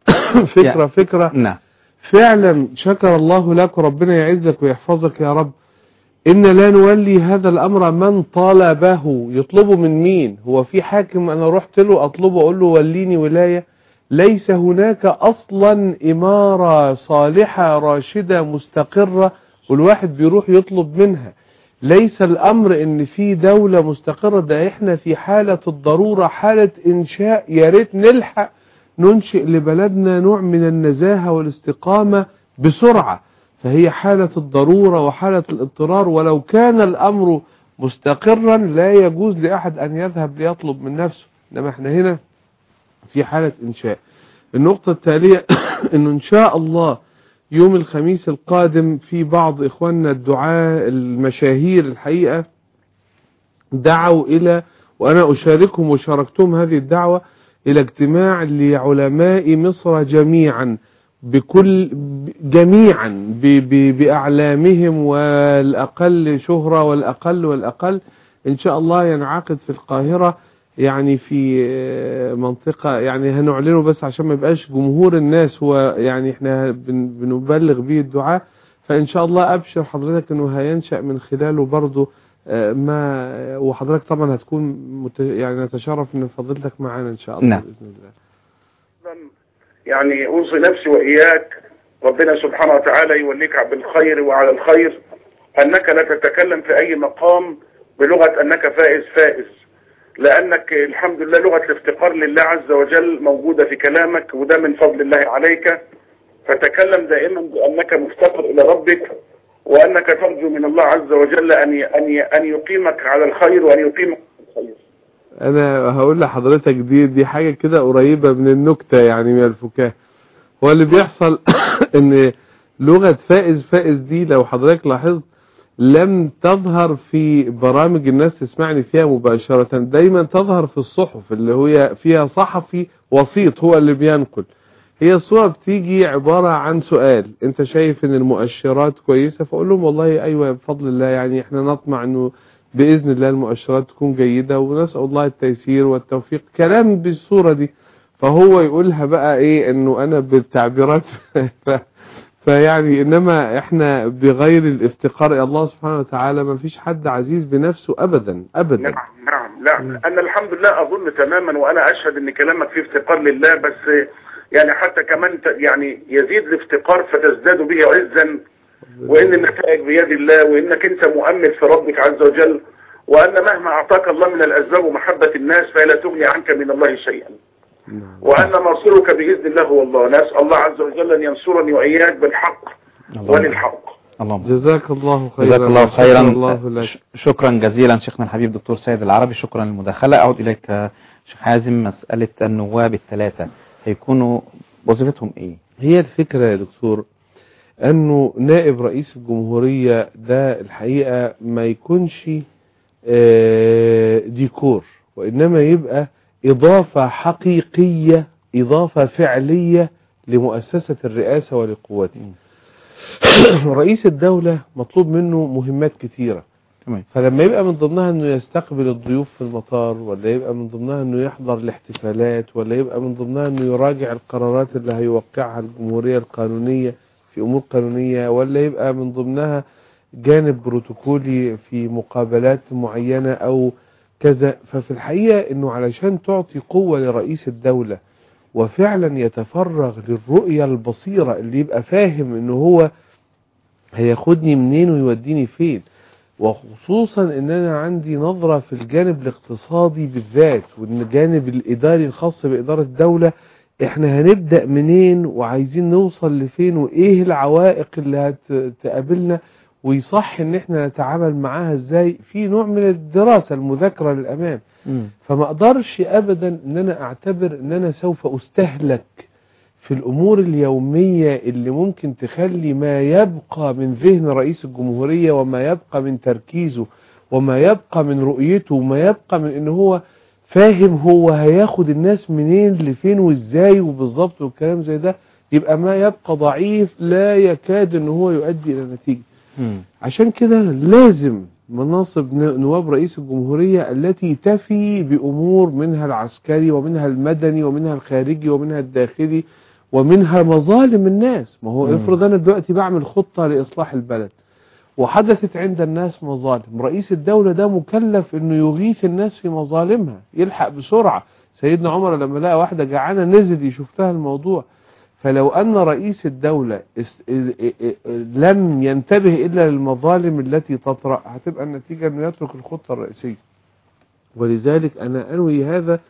فكرة فكرة نعم فعلا شكر الله لك وربنا يعزك ويحفظك يا رب إن لا نولي هذا الأمر من طلبه يطلبه من مين هو في حاكم أنا رحت له أطلبه أقول له وليني ولاية ليس هناك أصلا إمارة صالحة راشدة مستقرة والواحد بيروح يطلب منها ليس الأمر إن في دولة مستقرة ده إحنا في حالة الضرورة حالة إنشاء يا ريت نلحق ننشئ لبلدنا نوع من النزاهة والاستقامة بسرعة فهي حالة الضرورة وحالة الاضطرار ولو كان الأمر مستقرا لا يجوز لأحد أن يذهب ليطلب من نفسه إنما احنا هنا في حالة إنشاء النقطة التالية أنه إن شاء الله يوم الخميس القادم في بعض إخواننا الدعاء المشاهير الحقيقة دعوا إلى وأنا أشاركهم وشاركتهم هذه الدعوة إلى اجتماع لعلماء مصر جميعا بكل جميعا ب ب بأعلامهم والأقل شهرة والأقل والأقل إن شاء الله ينعقد في القاهرة يعني في منطقة يعني هنعلنه بس عشان ما يبقاش جمهور الناس هو يعني احنا بن بنبلغ به الدعاء فإن شاء الله أبشر حضرتك أنه هينشأ من خلاله برضه ما وحضرتك طبعا هتكون مت يعني نتشرف ان فضيلتك معانا ان شاء الله نعم. باذن الله يعني اوصي نفسي واياك ربنا سبحانه وتعالى يوليك بالخير وعلى الخير انك لا تتكلم في اي مقام بلغة انك فائز فائز لانك الحمد لله لغة الافتقار لله عز وجل موجودة في كلامك وده من فضل الله عليك فتكلم دائما بانك مفتقر الى ربك وانك ترجو من الله عز وجل ان ان ان يقيمك على الخير وان يقيمك على الخير انا هقول لحضرتك دي دي حاجة كده قريبة من النكتة يعني من الفكاهة هو اللي بيحصل ان لغة فائز فائز دي لو حضرتك لاحظت لم تظهر في برامج الناس تسمعني فيها مباشرة دايما تظهر في الصحف اللي هي فيها صحفي وسيط هو اللي بينقل هي الصورة بتيجي عبارة عن سؤال انت شايف ان المؤشرات كويسة فاقول لهم والله ايوه بفضل الله يعني احنا نطمع انه بإذن الله المؤشرات تكون جيدة ونسأل الله التيسير والتوفيق كلام بالصورة دي فهو يقولها بقى ايه انه انا بالتعبيرات ف... فيعني انما احنا بغير الافتقار الى الله سبحانه وتعالى ما فيش حد عزيز بنفسه ابدا ابدا نعم نعم لا انا الحمد لله اظن تماما وانا اشهد ان كلامك فيه افتقار لله بس يعني حتى كمان ت- يعني يزيد الافتقار فتزداد به عزا وان النتائج بيد الله وانك انت مؤمن في ربك عز وجل وان مهما اعطاك الله من الاسباب ومحبة الناس فلا تغني عنك من الله شيئا وان ناصرك باذن الله هو الله نسال الله عز وجل ان ينصرني واياك بالحق وللحق اللهم جزاك الله خيرا جزاك الله وشكر خيرا الله لك ش- شكرا جزيلا شيخنا الحبيب دكتور سيد العربي شكرا للمداخلة أعود إليك آه، شيخ حازم مسألة النواب الثلاثة هيكونوا وظيفتهم إيه؟ هي الفكرة يا دكتور انه نائب رئيس الجمهورية ده الحقيقة ما يكونش آه، ديكور وانما يبقى اضافة حقيقية اضافة فعلية لمؤسسة الرئاسة ولقوته رئيس الدولة مطلوب منه مهمات كتيرة تمام. فلما يبقى من ضمنها انه يستقبل الضيوف في المطار ولا يبقى من ضمنها انه يحضر الاحتفالات ولا يبقى من ضمنها انه يراجع القرارات اللي هيوقعها الجمهورية القانونية في امور قانونية ولا يبقى من ضمنها جانب بروتوكولي في مقابلات معينة او كذا ففي الحقيقة انه علشان تعطي قوة لرئيس الدولة وفعلا يتفرغ للرؤية البصيرة اللي يبقى فاهم انه هو هياخدني منين ويوديني فين وخصوصا ان انا عندي نظرة في الجانب الاقتصادي بالذات والجانب الاداري الخاص بادارة الدولة احنا هنبدأ منين وعايزين نوصل لفين وايه العوائق اللي هتقابلنا ويصح ان احنا نتعامل معاها ازاي في نوع من الدراسة المذاكرة للامام فما اقدرش ابدا ان انا اعتبر ان انا سوف استهلك في الامور اليومية اللي ممكن تخلي ما يبقى من ذهن رئيس الجمهورية وما يبقى من تركيزه وما يبقى من رؤيته وما يبقى من ان هو فاهم هو هياخد الناس منين لفين وازاي وبالظبط والكلام زي ده يبقى ما يبقى ضعيف لا يكاد ان هو يؤدي الى نتيجة عشان كده لازم مناصب ن- نواب رئيس الجمهورية التي تفي بأمور منها العسكري ومنها المدني ومنها الخارجي ومنها الداخلي ومنها مظالم الناس ما هو مم. افرض أنا دلوقتي بعمل خطة لإصلاح البلد وحدثت عند الناس مظالم رئيس الدولة ده مكلف انه يغيث الناس في مظالمها يلحق بسرعة سيدنا عمر لما لقى واحدة جعانة نزل يشوف لها الموضوع فلو أن رئيس الدولة اس- ا- ا- ا- لم ينتبه إلا للمظالم التي تطرأ هتبقى النتيجة أنه يترك الخطة الرئيسية ولذلك أنا أنوي هذا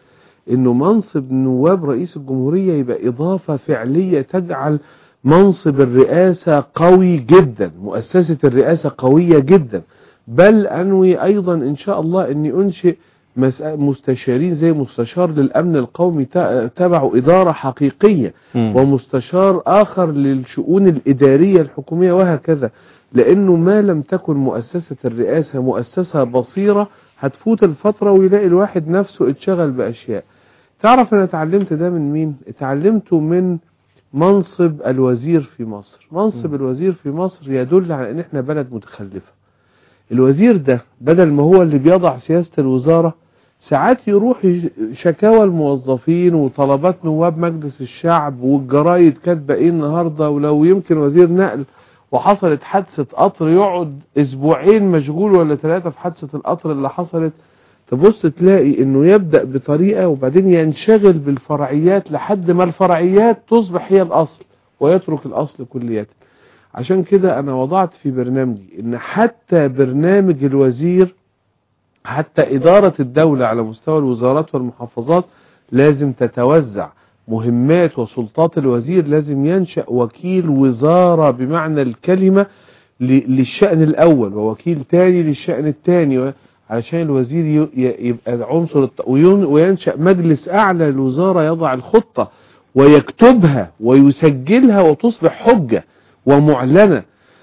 انه منصب نواب رئيس الجمهورية يبقى اضافة فعلية تجعل منصب الرئاسة قوي جدا مؤسسة الرئاسة قوية جدا بل انوي ايضا ان شاء الله اني انشئ مس- مستشارين زي مستشار للامن القومي تا- تبعه ادارة حقيقية مم. ومستشار اخر للشؤون الادارية الحكومية وهكذا لانه ما لم تكن مؤسسة الرئاسة مؤسسة بصيرة هتفوت الفترة ويلاقي الواحد نفسه اتشغل باشياء تعرف انا اتعلمت ده من مين اتعلمته من منصب الوزير في مصر منصب الوزير في مصر يدل على ان احنا بلد متخلفة الوزير ده بدل ما هو اللي بيضع سياسة الوزارة ساعات يروح يش- شكاوى الموظفين وطلبات نواب مجلس الشعب والجرايد كاتبه ايه النهارده ولو يمكن وزير نقل وحصلت حادثة قطر يقعد اسبوعين مشغول ولا ثلاثة في حادثة القطر اللي حصلت تبص تلاقي انه يبدأ بطريقة وبعدين ينشغل بالفرعيات لحد ما الفرعيات تصبح هي الاصل ويترك الاصل كليا عشان كده انا وضعت في برنامجي ان حتى برنامج الوزير حتى إدارة الدولة على مستوى الوزارات والمحافظات لازم تتوزع مهمات وسلطات الوزير لازم ينشأ وكيل وزارة بمعنى الكلمة ل- للشأن الأول ووكيل تاني للشأن التاني و- علشان الوزير ي- ي- يبقى عنصر الت- وين- وينشأ مجلس أعلى للوزارة يضع الخطة ويكتبها ويسجلها وتصبح حجة ومعلنة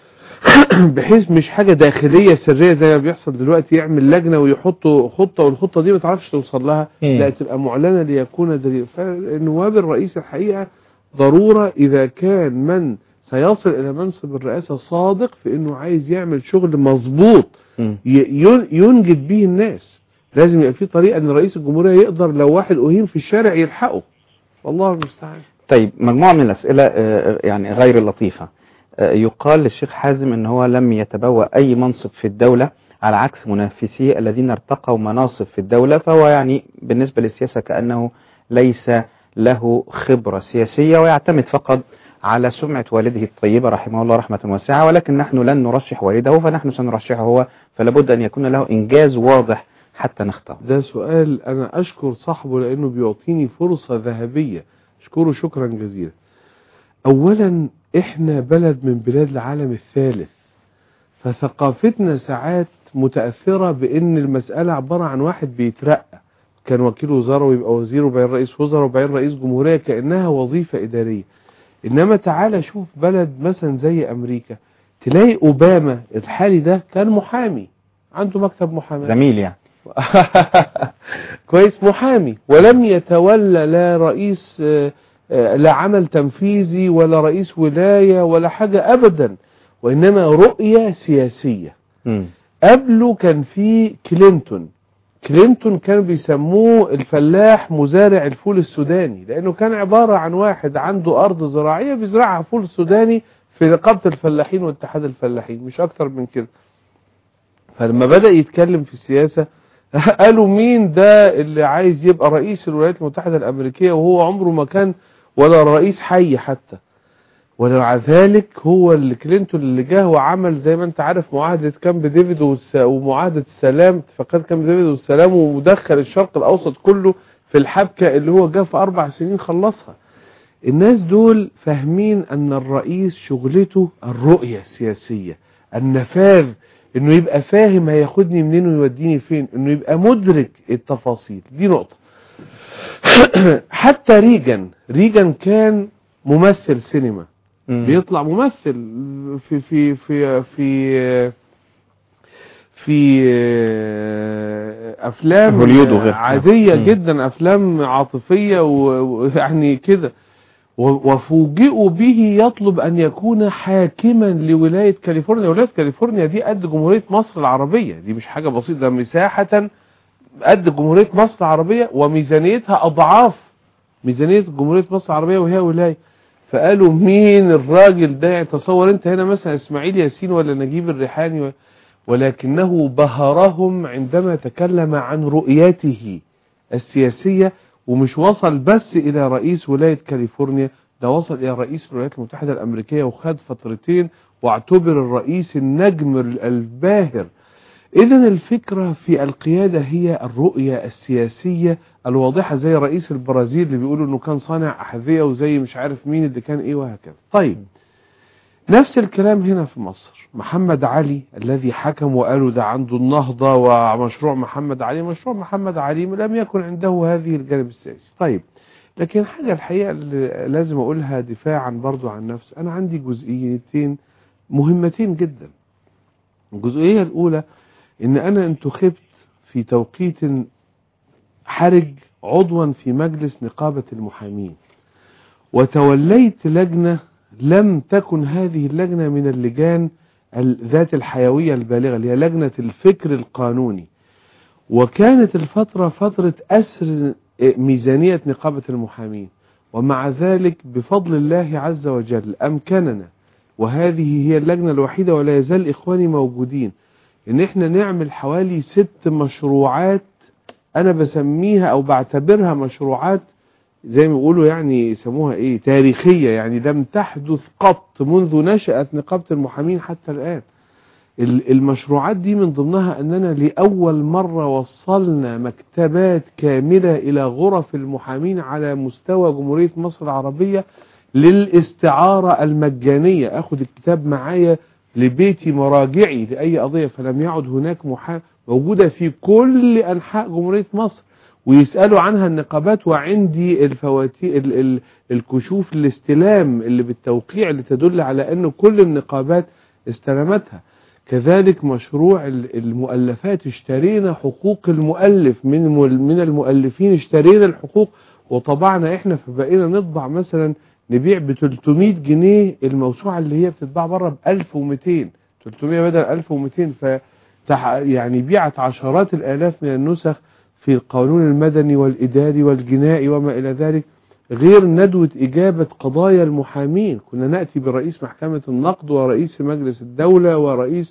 بحيث مش حاجة داخلية سرية زي ما بيحصل دلوقتي يعمل لجنة ويحطوا خطة والخطة دي ما تعرفش توصل لها مم. لا تبقى معلنة ليكون دليل فالنواب الرئيس الحقيقة ضرورة إذا كان من سيصل إلى منصب الرئاسة صادق في إنه عايز يعمل شغل مظبوط مم. ي- ين- ينجد به الناس لازم يبقى في طريقة إن رئيس الجمهورية يقدر لو واحد أهين في الشارع يلحقه والله المستعان طيب مجموعة من الأسئلة آه، يعني غير اللطيفة آه، يقال للشيخ حازم أن هو لم يتبوأ أي منصب في الدولة على عكس منافسيه الذين ارتقوا مناصب في الدولة فهو يعني بالنسبة للسياسة كأنه ليس له خبرة سياسية ويعتمد فقط على سمعة والده الطيبة رحمه الله رحمة واسعة ولكن نحن لن نرشح والده فنحن سنرشحه هو فلابد أن يكون له إنجاز واضح حتى نختار ده سؤال أنا أشكر صاحبه لأنه بيعطيني فرصة ذهبية أشكره شكرا جزيلا أولا إحنا بلد من بلاد العالم الثالث فثقافتنا ساعات متأثرة بأن المسألة عبارة عن واحد بيترقى كان وكيل وزارة ويبقى وزير وبعدين رئيس وزراء وبعدين رئيس جمهورية كأنها وظيفة إدارية إنما تعالى شوف بلد مثلا زي أمريكا تلاقي أوباما الحالي ده كان محامي عنده مكتب محاماة زميل يعني كويس محامي ولم يتولى لا رئيس آه، آه، لا عمل تنفيذي ولا رئيس ولاية ولا حاجة أبدا وإنما رؤية سياسية مم. قبله كان في كلينتون كلينتون كانوا بيسموه الفلاح مزارع الفول السوداني لأنه كان عبارة عن واحد عنده أرض زراعية بيزرعها فول سوداني في نقابة الفلاحين واتحاد الفلاحين مش أكتر من كده فلما بدأ يتكلم في السياسة قالوا مين ده اللي عايز يبقى رئيس الولايات المتحدة الأمريكية وهو عمره ما كان ولا رئيس حي حتى ومع ذلك هو اللي كلينتون اللي جه وعمل زي ما انت عارف معاهدة كامب ديفيد والس- ومعاهدة السلام اتفاقات كامب ديفيد والسلام ودخل الشرق الأوسط كله في الحبكة اللي هو جه في أربع سنين خلصها الناس دول فاهمين أن الرئيس شغلته الرؤية السياسية النفاذ انه يبقى فاهم هياخدني منين ويوديني فين انه يبقى مدرك التفاصيل دي نقطة حتى ريجن ريجن كان ممثل سينما بيطلع ممثل في في في في في افلام هوليود وغيرها. عادية مم. جدا افلام عاطفية و- ويعني كده و- وفوجئوا به يطلب ان يكون حاكما لولاية كاليفورنيا ولاية كاليفورنيا دي قد جمهورية مصر العربية دي مش حاجة بسيطة ده مساحة قد جمهورية مصر العربية وميزانيتها اضعاف ميزانية جمهورية مصر العربية وهي ولاية فقالوا مين الراجل ده تصور انت هنا مثلا اسماعيل ياسين ولا نجيب الريحاني و- ولكنه بهرهم عندما تكلم عن رؤيته السياسية ومش وصل بس إلى رئيس ولاية كاليفورنيا ده وصل إلى رئيس الولايات المتحدة الأمريكية وخد فترتين واعتبر الرئيس النجم الباهر إذا الفكرة في القيادة هي الرؤية السياسية الواضحة زي رئيس البرازيل اللي بيقولوا إنه كان صانع أحذية وزي مش عارف مين اللي كان إيه وهكذا طيب نفس الكلام هنا في مصر محمد علي الذي حكم وقالوا ده عنده النهضة ومشروع محمد علي مشروع محمد علي لم يكن عنده هذه الجانب السياسي طيب لكن حاجة الحقيقة اللي لازم أقولها دفاعا برضو عن نفس أنا عندي جزئيتين مهمتين جدا الجزئية الأولى إن أنا انتخبت في توقيت حرج عضوا في مجلس نقابة المحامين وتوليت لجنة لم تكن هذه اللجنة من اللجان ذات الحيوية البالغة اللي هي لجنة الفكر القانوني وكانت الفترة فترة أسر ميزانية نقابة المحامين ومع ذلك بفضل الله عز وجل أمكننا وهذه هي اللجنة الوحيدة ولا يزال إخواني موجودين إن إحنا نعمل حوالي ست مشروعات أنا بسميها أو بعتبرها مشروعات زي ما بيقولوا يعني يسموها إيه تاريخية يعني لم تحدث قط منذ نشأت نقابة المحامين حتى الآن المشروعات دي من ضمنها أننا لأول مرة وصلنا مكتبات كاملة إلى غرف المحامين على مستوى جمهورية مصر العربية للاستعارة المجانية أخذ الكتاب معايا لبيتي مراجعي لأي قضية فلم يعد هناك محامي موجودة في كل أنحاء جمهورية مصر ويسألوا عنها النقابات وعندي الفواتير ال ال الكشوف الاستلام اللي بالتوقيع اللي تدل على أن كل النقابات استلمتها كذلك مشروع المؤلفات اشترينا حقوق المؤلف من من المؤلفين اشترينا الحقوق وطبعنا احنا فبقينا نطبع مثلا نبيع ب 300 جنيه الموسوعة اللي هي بتتباع بره ب 1200 300 بدل 1200 ف يعني بيعت عشرات الالاف من النسخ في القانون المدني والإداري والجنائي وما إلى ذلك غير ندوة إجابة قضايا المحامين كنا نأتي برئيس محكمة النقد ورئيس مجلس الدولة ورئيس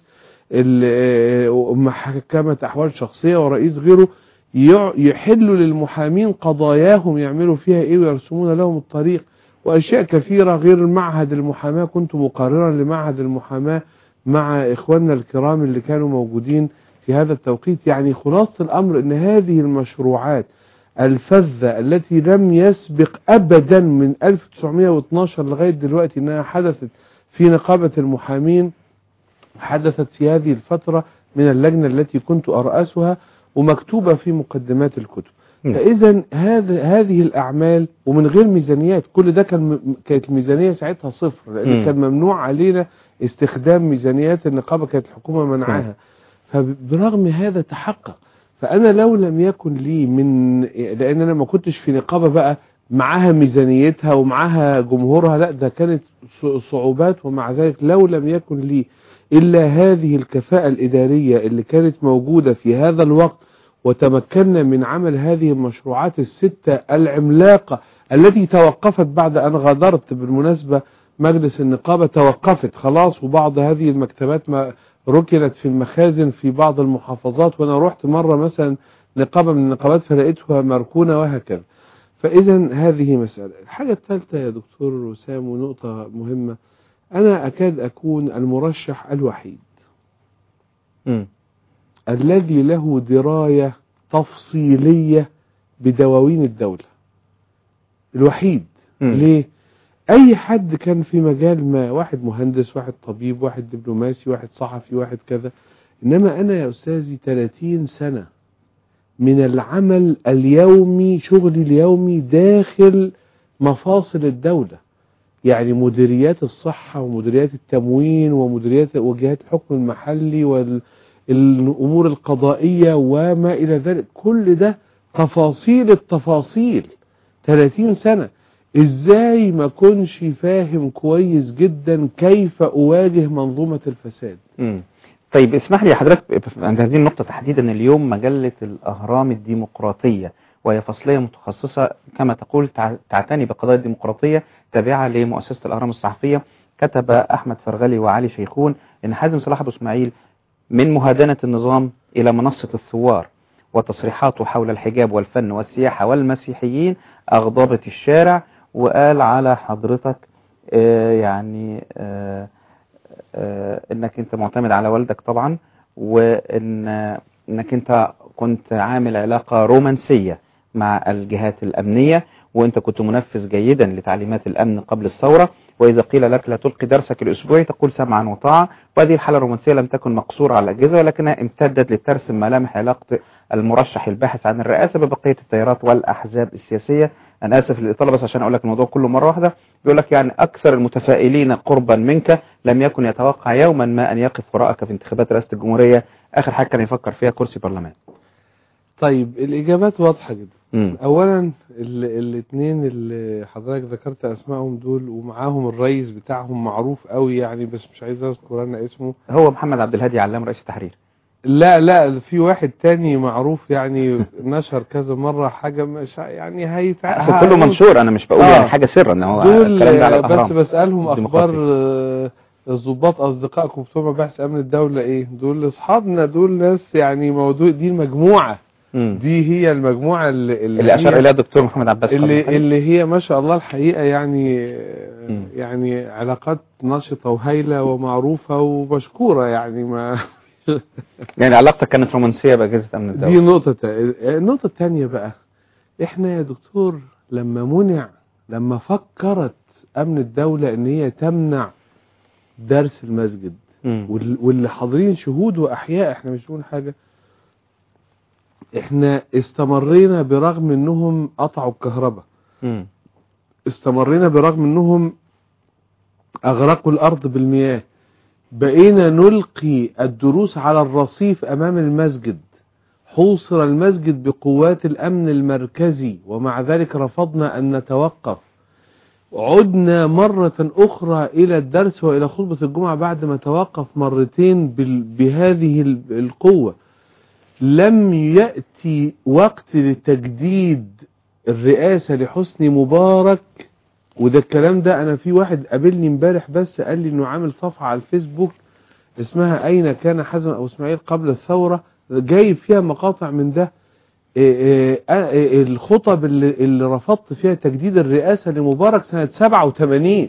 محكمة أحوال شخصية ورئيس غيره يحلوا للمحامين قضاياهم يعملوا فيها إيه ويرسمون لهم الطريق وأشياء كثيرة غير معهد المحاماة كنت مقررا لمعهد المحاماة مع إخواننا الكرام اللي كانوا موجودين في هذا التوقيت يعني خلاصة الأمر أن هذه المشروعات الفذة التي لم يسبق أبدا من 1912 لغاية دلوقتي أنها حدثت في نقابة المحامين حدثت في هذه الفترة من اللجنة التي كنت أرأسها ومكتوبة في مقدمات الكتب فإذا هذا هذه الأعمال ومن غير ميزانيات كل ده كان كانت الميزانية ساعتها صفر لأن كان ممنوع علينا استخدام ميزانيات النقابة كانت الحكومة منعها فبرغم هذا تحقق فأنا لو لم يكن لي من لأن أنا ما كنتش في نقابة بقى معاها ميزانيتها ومعاها جمهورها لا ده كانت صعوبات ومع ذلك لو لم يكن لي إلا هذه الكفاءة الإدارية اللي كانت موجودة في هذا الوقت وتمكنا من عمل هذه المشروعات الستة العملاقة التي توقفت بعد أن غادرت بالمناسبة مجلس النقابة توقفت خلاص وبعض هذه المكتبات ما ركنت في المخازن في بعض المحافظات وانا رحت مرة مثلا نقابة من النقابات فلقيتها مركونة وهكذا فاذا هذه مسألة الحاجة الثالثة يا دكتور وسام ونقطة مهمة انا اكاد اكون المرشح الوحيد م. الذي له دراية تفصيلية بدواوين الدولة الوحيد م. ليه اي حد كان في مجال ما واحد مهندس واحد طبيب واحد دبلوماسي واحد صحفي واحد كذا انما انا يا استاذي 30 سنة من العمل اليومي شغلي اليومي داخل مفاصل الدولة يعني مديريات الصحة ومديريات التموين ومديريات وجهات الحكم المحلي والامور القضائية وما الى ذلك كل ده تفاصيل التفاصيل 30 سنة ازاي ما كنش فاهم كويس جدا كيف اواجه منظومة الفساد مم. طيب اسمح لي حضرتك عند هذه النقطة تحديدا اليوم مجلة الأهرام الديمقراطية وهي فصلية متخصصة كما تقول تعتني بقضايا الديمقراطية تابعة لمؤسسة الأهرام الصحفية كتب أحمد فرغلي وعلي شيخون أن حازم صلاح أبو إسماعيل من مهادنة النظام إلى منصة الثوار وتصريحاته حول الحجاب والفن والسياحة والمسيحيين أغضبت الشارع وقال على حضرتك آه يعني آه آه انك انت معتمد على والدك طبعا وان انك انت كنت عامل علاقة رومانسية مع الجهات الأمنية وانت كنت منفذ جيدا لتعليمات الأمن قبل الثورة وإذا قيل لك لا تلقي درسك الأسبوعي تقول سمعا وطاعة وهذه الحالة الرومانسية لم تكن مقصورة على الأجهزة ولكنها امتدت لترسم ملامح علاقة المرشح الباحث عن الرئاسة ببقية التيارات والأحزاب السياسية أنا آسف للإطالة بس عشان أقول لك الموضوع كله مرة واحدة يقول لك يعني أكثر المتفائلين قربا منك لم يكن يتوقع يوما ما أن يقف وراءك في انتخابات رئاسة الجمهورية آخر حاجة كان يفكر فيها كرسي برلمان طيب الإجابات واضحة جدا مم. أولا الاثنين اللي حضرتك ذكرت أسمائهم دول ومعاهم الرئيس بتاعهم معروف قوي يعني بس مش عايز أذكر أنا اسمه هو محمد عبد الهادي علام رئيس التحرير لا لا في واحد تاني معروف يعني نشر كذا مرة حاجة مش يعني هيتع... أصل كله منشور أنا مش بقول آه. يعني حاجة سر إن هو دول الكلام ده على بس الأهرام بسألهم الديمقراطية. أخبار آه، الضباط أصدقائكم بتوع مباحث أمن الدولة إيه دول أصحابنا دول ناس يعني موضوع دي المجموعة مم. دي هي المجموعة اللي, اللي أشار هي- إليها الدكتور محمد عباس قبل اللي, الحلقة. اللي هي ما شاء الله الحقيقة يعني يعني علاقات نشطة وهايلة ومعروفة ومشكورة يعني ما يعني علاقتك كانت رومانسية بأجهزة أمن الدولة دي نقطة تا- النقطة الثانية بقى احنا يا دكتور لما منع لما فكرت امن الدولة ان هي تمنع درس المسجد مم. وال- واللي حاضرين شهود واحياء احنا مش بنقول حاجة احنا استمرينا برغم انهم قطعوا الكهرباء مم. استمرينا برغم انهم اغرقوا الارض بالمياه بقينا نلقي الدروس على الرصيف امام المسجد حوصر المسجد بقوات الامن المركزي ومع ذلك رفضنا ان نتوقف عدنا مرة أخرى إلى الدرس وإلى خطبة الجمعة بعد ما توقف مرتين بال- بهذه ال- القوة لم يأتي وقت لتجديد الرئاسة لحسني مبارك وده الكلام ده أنا في واحد قابلني امبارح بس قال لي إنه عامل صفحة على الفيسبوك اسمها أين كان حزم أو إسماعيل قبل الثورة جايب فيها مقاطع من ده إيه إيه آه إيه الخطب اللي, اللي رفضت فيها تجديد الرئاسة لمبارك سنة 87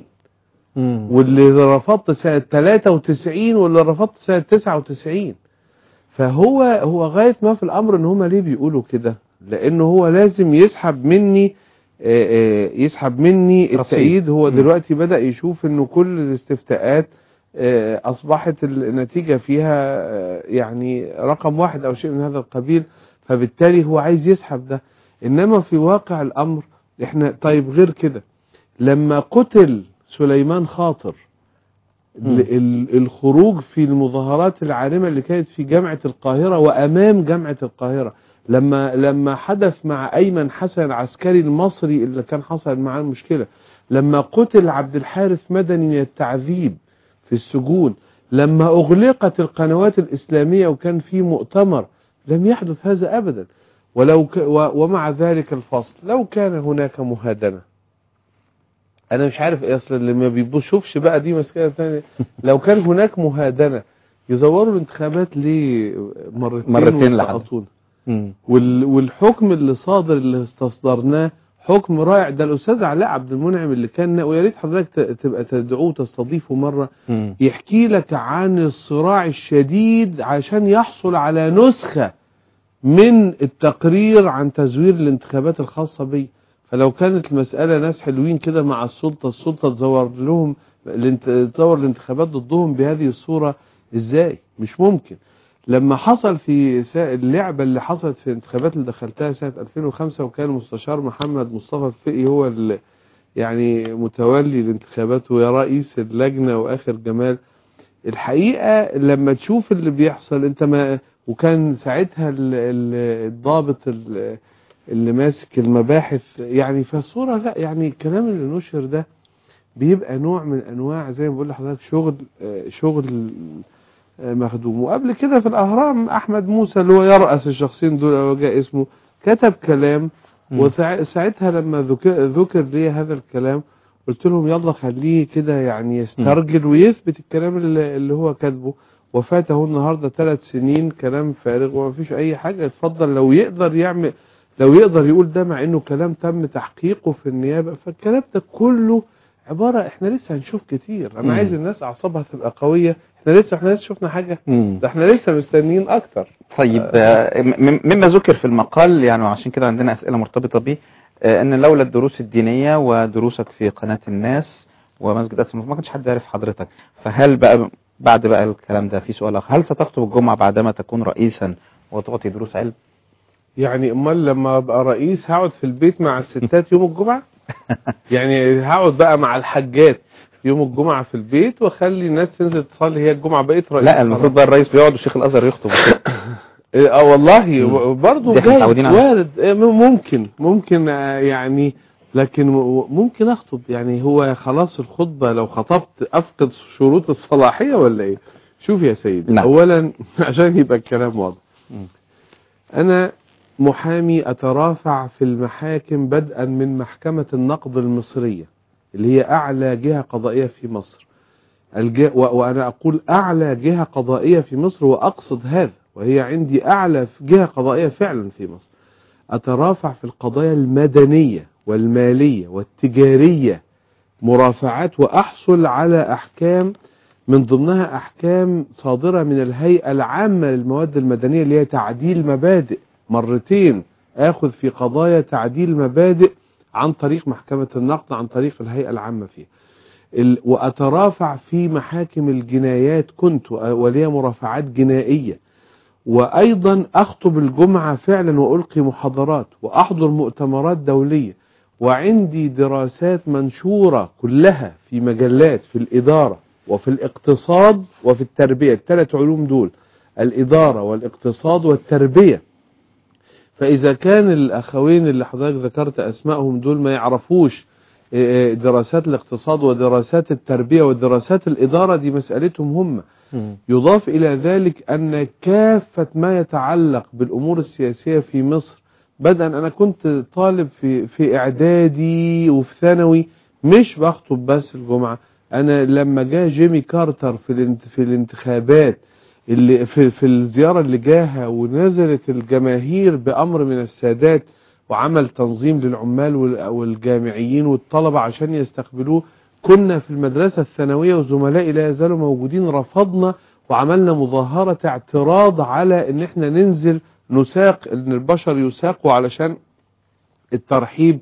واللي رفضت سنة 93 واللي رفضت سنة 99 فهو هو غاية ما في الأمر إن هما ليه بيقولوا كده لأنه هو لازم يسحب مني آه، آه، يسحب مني رصيد. التأييد هو مم. دلوقتي بدأ يشوف إنه كل الاستفتاءات آه، أصبحت النتيجة فيها آه، يعني رقم واحد أو شيء من هذا القبيل فبالتالي هو عايز يسحب ده إنما في واقع الأمر إحنا طيب غير كده لما قتل سليمان خاطر ال- ال- الخروج في المظاهرات العارمة اللي كانت في جامعة القاهرة وأمام جامعة القاهرة لما لما حدث مع أيمن حسن العسكري المصري اللي كان حصل معاه المشكلة لما قتل عبد الحارث مدني من التعذيب في السجون لما أغلقت القنوات الإسلامية وكان في مؤتمر لم يحدث هذا أبدا ولو ك و- ومع ذلك الفصل لو كان هناك مهادنة انا مش عارف ايه اصل اللي ما بيشوفش بقى دي مسألة ثانيه لو كان هناك مهادنة يزوروا الانتخابات ليه مرتين مرتين لحد. وسقطونا مم. وال والحكم اللي صادر اللي استصدرناه حكم رائع ده الاستاذ علاء عبد المنعم اللي كان ويا ريت حضرتك ت- تبقى تدعوه تستضيفه مره مم. يحكي لك عن الصراع الشديد عشان يحصل على نسخة من التقرير عن تزوير الانتخابات الخاصة بي فلو كانت المسألة ناس حلوين كده مع السلطة السلطة تزور لهم الانت- تزور الانتخابات ضدهم بهذه الصورة ازاي مش ممكن لما حصل في سا- اللعبة اللي حصلت في الانتخابات اللي دخلتها سنة 2005 وكان المستشار محمد مصطفى الفقي هو اللي يعني متولي الانتخابات ويا رئيس اللجنة واخر جمال الحقيقة لما تشوف اللي بيحصل انت ما وكان ساعتها ال- ال- الضابط ال- اللي ماسك المباحث يعني فالصورة لا يعني الكلام اللي نشر ده بيبقى نوع من انواع زي ما بقول لحضرتك شغل آه، شغل آه، مخدوم وقبل كده في الاهرام احمد موسى اللي هو يرأس الشخصين دول او جاء اسمه كتب كلام مم. وساعتها لما ذك- ذكر لي هذا الكلام قلت لهم يلا خليه كده يعني يسترجل ويثبت الكلام اللي, اللي هو كاتبه وفاته النهارده ثلاث سنين كلام فارغ وما فيش اي حاجه اتفضل لو يقدر يعمل لو يقدر يقول ده مع انه كلام تم تحقيقه في النيابه فالكلام ده كله عبارة احنا لسه هنشوف كتير انا مم. عايز الناس اعصابها تبقى قوية احنا لسه احنا لسه شفنا حاجة مم. ده احنا لسه مستنيين اكتر طيب آه، م- مما ذكر في المقال يعني وعشان كده عندنا أسئلة مرتبطة به آه، أن لولا الدروس الدينية ودروسك في قناة الناس ومسجد أسمه ما كانش حد يعرف حضرتك فهل بقى بعد بقى الكلام ده في سؤال آخر هل ستخطب الجمعة بعدما تكون رئيسا وتعطي دروس علم؟ يعني امال لما ابقى رئيس هقعد في البيت مع الستات يوم الجمعة يعني هقعد بقى مع الحاجات يوم الجمعة في البيت واخلي الناس تنزل تصلي هي الجمعة بقيت رئيس لا المفروض بقى الرئيس بيقعد وشيخ الأزهر يخطب إيه، اه والله برضه دي احنا جايز متعودين عليها. وارد إيه، م- ممكن ممكن آه، يعني لكن م- ممكن اخطب يعني هو خلاص الخطبة لو خطبت افقد شروط الصلاحية ولا ايه شوف يا سيدي نعم. اولا عشان يبقى الكلام واضح مم. انا محامي اترافع في المحاكم بدءا من محكمة النقض المصرية اللي هي اعلى جهة قضائية في مصر الج... و... وانا اقول اعلى جهة قضائية في مصر واقصد هذا وهي عندي اعلى جهة قضائية فعلا في مصر اترافع في القضايا المدنية والمالية والتجارية مرافعات واحصل على احكام من ضمنها احكام صادرة من الهيئة العامة للمواد المدنية اللي هي تعديل مبادئ مرتين اخذ في قضايا تعديل مبادئ عن طريق محكمة النقد عن طريق الهيئة العامة فيها ال- وأترافع في محاكم الجنايات كنت ولي مرافعات جنائية وأيضا أخطب الجمعة فعلا وألقي محاضرات وأحضر مؤتمرات دولية وعندي دراسات منشورة كلها في مجلات في الإدارة وفي الاقتصاد وفي التربية الثلاث علوم دول الإدارة والاقتصاد والتربية فإذا كان الأخوين اللي حضرتك ذكرت أسمائهم دول ما يعرفوش آه، دراسات الاقتصاد ودراسات التربية ودراسات الإدارة دي مسألتهم هم يضاف إلى ذلك أن كافة ما يتعلق بالأمور السياسية في مصر بدءا أنا كنت طالب في في إعدادي وفي ثانوي مش بخطب بس الجمعة أنا لما جاء جيمي كارتر في الانت في الانتخابات اللي في في الزيارة اللي جاها ونزلت الجماهير بأمر من السادات وعمل تنظيم للعمال وال- والجامعيين والطلبة عشان يستقبلوه كنا في المدرسة الثانوية وزملائي لا يزالوا موجودين رفضنا وعملنا مظاهرة اعتراض على ان احنا ننزل نساق ان البشر يساقوا علشان الترحيب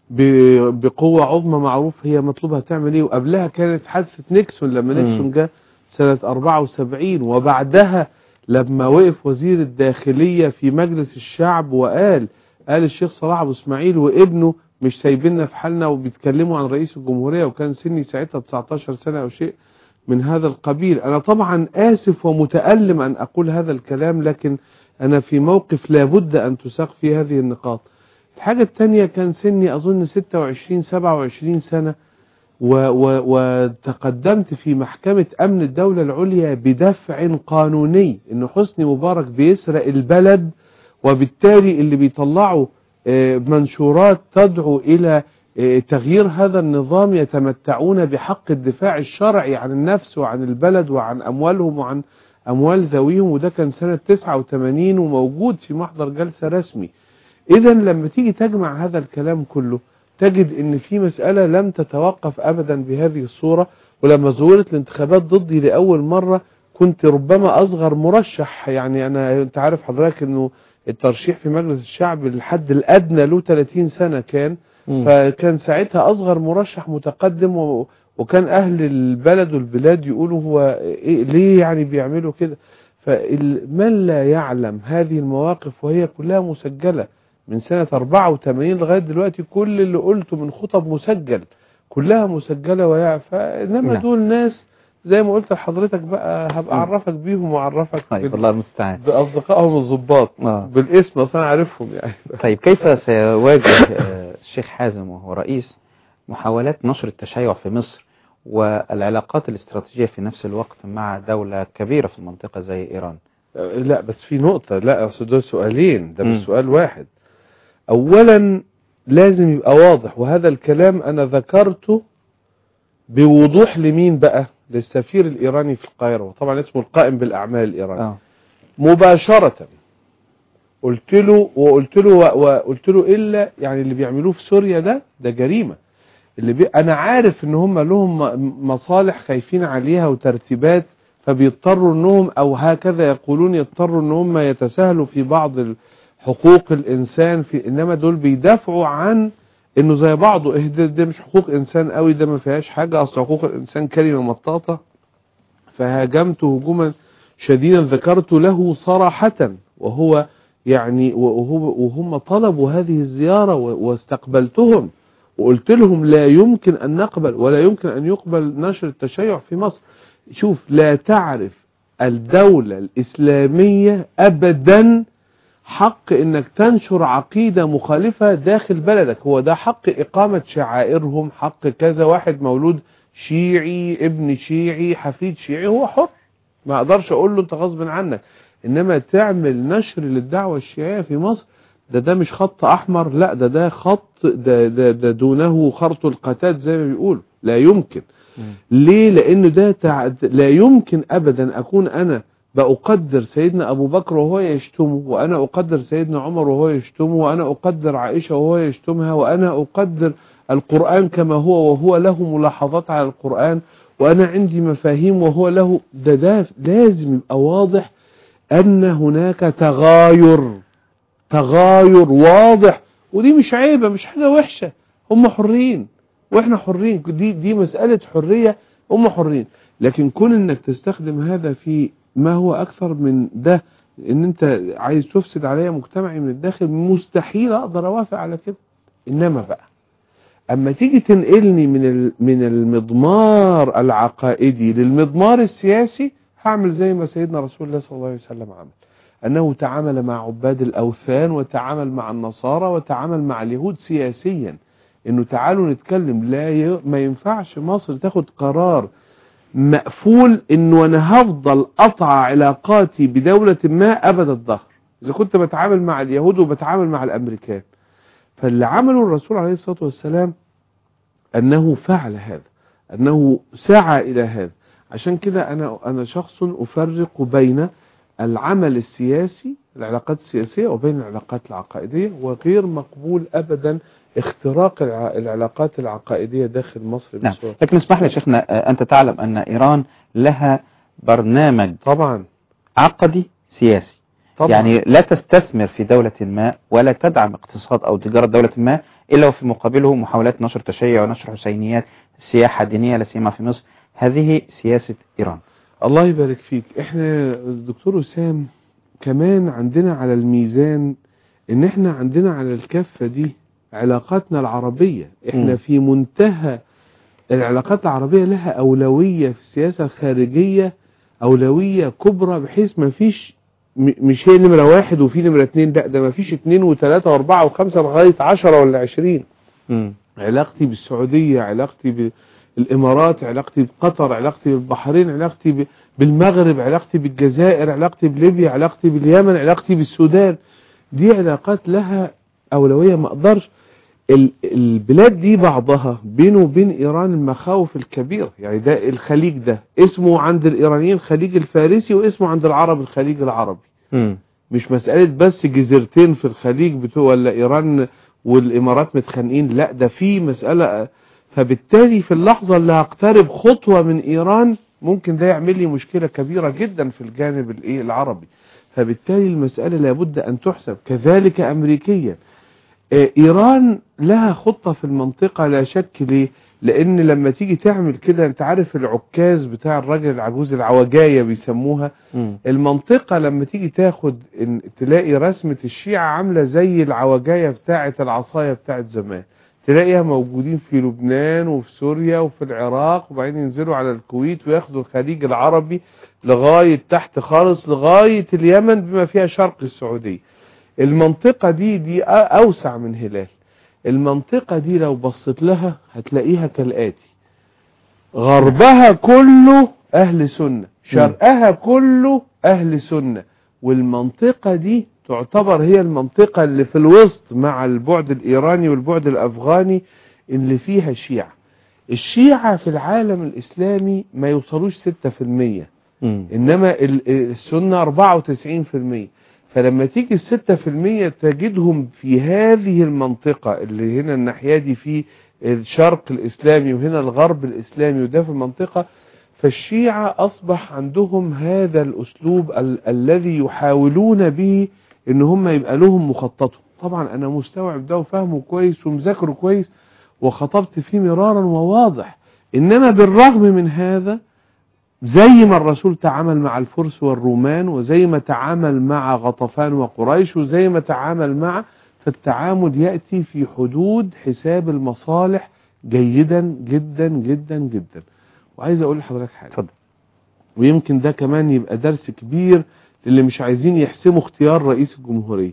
ب- بقوة عظمى معروف هي مطلوبها تعمل ايه وقبلها كانت حادثة نيكسون لما مم. نيكسون جاء سنة 74 وبعدها لما وقف وزير الداخلية في مجلس الشعب وقال قال الشيخ صلاح ابو اسماعيل وابنه مش سايبيننا في حالنا وبيتكلموا عن رئيس الجمهورية وكان سني ساعتها 19 سنة او شيء من هذا القبيل انا طبعا اسف ومتألم ان اقول هذا الكلام لكن انا في موقف لابد ان تساق فيه هذه النقاط الحاجة التانية كان سني اظن 26 27 سنة و و وتقدمت في محكمة أمن الدولة العليا بدفع قانوني إن حسني مبارك بيسرق البلد وبالتالي اللي بيطلعوا آه، منشورات تدعو إلى آه، تغيير هذا النظام يتمتعون بحق الدفاع الشرعي عن النفس وعن البلد وعن أموالهم وعن أموال ذويهم وده كان سنة 89 وموجود في محضر جلسة رسمي إذا لما تيجي تجمع هذا الكلام كله تجد ان في مسألة لم تتوقف ابدا بهذه الصورة ولما زورت الانتخابات ضدي لأول مرة كنت ربما أصغر مرشح يعني أنا أنت عارف حضرتك أنه الترشيح في مجلس الشعب الحد الأدنى له 30 سنة كان مم. فكان ساعتها أصغر مرشح متقدم و... وكان أهل البلد والبلاد يقولوا هو إيه ليه يعني بيعملوا كده فمن لا يعلم هذه المواقف وهي كلها مسجلة من سنة 84 لغاية دلوقتي كل اللي قلته من خطب مسجل كلها مسجلة ويع فإنما نعم. دول ناس زي ما قلت لحضرتك بقى هبقى أعرفك بيهم وأعرفك طيب الله المستعان بأصدقائهم الضباط آه. بالاسم أصلا أنا عارفهم يعني طيب كيف سيواجه آه، الشيخ حازم وهو رئيس محاولات نشر التشيع في مصر والعلاقات الاستراتيجية في نفس الوقت مع دولة كبيرة في المنطقة زي إيران آه، لا بس في نقطة لا أصل دول سؤالين ده مش مم. سؤال واحد أولا لازم يبقى واضح وهذا الكلام أنا ذكرته بوضوح لمين بقى للسفير الإيراني في القاهرة وطبعا اسمه القائم بالأعمال الإيراني آه. مباشرة قلت له وقلت له وقلت له إلا يعني اللي بيعملوه في سوريا ده ده جريمة اللي بي... انا عارف ان هم لهم م- مصالح خايفين عليها وترتيبات فبيضطروا انهم او هكذا يقولون يضطروا ان هم يتساهلوا في بعض ال- حقوق الانسان في انما دول بيدافعوا عن انه زي بعضه إيه ده, ده مش حقوق انسان قوي ده ما فيهاش حاجه اصل حقوق الانسان كلمه مطاطه فهاجمته هجوما شديدا ذكرت له صراحة وهو يعني وهو وهم طلبوا هذه الزيارة و- واستقبلتهم وقلت لهم لا يمكن أن نقبل ولا يمكن أن يقبل نشر التشيع في مصر شوف لا تعرف الدولة الإسلامية أبدا حق انك تنشر عقيدة مخالفة داخل بلدك هو ده حق اقامة شعائرهم حق كذا واحد مولود شيعي ابن شيعي حفيد شيعي هو حر ما اقدرش اقول له انت غصب عنك انما تعمل نشر للدعوة الشيعية في مصر ده ده مش خط احمر لا ده ده خط ده, ده, ده دونه خرط القتاد زي ما بيقولوا لا يمكن ليه لان ده تع... لا يمكن ابدا اكون انا بأقدر سيدنا أبو بكر وهو يشتمه وأنا أقدر سيدنا عمر وهو يشتمه وأنا أقدر عائشة وهو يشتمها وأنا أقدر القرآن كما هو وهو له ملاحظات على القرآن وأنا عندي مفاهيم وهو له ده, ده لازم يبقى واضح أن هناك تغاير تغاير واضح ودي مش عيبة مش حاجة وحشة هم حرين واحنا حرين دي دي مسألة حرية هم حرين لكن كون انك تستخدم هذا في ما هو اكثر من ده ان انت عايز تفسد عليا مجتمعي من الداخل مستحيل اقدر اوافق على كده انما بقى اما تيجي تنقلني من ال- من المضمار العقائدي للمضمار السياسي هعمل زي ما سيدنا رسول الله صلى الله عليه وسلم عمل انه تعامل مع عباد الاوثان وتعامل مع النصارى وتعامل مع اليهود سياسيا انه تعالوا نتكلم لا ي... ما ينفعش مصر تاخد قرار مقفول انه انا هفضل قطع علاقاتي بدولة ما ابد الظهر اذا كنت بتعامل مع اليهود وبتعامل مع الامريكان فاللي عمله الرسول عليه الصلاة والسلام انه فعل هذا انه سعى الى هذا عشان كده انا انا شخص افرق بين العمل السياسي العلاقات السياسية وبين العلاقات العقائدية وغير مقبول ابدا اختراق الع- العلاقات العقائدية داخل مصر نعم بصورة لكن اسمح لي يا شيخنا آه، أنت تعلم أن إيران لها برنامج طبعا عقدي سياسي طبعا. يعني لا تستثمر في دولة ما ولا تدعم اقتصاد أو تجارة دولة ما إلا وفي مقابله محاولات نشر تشيع ونشر حسينيات سياحة دينية لا سيما في مصر هذه سياسة إيران الله يبارك فيك احنا الدكتور وسام كمان عندنا على الميزان ان احنا عندنا على الكفة دي علاقاتنا العربية احنا مم. في منتهى العلاقات العربية لها أولوية في السياسة الخارجية أولوية كبرى بحيث ما فيش م- مش هي نمرة واحد وفي نمرة اتنين لا ده ما فيش اتنين وتلاتة واربعة وخمسة لغاية عشرة ولا عشرين علاقتي بالسعودية علاقتي بالإمارات علاقتي بقطر علاقتي بالبحرين علاقتي ب- بالمغرب علاقتي بالجزائر علاقتي بليبيا علاقتي باليمن علاقتي بالسودان دي علاقات لها أولوية ما أقدرش ال- البلاد دي بعضها بينه وبين إيران المخاوف الكبيرة يعني ده الخليج ده اسمه عند الإيرانيين الخليج الفارسي واسمه عند العرب الخليج العربي مش مسألة بس جزيرتين في الخليج بتوع ولا إيران والإمارات متخانقين لا ده في مسألة فبالتالي في اللحظة اللي هقترب خطوة من إيران ممكن ده يعمل لي مشكلة كبيرة جدا في الجانب الإيه العربي فبالتالي المسألة لابد أن تحسب كذلك أمريكيا آه، إيران لها خطة في المنطقة لا شك ليه لأن لما تيجي تعمل كده أنت عارف العكاز بتاع الراجل العجوز العوجاية بيسموها المنطقة لما تيجي تاخد إن تلاقي رسمة الشيعة عاملة زي العوجاية بتاعة العصاية بتاعة زمان تلاقيها موجودين في لبنان وفي سوريا وفي العراق وبعدين ينزلوا على الكويت وياخدوا الخليج العربي لغاية تحت خالص لغاية اليمن بما فيها شرق السعودية المنطقة دي دي أ- أوسع من هلال المنطقة دي لو بصيت لها هتلاقيها كالآتي غربها كله أهل سنة شرقها كله أهل سنة والمنطقة دي تعتبر هي المنطقة اللي في الوسط مع البعد الإيراني والبعد الأفغاني اللي فيها شيعة الشيعة في العالم الإسلامي ما يوصلوش 6% إنما ال- السنة 94% فلما تيجي الستة في المية تجدهم في هذه المنطقة اللي هنا الناحية دي في الشرق الإسلامي وهنا الغرب الإسلامي وده في المنطقة فالشيعة أصبح عندهم هذا الأسلوب ال الذي يحاولون به إن هم يبقى لهم مخططهم طبعا أنا مستوعب ده وفاهمه كويس ومذاكره كويس وخطبت فيه مرارا وواضح إنما بالرغم من هذا زي ما الرسول تعامل مع الفرس والرومان وزي ما تعامل مع غطفان وقريش وزي ما تعامل مع فالتعامل يأتي في حدود حساب المصالح جيدا جدا جدا جدا وعايز اقول لحضرتك حاجه اتفضل ويمكن ده كمان يبقى درس كبير للي مش عايزين يحسموا اختيار رئيس الجمهوريه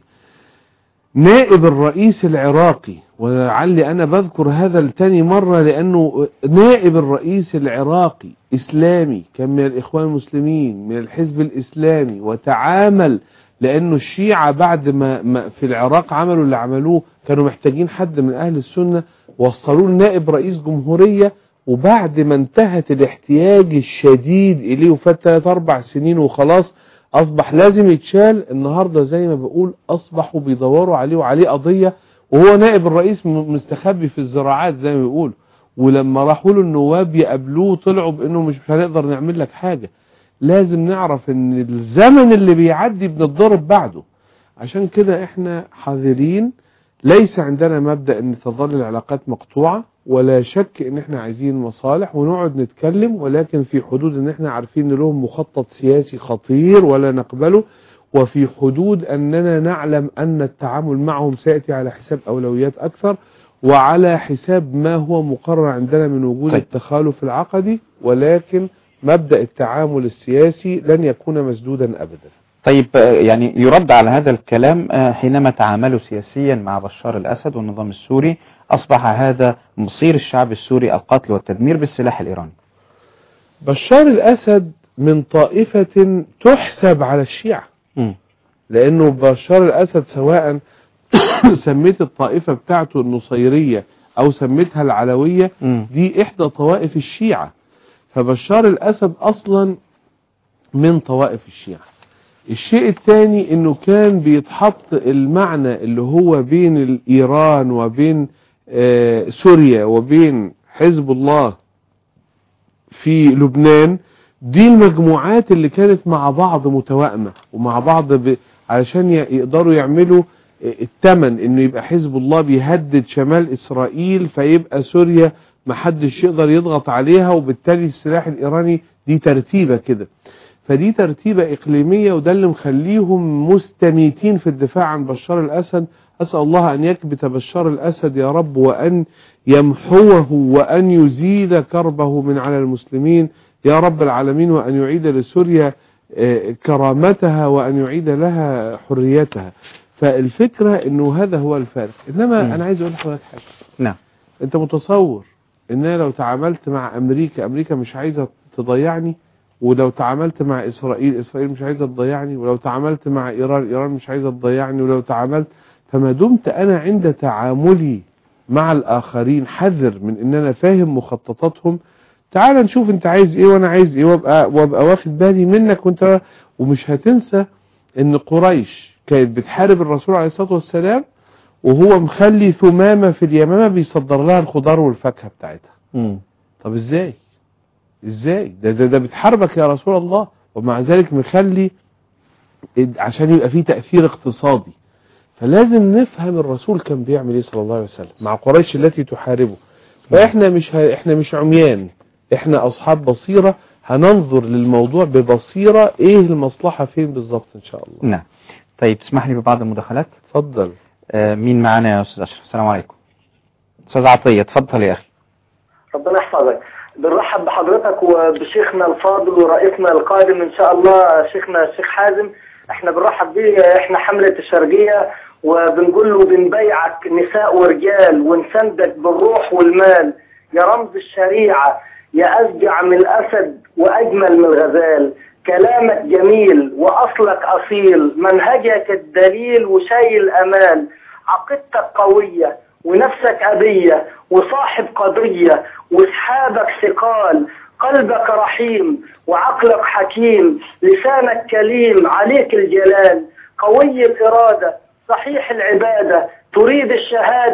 نائب الرئيس العراقي ولعلي انا بذكر هذا لتاني مرة لانه نائب الرئيس العراقي اسلامي كان من الاخوان المسلمين من الحزب الاسلامي وتعامل لانه الشيعة بعد ما, ما في العراق عملوا اللي عملوه كانوا محتاجين حد من اهل السنة وصلوا نائب رئيس جمهورية وبعد ما انتهت الاحتياج الشديد اليه وفات 3 4 سنين وخلاص اصبح لازم يتشال النهاردة زي ما بقول اصبحوا بيدوروا عليه وعليه قضية وهو نائب الرئيس مستخبي في الزراعات زي ما بيقول ولما راحوا له النواب يقابلوه طلعوا بانه مش هنقدر نعمل لك حاجة لازم نعرف ان الزمن اللي بيعدي بنتضرب بعده عشان كده احنا حذرين ليس عندنا مبدأ ان تظل العلاقات مقطوعة ولا شك ان احنا عايزين مصالح ونقعد نتكلم ولكن في حدود ان احنا عارفين ان لهم مخطط سياسي خطير ولا نقبله وفي حدود اننا نعلم ان التعامل معهم سيأتي على حساب اولويات اكثر وعلى حساب ما هو مقرر عندنا من وجود طيب. التخالف العقدي ولكن مبدأ التعامل السياسي لن يكون مسدودا ابدا طيب آه، يعني يرد على هذا الكلام آه، حينما تعاملوا سياسيا مع بشار الأسد والنظام السوري أصبح هذا مصير الشعب السوري القتل والتدمير بالسلاح الإيراني بشار الأسد من طائفة تحسب على الشيعة مم. لأنه بشار الأسد سواء سميت الطائفة بتاعته النصيرية أو سميتها العلوية مم. دي إحدى طوائف الشيعة فبشار الأسد أصلا من طوائف الشيعة الشيء الثاني انه كان بيتحط المعنى اللي هو بين الايران وبين آه، سوريا وبين حزب الله في لبنان دي المجموعات اللي كانت مع بعض متوائمة ومع بعض ب... علشان ي- يقدروا يعملوا آه، التمن انه يبقى حزب الله بيهدد شمال اسرائيل فيبقى سوريا محدش يقدر يضغط عليها وبالتالي السلاح الايراني دي ترتيبة كده فدي ترتيبة إقليمية وده اللي مخليهم مستميتين في الدفاع عن بشار الأسد أسأل الله أن يكبت بشار الأسد يا رب وأن يمحوه وأن يزيل كربه من على المسلمين يا رب العالمين وأن يعيد لسوريا آه، كرامتها وأن يعيد لها حريتها فالفكرة أنه هذا هو الفارق إنما مم. أنا عايز أقول لحضرتك حاجة نعم أنت متصور ان انا لو تعاملت مع امريكا امريكا مش عايزة تضيعني ولو تعاملت مع اسرائيل اسرائيل مش عايزة تضيعني ولو تعاملت مع ايران ايران مش عايزة تضيعني ولو تعاملت فما دمت انا عند تعاملي مع الاخرين حذر من ان انا فاهم مخططاتهم تعال نشوف انت عايز ايه وانا عايز ايه وابقى, وابقى واخد بالي منك وانت ومش هتنسى ان قريش كانت بتحارب الرسول عليه الصلاة والسلام وهو مخلي ثمامة في اليمامة بيصدر لها الخضار والفاكهة بتاعتها مم. طب ازاي ازاي ده ده, ده بتحاربك يا رسول الله ومع ذلك مخلي عشان يبقى فيه تأثير اقتصادي فلازم نفهم الرسول كان بيعمل ايه صلى الله عليه وسلم مع قريش التي تحاربه فاحنا مش ه... احنا مش عميان احنا اصحاب بصيرة هننظر للموضوع ببصيرة ايه المصلحة فين بالظبط ان شاء الله نعم طيب تسمح لي ببعض المداخلات اتفضل آه مين معانا يا أستاذ أشرف السلام عليكم أستاذ عطية اتفضل يا أخي ربنا يحفظك بنرحب بحضرتك وبشيخنا الفاضل ورئيسنا القادم ان شاء الله شيخنا الشيخ حازم احنا بنرحب بيه احنا حملة الشرقية وبنقول له بنبيعك نساء ورجال ونسندك بالروح والمال يا رمز الشريعة يا أشجع من الأسد وأجمل من الغزال كلامك جميل وأصلك أصيل منهجك الدليل وشايل أمال عقيدتك قوية ونفسك أبية وصاحب قضية واسحابك ثقال قلبك رحيم وعقلك حكيم لسانك كليم عليك الجلال قوي الإرادة صحيح العبادة تريد الشهادة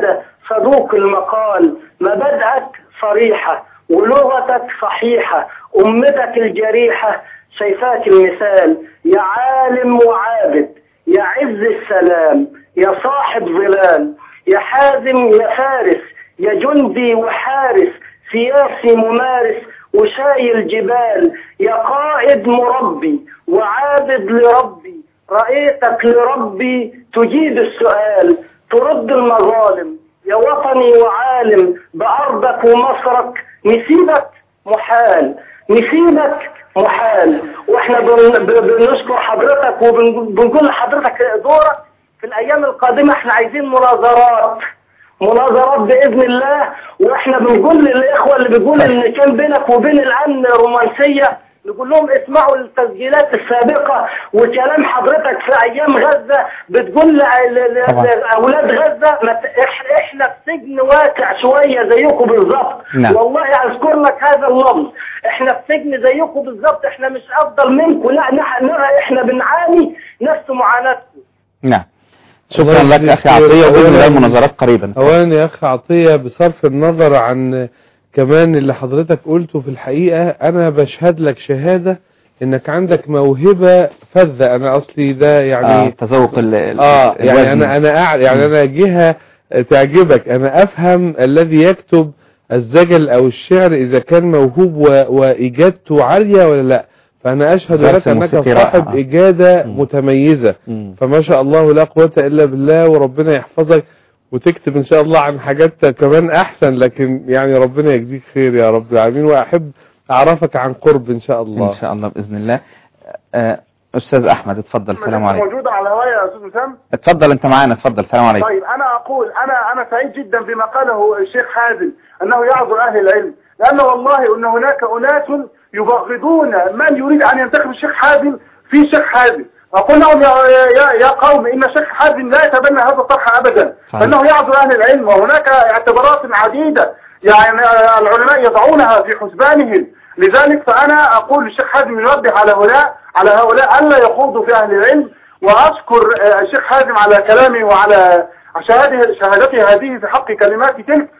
صدوق المقال مبادئك صريحة ولغتك صحيحة أمتك الجريحة شايفاك المثال يا عالم وعابد يا عز السلام يا صاحب ظلال يا حازم يا فارس يا جندي وحارس سياسي ممارس وشايل جبال يا قائد مربي وعابد لربي رأيتك لربي تجيب السؤال ترد المظالم يا وطني وعالم بأرضك ومصرك نسيبك محال نسيبك محال واحنا بن- ب- بنشكر حضرتك وبنقول لحضرتك دورك في الايام القادمه احنا عايزين مناظرات مناظرات باذن الله واحنا بنقول للاخوه اللي بيقول ان كان بينك وبين الامن رومانسيه نقول لهم اسمعوا التسجيلات السابقه وكلام حضرتك في ايام غزه بتقول ل- ل- ل- طبعا. لاولاد غزه ما ت- إح- احنا في سجن واقع شويه زيكم بالظبط نعم. والله اذكر لك هذا اللفظ احنا في سجن زيكم بالظبط احنا مش افضل منكم لا نح- نرى احنا بنعاني نفس معاناتكم نعم الله شكرا لك يجزيك أخي عطية خير. وبإذن الله أولاً- المناظرات قريبا اولا يا اخ عطية بصرف النظر عن كمان اللي حضرتك قلته في الحقيقة انا بشهد لك شهادة انك عندك موهبة فذة انا اصلي ده يعني آه تذوق ال ال- اه يعني الوزن. انا انا أع... يعني انا جهة تعجبك انا افهم الذي يكتب الزجل او الشعر اذا كان موهوب و... واجادته عالية ولا لا فانا اشهد درس لك انك الموسيقى صاحب رائع. اجادة متميزة مم. فما شاء الله لا قوة الا بالله وربنا يحفظك وتكتب ان شاء الله عن حاجات كمان احسن لكن يعني ربنا يجزيك خير يا رب العالمين واحب اعرفك عن قرب ان شاء الله إن شاء الله بإذن الله آه، أستاذ أحمد اتفضل السلام عليكم موجودة على الهواء يا أستاذ وسام اتفضل أنت معانا اتفضل السلام عليكم طيب أنا أقول أنا أنا سعيد جدا بما قاله الشيخ حازم أنه يعذر أهل العلم لأن والله أن هناك أناس يبغضون من يريد أن ينتخب الشيخ حازم في شيخ حازم أقول لهم يا, يا, يا قوم إن الشيخ حازم لا يتبنى هذا الطرح أبدا صحيح. فإنه يعذر أهل العلم وهناك اعتبارات عديدة يعني العلماء يضعونها في حسبانهم لذلك فأنا أقول للشيخ حازم ينبه على هؤلاء على هؤلاء ألا يخوضوا في أهل العلم وأشكر آه، الشيخ حازم على كلامه وعلى شهاده شهادته هذه في حق كلمات تلك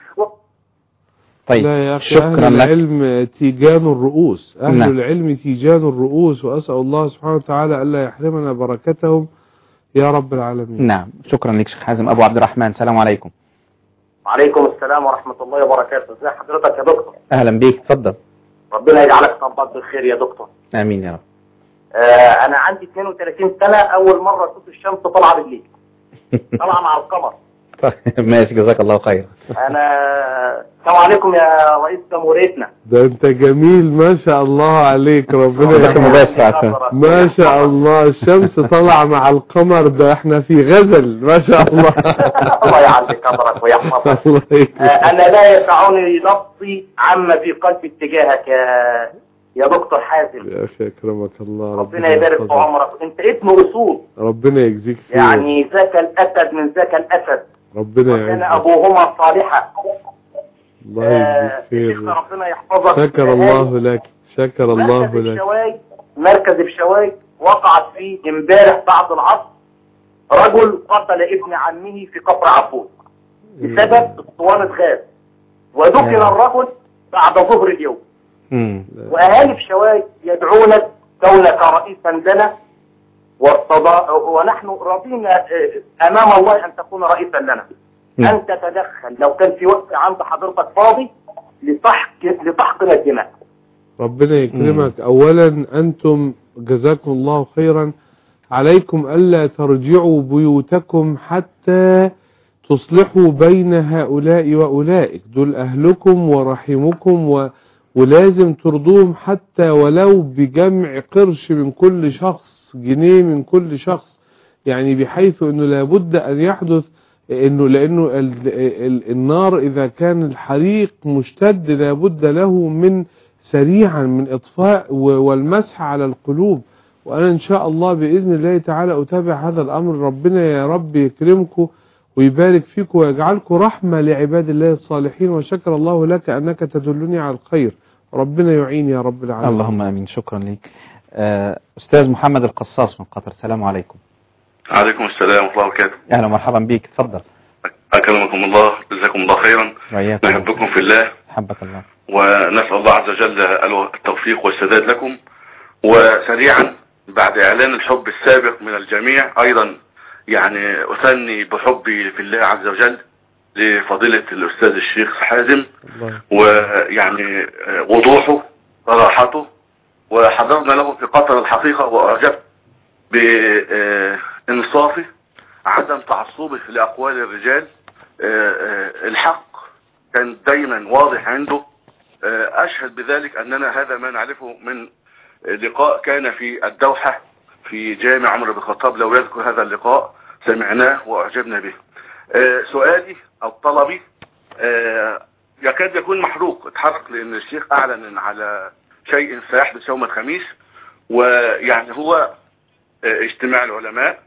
طيب لا يا أخي شكرا أهل لك. العلم تيجان الرؤوس أهل نعم. العلم تيجان الرؤوس وأسأل الله سبحانه وتعالى ألا يحرمنا بركتهم يا رب العالمين نعم شكرا لك شيخ حازم أبو عبد الرحمن السلام عليكم وعليكم السلام ورحمة الله وبركاته ازي حضرتك يا دكتور أهلا بيك اتفضل ربنا يجعلك طباق بالخير يا دكتور آمين يا رب آه انا عندي 32 سنة اول مرة اشوف الشمس طالعة بالليل طالعة مع القمر ماشي جزاك الله خير انا السلام عليكم يا رئيس جمهوريتنا ده انت جميل ما شاء الله عليك ربنا ده يحفظك. مباشر عشان. ما شاء الله الشمس طالعه مع القمر ده احنا في غزل ما شاء الله الله يعلي قدرك ويحفظك الله آه يكرمك انا لا يسعني لفظي عما في قلبي اتجاهك يا يا دكتور حازم يا اخي اكرمك الله ربنا يبارك في يحفظك. عمرك انت ابن اصول ربنا يجزيك خير يعني ذاك الاسد من ذاك الاسد ربنا وكان يعزك ابوهما صالحا الله آه، يجزيك شيخنا خير ربنا يحفظك شكر الله لك شكر الله مركز لك الشواي مركز بشواي وقعت فيه امبارح بعد العصر رجل قتل ابن عمه في قبر عفور بسبب اسطوانة غاز ودفن آه. الرجل بعد ظهر اليوم مم. واهالي بشواي يدعونك كونك رئيسا لنا وارتضى ونحن راضين آه، امام الله ان تكون رئيسا لنا نعم. ان تتدخل لو كان في وقت عند حضرتك فاضي لتحق لتحقن الدماء ربنا يكرمك اولا انتم جزاكم الله خيرا عليكم الا ترجعوا بيوتكم حتى تصلحوا بين هؤلاء واولئك دول اهلكم ورحمكم و... ولازم ترضوهم حتى ولو بجمع قرش من كل شخص جنيه من كل شخص يعني بحيث انه لابد ان يحدث انه لانه ال ال النار اذا كان الحريق مشتد لابد له من سريعا من اطفاء و- والمسح على القلوب وانا ان شاء الله باذن الله تعالى اتابع هذا الامر ربنا يا رب يكرمكم ويبارك فيكم ويجعلكم رحمة لعباد الله الصالحين وشكر الله لك انك تدلني على الخير ربنا يعين يا رب العالمين اللهم امين شكرا لك آه، استاذ محمد القصاص من قطر السلام عليكم عليكم السلام ورحمة الله وبركاته اهلا ومرحبا بك اتفضل أكرمكم الله جزاكم الله خيرا وإياكم نحبكم في الله حبك الله ونسأل الله عز وجل التوفيق والسداد لكم وسريعا بعد إعلان الحب السابق من الجميع أيضا يعني أثني بحبي في الله عز وجل لفضيلة الأستاذ الشيخ حازم ويعني وضوحه صراحته وحضرنا له في قطر الحقيقة وأعجبت بإنصافه عدم تعصبه لأقوال الرجال الحق كان دايما واضح عنده أشهد بذلك أننا هذا ما نعرفه من لقاء كان في الدوحة في جامع عمر بن الخطاب لو يذكر هذا اللقاء سمعناه وأعجبنا به سؤالي أو طلبي يكاد يكون محروق اتحرك لأن الشيخ أعلن على شيء سيحدث يوم الخميس ويعني هو اجتماع العلماء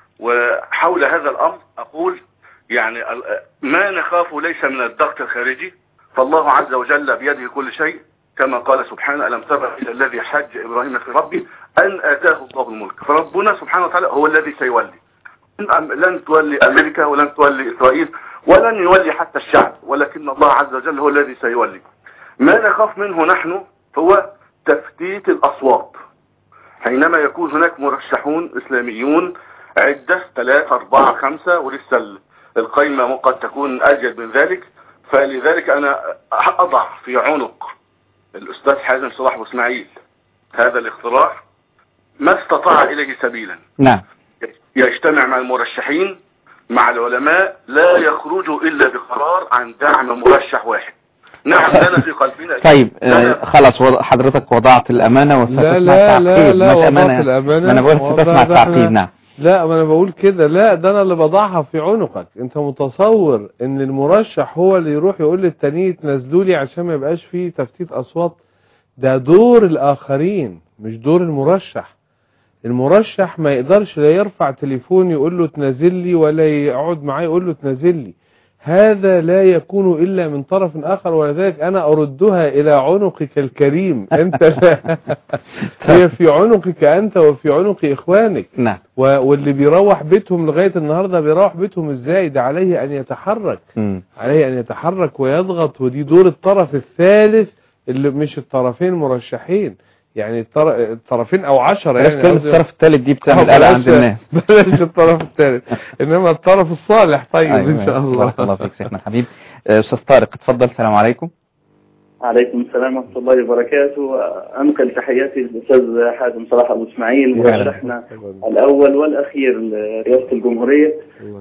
وحول هذا الأمر أقول يعني ما نخافه ليس من الضغط الخارجي فالله عز وجل بيده كل شيء كما قال سبحانه ألم تر إلى الذي حج إبراهيم في ربه أن آتاه الله الملك فربنا سبحانه وتعالى هو الذي سيولي لن تولي أمريكا ولن تولي إسرائيل ولن يولي حتى الشعب ولكن الله عز وجل هو الذي سيولي ما نخاف منه نحن هو تفتيت الأصوات حينما يكون هناك مرشحون إسلاميون عدة ثلاثة أربعة خمسة ولسه القائمة قد تكون أجد من ذلك فلذلك أنا أضع في عنق الأستاذ حازم صلاح واسماعيل هذا الاقتراح ما استطاع إليه سبيلا نعم يجتمع مع المرشحين مع العلماء لا يخرجوا إلا بقرار عن دعم مرشح واحد نعم لنا في قلبنا طيب آه خلاص وض- حضرتك وضعت الأمانة لا وستسمع لا لا تعقيب لا مش وضعت أمانة الأمانة ما أنا بقول وضع- ستسمع ده تعقيب احنا- نعم لا ما انا بقول كده لا ده انا اللي بضعها في عنقك انت متصور ان المرشح هو اللي يروح يقول للتانيين تنزلوا لي عشان ما يبقاش فيه تفتيت اصوات ده دور الاخرين مش دور المرشح المرشح ما يقدرش لا يرفع تليفون يقول له تنزل لي ولا يقعد معاه يقول له تنزل لي هذا لا يكون إلا من طرف آخر ولذلك أنا أردها إلى عنقك الكريم أنت لا هي في عنقك أنت وفي عنق إخوانك نعم و- واللي بيروح بيتهم لغاية النهاردة بيروح بيتهم إزاي ده عليه أن يتحرك مم. عليه أن يتحرك ويضغط ودي دور الطرف الثالث اللي مش الطرفين مرشحين يعني الطر- الطرفين أو عشرة بلاش يعني كلمة قصدي- الطرف الثالث دي آه، بتعمل قلق بلاش- عند الناس بلاش الطرف الثالث إنما الطرف الصالح طيب أيوة، إن شاء الله بارك الله فيك شيخنا الحبيب آه، أستاذ طارق اتفضل السلام عليكم عليكم السلام ورحمة الله وبركاته أنقل تحياتي للأستاذ حازم صلاح أبو إسماعيل مرشحنا الأول والأخير لرئاسة الجمهورية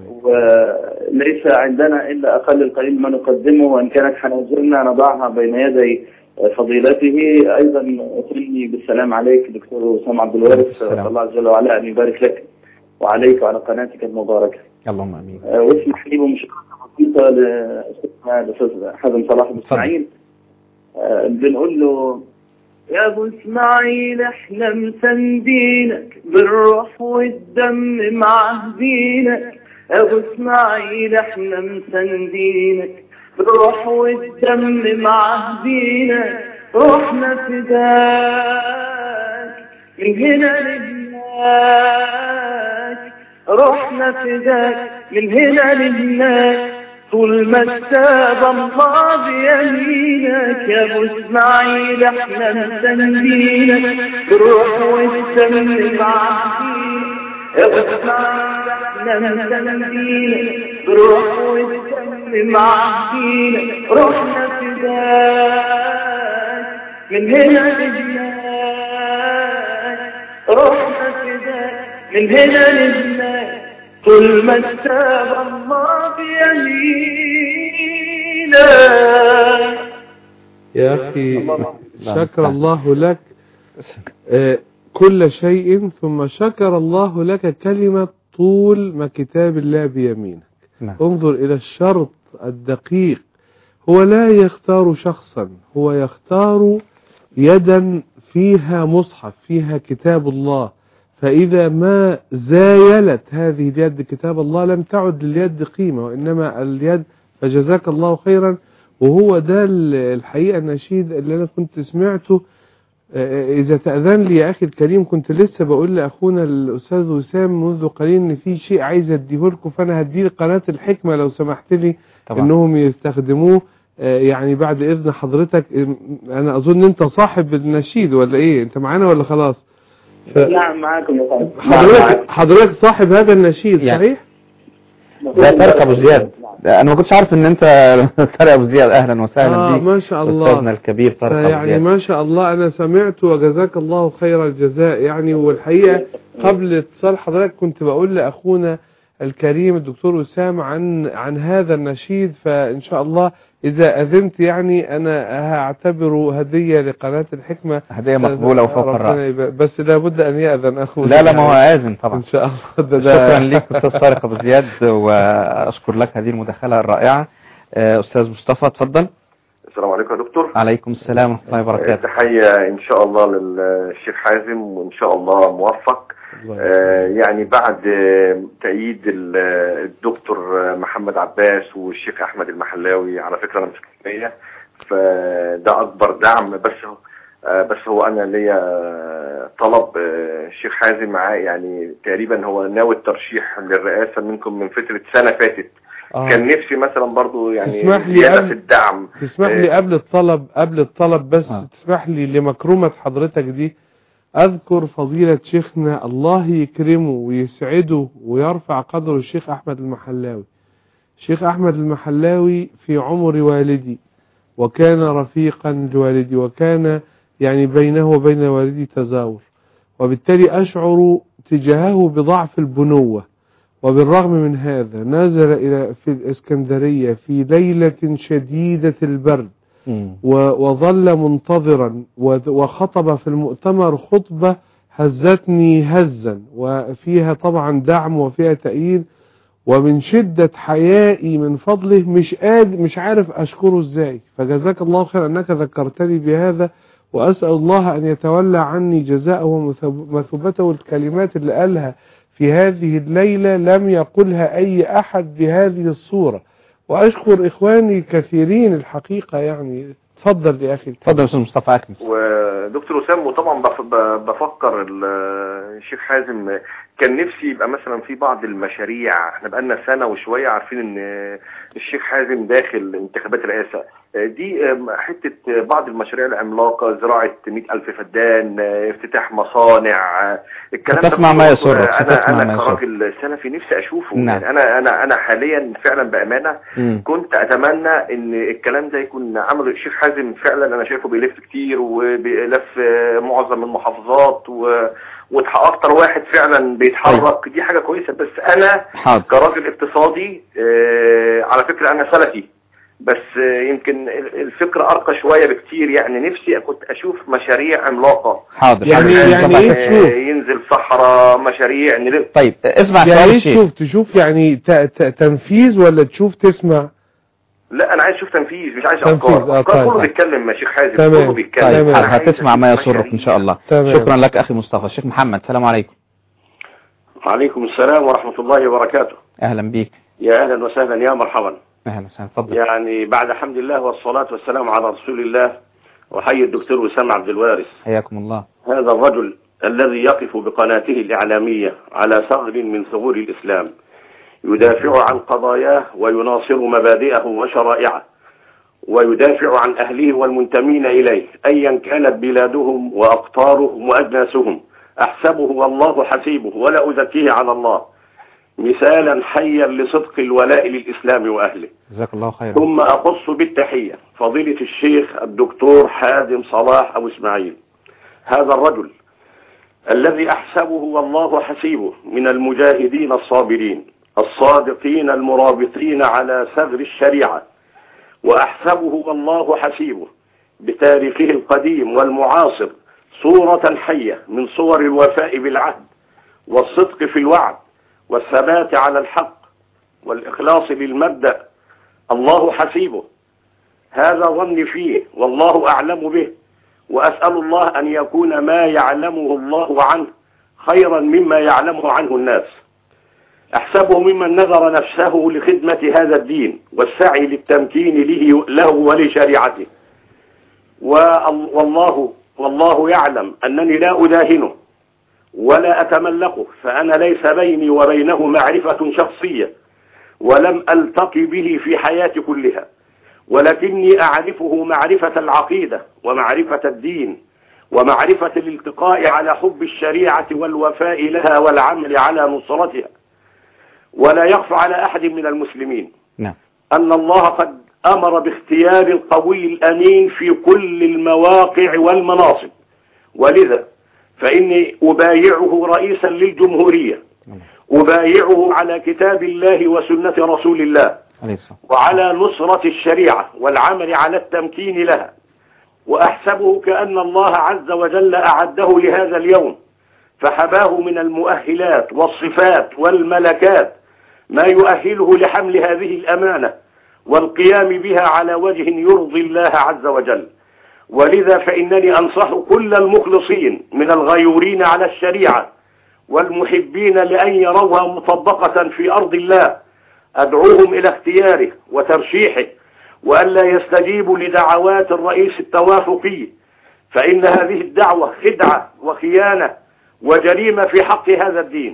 وليس عندنا إلا أقل القليل ما نقدمه وإن كانت حناجرنا نضعها بين يدي فضيلته أيضا أثني بالسلام عليك دكتور أسامة عبد الوارث السلام. الله عز وجل أن يبارك لك وعليك وعلى قناتك المباركة اللهم امين آه، واسمح لي بمشاركة بسيطة لأستاذنا الأستاذ حازم صلاح أبو إسماعيل آه، بنقول له يا ابو اسماعيل احنا مسندينك بالروح والدم معهدينك يا ابو اسماعيل احنا مسندينك بالروح والدم معهدينك روحنا فداك من هنا لهناك روحنا فداك من هنا لهناك طول ما استاب الله بيمينك يا ابو اسماعيل احنا مسندينك بالروح والدم معاكين يا ابو اسماعيل احنا مسندينك بالروح والدم معاكين روحنا فداك من هنا لهناك روحنا فداك من هنا لهناك طول ما استاب الله بيمينك يا أخي شكر الله لك آه، كل شيء ثم شكر الله لك كلمة طول ما كتاب الله بيمينك نعم. انظر إلى الشرط الدقيق هو لا يختار شخصا هو يختار يدا فيها مصحف فيها كتاب الله فإذا ما زايلت هذه اليد كتاب الله لم تعد لليد قيمة وإنما اليد فجزاك الله خيرا وهو ده ال- الحقيقة النشيد اللي أنا كنت سمعته آه، إذا تأذن لي يا أخي الكريم كنت لسه بقول لأخونا الأستاذ وسام منذ قليل إن في شيء عايز أديه لكم فأنا هديه قناة الحكمة لو سمحت لي طبعا. إنهم يستخدموه آه، يعني بعد إذن حضرتك آه، أنا أظن أنت صاحب النشيد ولا إيه أنت معانا ولا خلاص ف- نعم معكم يا فندم حضرتك حضرتك صاحب هذا النشيد يعني. صحيح؟ لا طارق ابو زياد لا، انا ما كنتش عارف ان انت طارق ابو زياد اهلا وسهلا آه بيك ما شاء الله استاذنا الكبير طارق ابو يعني زياد ما شاء الله أنا سمعت وجزاك الله خير الجزاء يعني والحقيقة قبل اتصال حضرتك كنت بقول لأخونا الكريم الدكتور وسام عن عن هذا النشيد فإن شاء الله إذا أذنت يعني أنا هعتبره هدية لقناة الحكمة هدية مقبولة وفوق ربنا الرأي. يبارك. بس لابد أن يأذن أخونا لا لا ما هو آذن طبعا إن شاء الله ده ده شكرا ليك استاذ طارق ابو زياد واشكر لك هذه المداخله الرائعه آه، استاذ مصطفى اتفضل السلام عليكم يا دكتور عليكم السلام ورحمه الله وبركاته تحية إن شاء الله للشيخ حازم وإن شاء الله موفق آه، يعني بعد آه، تأييد ال- آه، الدكتور آه، محمد عباس والشيخ أحمد المحلاوي على فكرة أنا مش اسكندرية فده أكبر دعم بس هو آه، بس هو أنا ليا آه، طلب آه، الشيخ حازم معاه يعني تقريبا هو ناوي الترشيح للرئاسة منكم من فترة سنة فاتت آه. كان نفسي مثلا برضو يعني تسمح لي زيادة قبل- في الدعم تسمح لي آه، قبل الطلب قبل الطلب بس تسمح لي لمكرمة حضرتك دي أذكر فضيلة شيخنا الله يكرمه ويسعده ويرفع قدره الشيخ أحمد المحلاوي الشيخ أحمد المحلاوي في عمر والدي وكان رفيقا لوالدي وكان يعني بينه وبين والدي تزاور وبالتالي أشعر تجاهه بضعف البنوة وبالرغم من هذا نزل إلى في الإسكندرية في ليلة شديدة البرد و- وظل منتظرا و- وخطب في المؤتمر خطبة هزتني هزا وفيها طبعا دعم وفيها تأييد ومن شدة حيائي من فضله مش قاد مش عارف أشكره إزاي فجزاك الله خير أنك ذكرتني بهذا وأسأل الله أن يتولى عني جزاءه ومثوبته الكلمات اللي قالها في هذه الليلة لم يقلها أي أحد بهذه الصورة وأشكر إخواني كثيرين الحقيقة يعني تفضل يا أخي تفضل يا أستاذ مصطفى أكمل ودكتور وسام وطبعا بف- ب- بفكر ال- الشيخ حازم كان نفسي يبقى مثلا في بعض المشاريع احنا بقالنا سنة وشوية عارفين ان الشيخ حازم داخل انتخابات رئاسة دي حتة بعض المشاريع العملاقة زراعة 100 ألف فدان افتتاح مصانع الكلام ده ستسمع ما كله يسرك، انا ستسمع ما انا يسرك. كراجل سلفي نفسي اشوفه نعم. يعني انا انا انا حاليا فعلا بامانه مم. كنت اتمنى ان الكلام ده يكون عمله الشيخ حازم فعلا انا شايفه بيلف كتير وبيلف آه، معظم المحافظات و... واكتر واحد فعلا بيتحرك دي حاجه كويسه بس انا حاضر كراجل اقتصادي آه، على فكره انا سلفي بس آه، يمكن ال- الفكره ارقى شويه بكتير يعني نفسي كنت اشوف مشاريع عملاقه حاضر يعني- حاضر. يعني مصطفى إيه أكمل. تشوف؟ آه، ينزل صحراء مشاريع نلف طيب اسمع يعني سؤال إيه الشيخ تشوف تشوف يعني ت- ت- تنفيذ ولا تشوف تسمع لا انا عايز اشوف تنفيذ مش عايز تنفيذ، افكار آه، افكار طيب، كله طيب. بيتكلم يا شيخ حازم تمام. كله بيتكلم طيب. أنا عايز هتسمع ما يسرك إن شاء الله تمام. شكرا لك أخي مصطفى الشيخ محمد السلام عليكم عليكم السلام ورحمة الله وبركاته أهلا بيك يا أهلا وسهلا يا مرحبا أهلا وسهلا اتفضل يعني بعد حمد الله والصلاة والسلام على رسول الله وحي الدكتور وسام عبد الوارث حياكم الله هذا الرجل الذي يقف بقناته الإعلامية على ثغر من ثغور الإسلام يدافع عن قضاياه ويناصر مبادئه وشرائعه ويدافع عن أهله والمنتمين إليه أيا كانت بلادهم وأقطارهم وأجناسهم أحسبه والله حسيبه ولا أزكيه على الله مثالا حيا لصدق الولاء للإسلام وأهله جزاك الله خيرا ثم أخص بالتحية فضيلة الشيخ الدكتور حازم صلاح أبو إسماعيل هذا الرجل الذي أحسبه والله حسيبه من المجاهدين الصابرين الصادقين المرابطين على ثغر الشريعة وأحسبه والله حسيبه بتاريخه القديم والمعاصر صورة حية من صور الوفاء بالعهد والصدق في الوعد والثبات على الحق والإخلاص للمبدأ الله حسيبه هذا ظني فيه والله أعلم به وأسأل الله أن يكون ما يعلمه الله عنه خيرا مما يعلمه عنه الناس أحسبه ممن نذر نفسه لخدمة هذا الدين والسعي للتمكين له, له ولشريعته وال- والله والله يعلم أنني لا أداهنه ولا أتملقه فأنا ليس بيني وبينه معرفة شخصية ولم ألتقي به في حياتي كلها ولكني أعرفه معرفة العقيدة ومعرفة الدين ومعرفة الالتقاء على حب الشريعة والوفاء لها والعمل على نصرتها ولا يخفى على أحد من المسلمين نعم أن الله قد أمر باختيار القوي الأمين في كل المواقع والمناصب ولذا فإني أبايعه رئيسا للجمهورية أبايعه على كتاب الله وسنة رسول الله عليه الصلاة وعلى نصرة الشريعة والعمل على التمكين لها وأحسبه كأن الله عز وجل أعده لهذا اليوم فحباه من المؤهلات والصفات والملكات ما يؤهله لحمل هذه الأمانة والقيام بها على وجه يرضي الله عز وجل ولذا فإنني أنصح كل المخلصين من الغيورين على الشريعة والمحبين لأن يروها مطبقة في أرض الله أدعوهم إلى اختياره وترشيحه وألا يستجيبوا لدعوات الرئيس التوافقي فإن هذه الدعوة خدعة وخيانة وجريمة في حق هذا الدين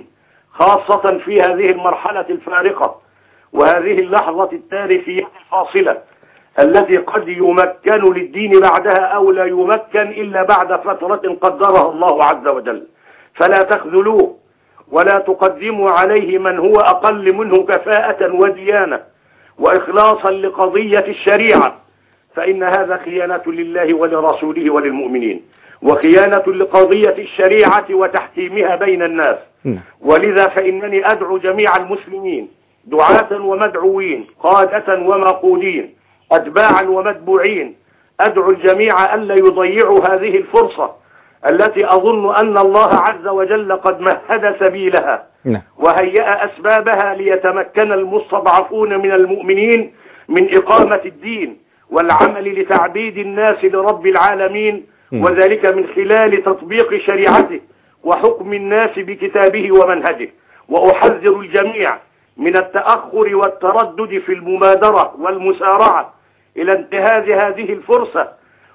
خاصة في هذه المرحلة الفارقة وهذه اللحظة التاريخية الفاصلة التي قد يمكن للدين بعدها أو لا يمكن إلا بعد فترة قدرها الله عز وجل فلا تخذلوه ولا تقدموا عليه من هو أقل منه كفاءة وديانة وإخلاصا لقضية الشريعة فإن هذا خيانة لله ولرسوله وللمؤمنين وخيانة لقضية الشريعة وتحكيمها بين الناس ولذا فإنني أدعو جميع المسلمين دعاة ومدعوين قادة ومقودين أتباعا ومتبوعين أدعو الجميع ألا يضيعوا هذه الفرصة التي أظن أن الله عز وجل قد مهد سبيلها نعم وهيأ أسبابها ليتمكن المستضعفون من المؤمنين من إقامة الدين والعمل لتعبيد الناس لرب العالمين مم. وذلك من خلال تطبيق شريعته وحكم الناس بكتابه ومنهجه وأحذر الجميع من التأخر والتردد في المبادرة والمسارعة إلى انتهاز هذه الفرصة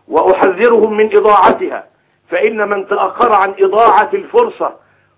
وأحذرهم من إضاعتها فإن من تأخر عن إضاعة الفرصة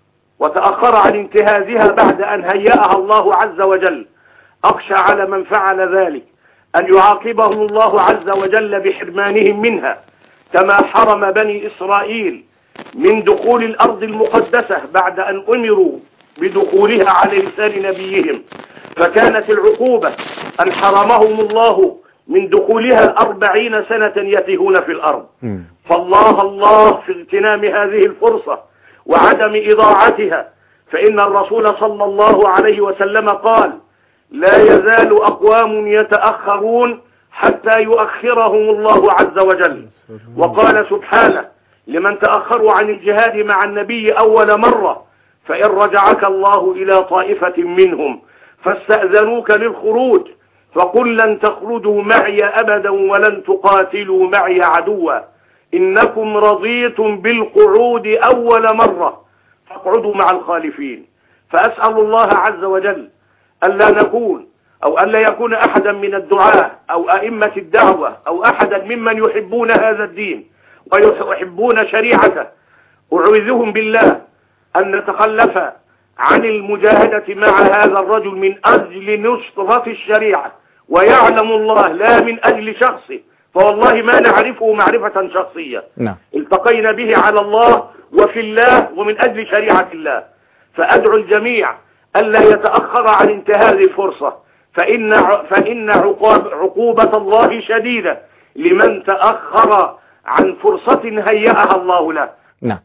وتأخر عن انتهازها بعد أن هيأها الله عز وجل أخشى على من فعل ذلك أن يعاقبهم الله عز وجل بحرمانهم منها كما حرم بني إسرائيل من دخول الأرض المقدسة بعد أن أمروا بدخولها على لسان نبيهم فكانت العقوبة أن حرمهم الله من دخولها أربعين سنة يتيهون في الأرض فالله الله في اغتنام هذه الفرصة وعدم إضاعتها فإن الرسول صلى الله عليه وسلم قال لا يزال أقوام يتأخرون حتى يؤخرهم الله عز وجل وقال سبحانه لمن تأخروا عن الجهاد مع النبي أول مرة فإن رجعك الله إلى طائفة منهم فاستأذنوك للخروج فقل لن تخرجوا معي أبدا ولن تقاتلوا معي عدوا إنكم رضيتم بالقعود أول مرة فاقعدوا مع الخالفين فأسأل الله عز وجل ألا نكون أو ألا يكون أحدا من الدعاة أو أئمة الدعوة أو أحدا ممن يحبون هذا الدين ويحبون شريعته أعوذهم بالله أن نتخلف عن المجاهدة مع هذا الرجل من أجل نصرة الشريعة ويعلم الله لا من أجل شخصه فوالله ما نعرفه معرفة شخصية نعم التقينا به على الله وفي الله ومن أجل شريعة الله فأدعو الجميع ألا يتأخر عن انتهاز الفرصة فإن فإن عقاب عقوبة الله شديدة لمن تأخر عن فرصة هيأها الله له نعم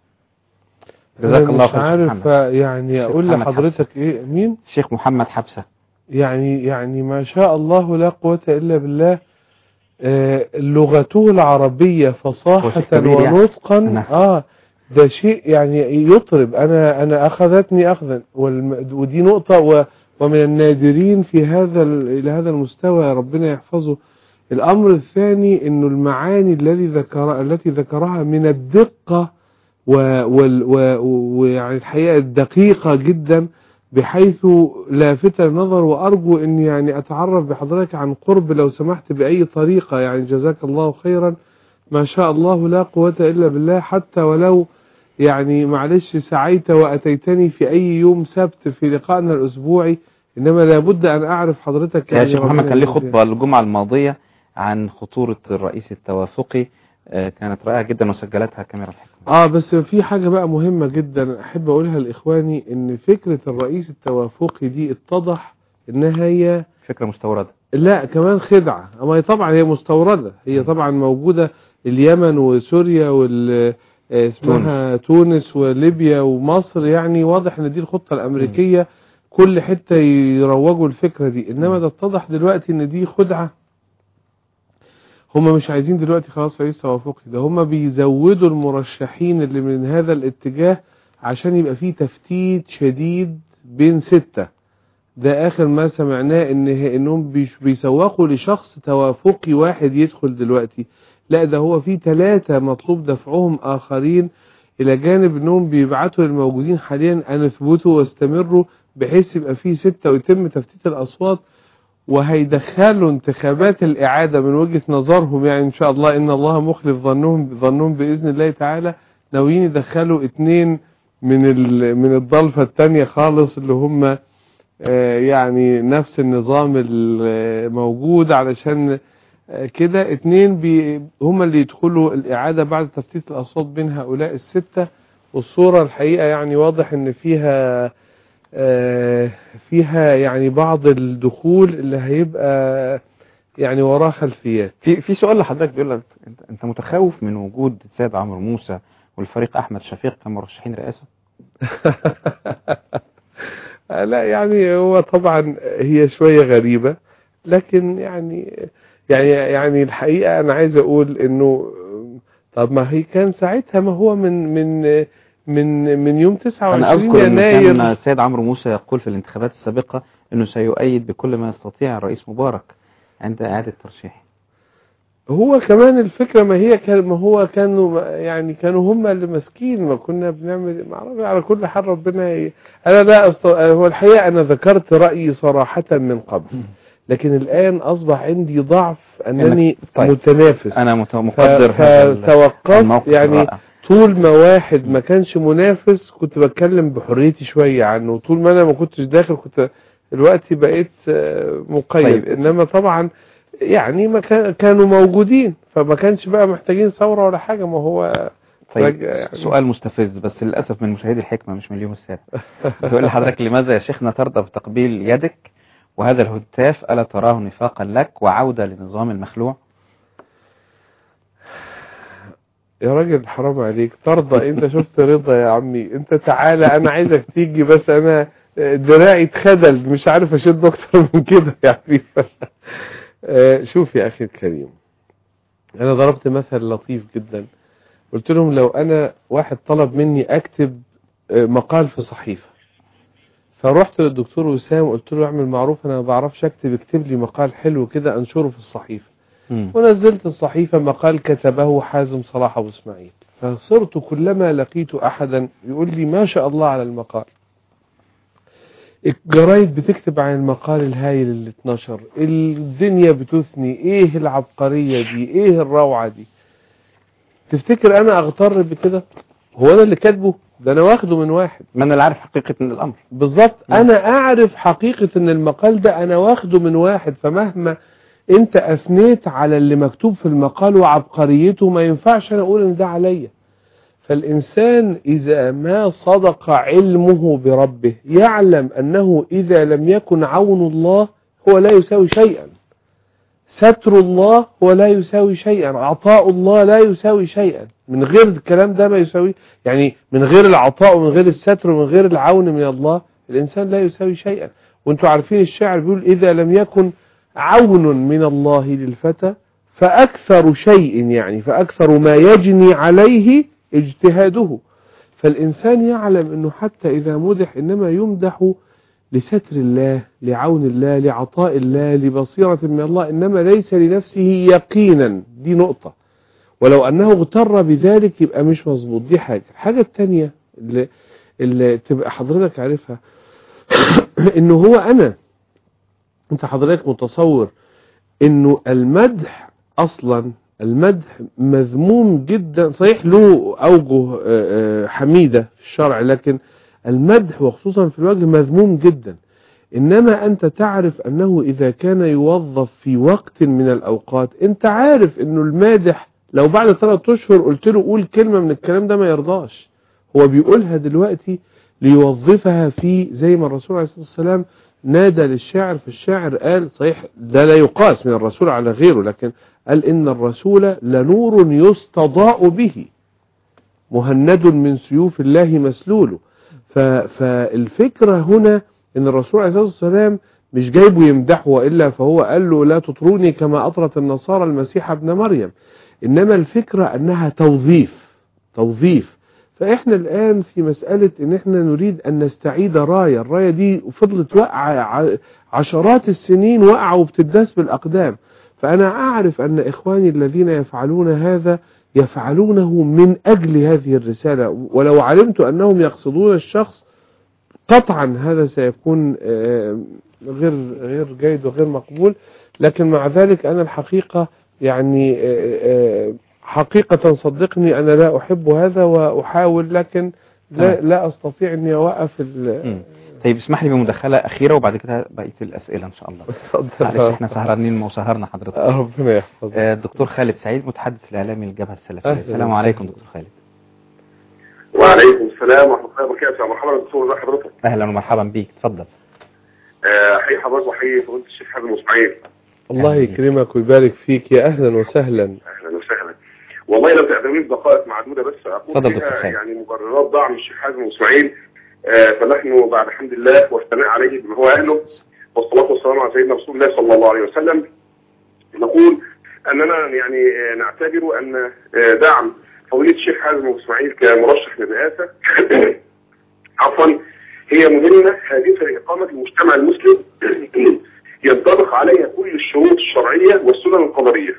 جزاك الله مش خير عارف محمد. يعني اقول محمد لحضرتك ايه مين الشيخ محمد حبسة يعني يعني ما شاء الله لا قوة الا بالله آه، لغته العربية فصاحة وشيء كبير يعني. ونطقا نعم. اه ده شيء يعني يطرب انا انا اخذتني اخذا والم- ودي نقطة و ومن النادرين في هذا ال- الى هذا المستوى ربنا يحفظه الامر الثاني انه المعاني الذي ذكر التي ذكرها من الدقة و وال- و- ويعني الحقيقة الدقيقة جدا بحيث لافتة النظر وأرجو أن يعني أتعرف بحضرتك عن قرب لو سمحت بأي طريقة يعني جزاك الله خيرا ما شاء الله لا قوة إلا بالله حتى ولو يعني معلش سعيت وأتيتني في أي يوم سبت في لقائنا الأسبوعي إنما لابد أن أعرف حضرتك يا يعني شيخ محمد ربنا كان ليه يجزيك. خطبة الجمعة الماضية عن خطورة الرئيس التوافقي آه، كانت رائعة جدا وسجلتها كاميرا الحكمة اه بس في حاجة بقى مهمة جدا احب اقولها لاخواني ان فكرة الرئيس التوافقي دي اتضح انها هي فكرة مستوردة لا كمان خدعة اما هي طبعا هي مستوردة هي طبعا موجودة اليمن وسوريا وال آه، اسمها تونس وليبيا ومصر يعني واضح ان دي الخطة الامريكية كل حتة يروجوا الفكرة دي انما ده اتضح دلوقتي ان دي خدعة هم مش عايزين دلوقتي خلاص رئيس توافقي ده هم بيزودوا المرشحين اللي من هذا الاتجاه عشان يبقى فيه تفتيت شديد بين ستة ده اخر ما سمعناه ان انهم بيش- بيسوقوا لشخص توافقي واحد يدخل دلوقتي لا ده هو في ثلاثة مطلوب دفعهم اخرين الى جانب انهم بيبعتوا للموجودين حاليا ان اثبتوا واستمروا بحيث يبقى في ستة ويتم تفتيت الاصوات وهيدخلوا انتخابات الإعادة من وجهة نظرهم يعني إن شاء الله إن الله مخلف ظنهم ظنهم بإذن الله تعالى ناويين يدخلوا اتنين من ال- من الضلفة التانية خالص اللي هم آه، يعني نفس النظام الموجود علشان آه، كده اتنين بي هم اللي يدخلوا الإعادة بعد تفتيت الأصوات بين هؤلاء الستة والصورة الحقيقة يعني واضح إن فيها آه، فيها يعني بعض الدخول اللي هيبقى يعني وراه خلفيات في في سؤال لحضرتك بيقول لك انت انت متخوف من وجود السيد عمرو موسى والفريق احمد شفيق كمرشحين رئاسه لا يعني هو طبعا هي شوية غريبة لكن يعني يعني يعني الحقيقة أنا عايز أقول إنه طب ما هي كان ساعتها ما هو من من من من يوم انا 29 اذكر ان كان يناير السيد عمرو موسى يقول في الانتخابات السابقه انه سيؤيد بكل ما يستطيع الرئيس مبارك عند اعاده ترشيحه هو كمان الفكرة ما هي كان ما هو كانوا يعني كانوا هم اللي ماسكين ما كنا بنعمل ما اعرفش على كل حال ربنا ي... انا لا أست... هو الحقيقة انا ذكرت رأيي صراحة من قبل لكن الآن أصبح عندي ضعف أنني طيب. متنافس انا مت- مقدر ف- هذا ال- فتوقفت الموقف يعني الرائع. طول ما واحد ما كانش منافس كنت بتكلم بحريتي شوية عنه طول ما أنا ما كنتش داخل كنت دلوقتي بقيت آه، مقيد طيب. إنما طبعا يعني ما كان كانوا موجودين فما كانش بقى محتاجين ثورة ولا حاجة ما هو طيب راجع يعني. سؤال مستفز بس للاسف من مشاهدي الحكمه مش من اليوم السابع بيقول لحضرتك لماذا يا شيخنا ترضى بتقبيل يدك وهذا الهتاف الا تراه نفاقا لك وعوده لنظام المخلوع يا راجل حرام عليك ترضى انت شفت رضا يا عمي انت تعالى انا عايزك تيجي بس انا دراعي اتخدل مش عارف اشد اكتر من كده يعني آه، شوف يا اخي الكريم انا ضربت مثل لطيف جدا قلت لهم لو انا واحد طلب مني اكتب آه، مقال في صحيفة فرحت للدكتور وسام قلت له اعمل معروف انا ما بعرفش اكتب اكتب لي مقال حلو كده انشره في الصحيفة ونزلت الصحيفة مقال كتبه حازم صلاح أبو إسماعيل فصرت كلما لقيت أحدا يقول لي ما شاء الله على المقال الجرايد بتكتب عن المقال الهايل اللي اتنشر الدنيا بتثني ايه العبقرية دي ايه الروعة دي تفتكر انا اغتر بكده هو انا اللي كاتبه ده انا واخده من واحد ما انا اللي عارف حقيقه من الامر بالظبط انا اعرف حقيقة ان المقال ده انا واخده من واحد فمهما انت اثنيت على اللي مكتوب في المقال وعبقريته ما ينفعش انا اقول ان ده عليا فالانسان اذا ما صدق علمه بربه يعلم انه اذا لم يكن عون الله هو لا يساوي شيئا ستر الله هو لا يساوي شيئا عطاء الله لا يساوي شيئا من غير الكلام ده ما يساوي يعني من غير العطاء ومن غير الستر ومن غير العون من الله الإنسان لا يساوي شيئا وانتوا عارفين الشاعر بيقول إذا لم يكن عون من الله للفتى فأكثر شيء يعني فأكثر ما يجني عليه اجتهاده فالإنسان يعلم أنه حتى إذا مدح إنما يمدح لستر الله لعون الله لعطاء الله لبصيرة من الله إنما ليس لنفسه يقينا دي نقطة ولو أنه اغتر بذلك يبقى مش مظبوط دي حاجة الحاجة التانية اللي, اللي تبقى حضرتك عارفها إنه هو أنا أنت حضرتك متصور إنه المدح أصلا المدح مذموم جدا صحيح له أوجه آه، آه، حميدة في الشرع لكن المدح وخصوصا في الوجه مذموم جدا إنما أنت تعرف أنه إذا كان يوظف في وقت من الأوقات أنت عارف أنه المادح لو بعد ثلاثة أشهر قلت له قول كلمة من الكلام ده ما يرضاش هو بيقولها دلوقتي ليوظفها في زي ما الرسول عليه الصلاة والسلام نادى للشاعر فالشاعر قال صحيح ده لا يقاس من الرسول على غيره لكن قال إن الرسول لنور يستضاء به مهند من سيوف الله مسلول ف- فالفكرة هنا ان الرسول عليه الصلاة والسلام مش جايبه يمدحه وإلا فهو قال له لا تطروني كما أطرت النصارى المسيح ابن مريم إنما الفكرة أنها توظيف توظيف فإحنا الآن في مسألة إن إحنا نريد أن نستعيد راية الراية دي فضلت واقعة ع- عشرات السنين واقعة وبتداس بالأقدام فأنا أعرف أن إخواني الذين يفعلون هذا يفعلونه من أجل هذه الرسالة ولو علمت أنهم يقصدون الشخص قطعا هذا سيكون آه، غير غير جيد وغير مقبول لكن مع ذلك أنا الحقيقة يعني آه، آه، حقيقة صدقني أنا لا أحب هذا وأحاول لكن لا, تمام. لا أستطيع أني أوقف ال- مم. طيب اسمح لي بمداخلة أخيرة وبعد كده بقية الأسئلة إن شاء الله معلش احنا سهرانين ما وسهرنا حضرتك ربنا يحفظك آه، الدكتور خالد سعيد متحدث الإعلامي للجبهة السلفية أهلا السلام وسهلا. عليكم دكتور خالد وعليكم السلام ورحمة الله وبركاته يا مرحبا دكتور ازي حضرتك أهلا ومرحبا بيك اتفضل آه، احيي حضرتك واحيي فضيلة الشيخ حازم اسماعيل الله يكرمك ويبارك فيك يا أهلا وسهلا اهلا وسهلا والله لو تعتبرين دقائق معدودة بس اقول اتفضل دكتور فيها خالد. يعني مبررات دعم الشيخ حازم اسماعيل آه، فنحن بعد الحمد لله والثناء عليه بما هو اهله والصلاة والسلام على سيدنا رسول الله صلى الله عليه وسلم نقول اننا يعني آه، نعتبر ان آه، دعم فضيلة الشيخ حازم اسماعيل كمرشح للرئاسة عفوا هي مهمة هادفة لإقامة المجتمع المسلم ينطبق عليها كل الشروط الشرعية والسنن القدرية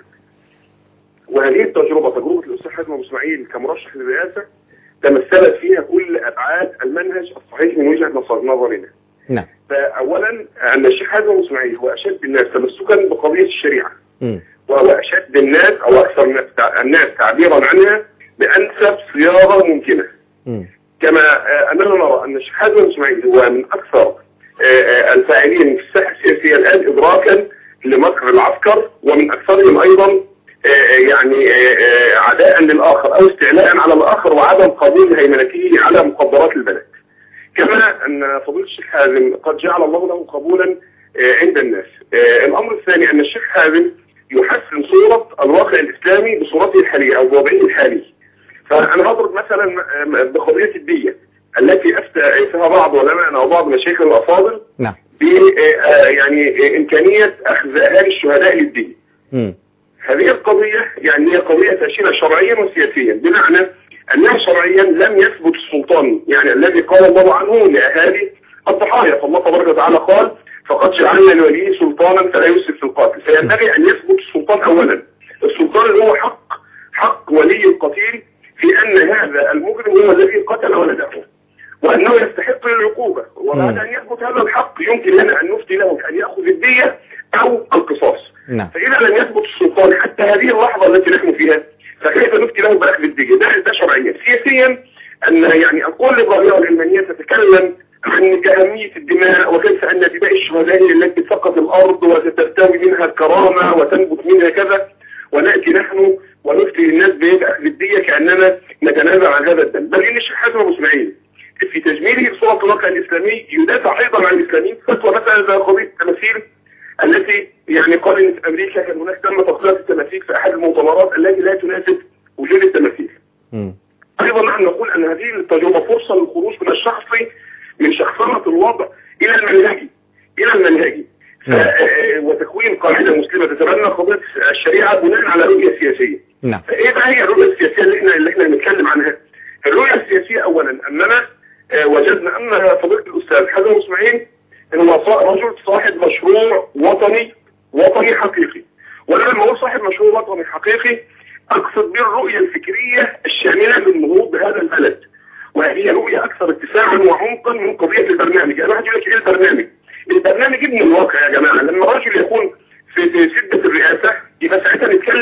وهذه التجربة تجربة الأستاذ حازم أبو إسماعيل كمرشح للرئاسة تمثلت فيها كل أبعاد المنهج الصحيح من وجهة نظر- نظرنا نعم فأولا أن الشيخ حازم أبو إسماعيل هو أشد الناس تمسكا بقضية الشريعة مم. وهو أشد الناس أو أكثر الناس تع- الناس تعبيرا عنها بأنسب صياغة ممكنة مم. كما آه، أننا نرى أن الشيخ حازم إسماعيل هو من أكثر آه، آه، الفاعلين في الساحة السياسية الآن إدراكا لمكر العسكر ومن أكثرهم أيضا آه، يعني آه، آه، عداء للآخر أو استعلاء على الآخر وعدم قبول هيمنته على مقدرات البلد كما أن فضيلة الشيخ حازم قد جعل الله له قبولا آه، عند الناس آه، الأمر الثاني أن الشيخ حازم يحسن صورة الواقع الإسلامي بصورته الحالية أو بوضعه الحالي فأنا هضرب مثلا آه، بقضية الدية التي أفتى فيها بعض علمائنا وبعض مشايخ الأفاضل نعم ب آه، يعني آه، إمكانية أخذ أهالي الشهداء للدية مم. هذه القضية يعني هي قضية فاشلة شرعيا وسياسيا بمعنى أنها شرعيا لم يثبت السلطان يعني الذي قال الله عنه لأهالي الضحايا فالله تبارك وتعالى قال فقد جعلنا لوليه سلطانا فلا يسرف في القتل فينبغي أن يثبت السلطان أولا السلطان اللي هو حق حق ولي القتيل في أن هذا المجرم هو الذي قتل ولده وأنه يستحق العقوبة وبعد أن يثبت هذا الحق يمكن لنا أن نفتي له بأن يأخذ الدية أو القصاص نعم فإذا لم يثبت السلطان حتى هذه اللحظة التي نحن فيها فكيف نفتي له بأخذ الدية ده, ده شرعيا سياسيا أن يعني القوى الليبرالية والعلمانية تتكلم عن كأهمية الدماء وكيف أن دماء الشهداء هي التي تسقط الأرض وترتوي منها الكرامة وتنبت منها كذا ونأتي نحن ونفتي للناس بأخذ الدية كأننا نتنازع عن هذا الدم بل إن الشيخ حازم أبو إسماعيل في تجميله بصورة الواقع الإسلامي يدافع أيضا عن الإسلاميين فتوى مثلا زي قضية التماثيل التي يعني قال ان في امريكا كان هناك تم تقطيع التماثيل في احد المؤتمرات التي لا تناسب وجود التماثيل. مم. ايضا نحن نقول ان هذه التجربه فرصه للخروج من الشخصي من شخصنه الوضع الى المنهجي الى المنهجي ف- آه، وتكوين قاعده مسلمه تتبنى قضيه الشريعه بناء على رؤيه سياسيه. نعم فايه بقى هي الرؤيه السياسيه اللي احنا اللي احنا هنتكلم عنها؟ الرؤيه السياسيه اولا اننا آه، وجدنا ان فضيله الاستاذ حازم اسماعيل هو صا- رجل صاحب مشروع وطني وطني حقيقي وانا لما اقول صاحب مشروع وطني حقيقي اقصد به الرؤيه الفكريه الشامله للنهوض بهذا البلد وهي رؤيه اكثر اتساعا وعمقا من قضيه البرنامج يعني واحد يقول لك ايه البرنامج؟ البرنامج ابن الواقع يا جماعه لما رجل يكون في في سده الرئاسه يبقى ساعتها نتكلم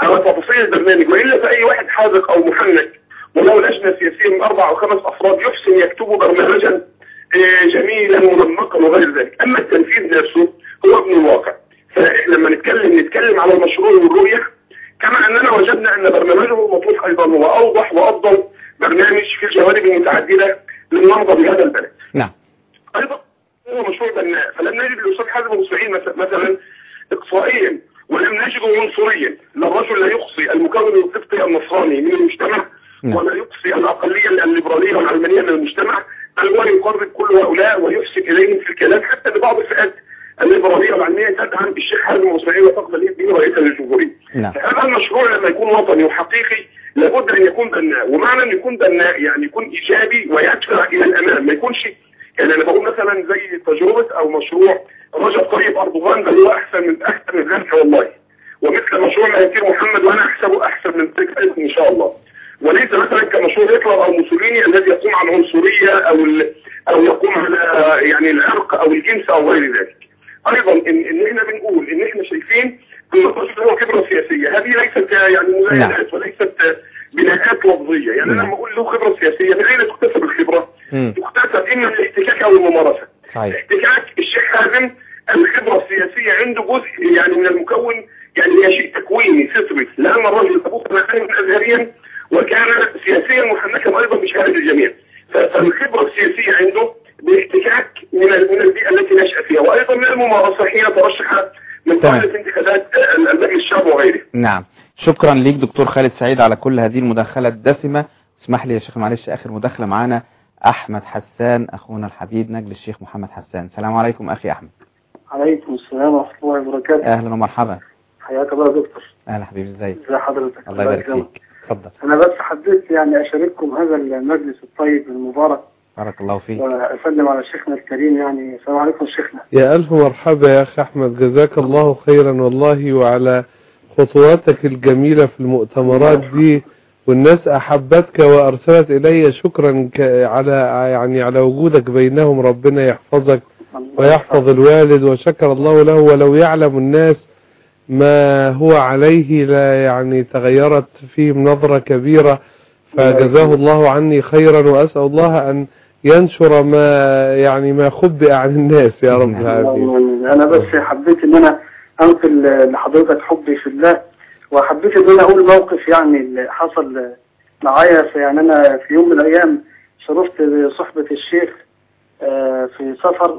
على تفاصيل البرنامج والا فاي واحد حاذق او محنك ولو لجنه سياسيه من اربع او خمس افراد يحسن يكتبوا برنامجا آه، جميلا منمقا وغير ذلك اما التنفيذ نفسه هو ابن الواقع فلما نتكلم نتكلم على المشروع والرؤيه كما اننا وجدنا ان برنامجه مطروح ايضا هو اوضح وافضل برنامج في الجوانب المتعدده للنهضه بهذا البلد نعم ايضا هو مشروع بناء فلم نجد الاستاذ حازم ابو اسماعيل مث- مثلا اقصائيا ولم نجده عنصريا لا الرجل لا يقصي المكون القبطي النصراني من المجتمع نعم. ولا يقصي الاقليه الليبراليه والعلمانيه من المجتمع بل هو يقرب كل هؤلاء ويحسن اليهم في الكلام حتى لبعض الفئات الليبراليه والعلمانيه تدعم الشيخ حازم ابو اسماعيل وتقبل به رئيسا للجمهوريه نعم هذا المشروع لما يكون وطني وحقيقي لابد ان يكون بناء ومعنى ان يكون بناء يعني يكون ايجابي ويدفع الى الامام ما يكونش يعني انا بقول مثلا زي تجربه او مشروع رجب طيب اردوغان بل هو احسن من احسن من ذلك والله ومثل مشروع مهاتير محمد وانا احسبه احسن من ذلك ايضا ان شاء الله وليس مثلا كمشروع هتلر او موسوليني الذي يقوم على العنصريه او ال- او يقوم على يعني العرق او الجنس او غير ذلك ايضا ان, إن احنا بنقول ان احنا شايفين ان الرجل هو خبره سياسيه هذه ليست يعني مزايدات وليست بناءات لفظيه يعني انا لما اقول له خبره سياسيه من اين تكتسب الخبره؟ مم. تكتسب اما من الاحتكاك او الممارسه صحيح احتكاك الشيخ حازم الخبره السياسيه عنده جزء يعني من المكون يعني هي شيء تكويني فطري لان الرجل ابوه كان عالما ازهريا وكان سياسيا محنكا ايضا بشهاده الجميع ف- فالخبره السياسيه عنده باحتكاك من ال- من البيئه التي نشا فيها وايضا من الممارسه حين ترشح من تمام. قبل انتخابات آه، المجلس الشعب وغيره نعم شكرا ليك دكتور خالد سعيد على كل هذه المداخلة الدسمة اسمح لي يا شيخ معلش آخر مداخلة معانا أحمد حسان أخونا الحبيب نجل الشيخ محمد حسان السلام عليكم أخي أحمد عليكم السلام ورحمة الله وبركاته أهلا ومرحبا حياك الله يا دكتور أهلا حبيبي ازيك ازي حضرتك الله يبارك يكرمك. فيك اتفضل أنا بس حبيت يعني أشارككم هذا المجلس الطيب المبارك بارك الله فيك وأسلم على شيخنا الكريم يعني السلام عليكم شيخنا يا ألف مرحبا يا أخي أحمد جزاك الله خيرا والله وعلى خطواتك الجميلة في المؤتمرات دي والناس أحبتك وأرسلت إلي شكرا ك- على يعني على وجودك بينهم ربنا يحفظك ويحفظ الوالد وشكر الله له ولو يعلم الناس ما هو عليه لا يعني تغيرت فيهم نظرة كبيرة فجزاه الله عني خيرا وأسأل الله أن ينشر ما يعني ما خبئ عن الناس يا رب العالمين اللهم أنا بس حبيت إن أنا أنقل لحضرتك حبي في الله وحبيت إن أنا أقول موقف يعني اللي حصل معايا في يعني أنا في يوم من الأيام شرفت بصحبة الشيخ آه، في سفر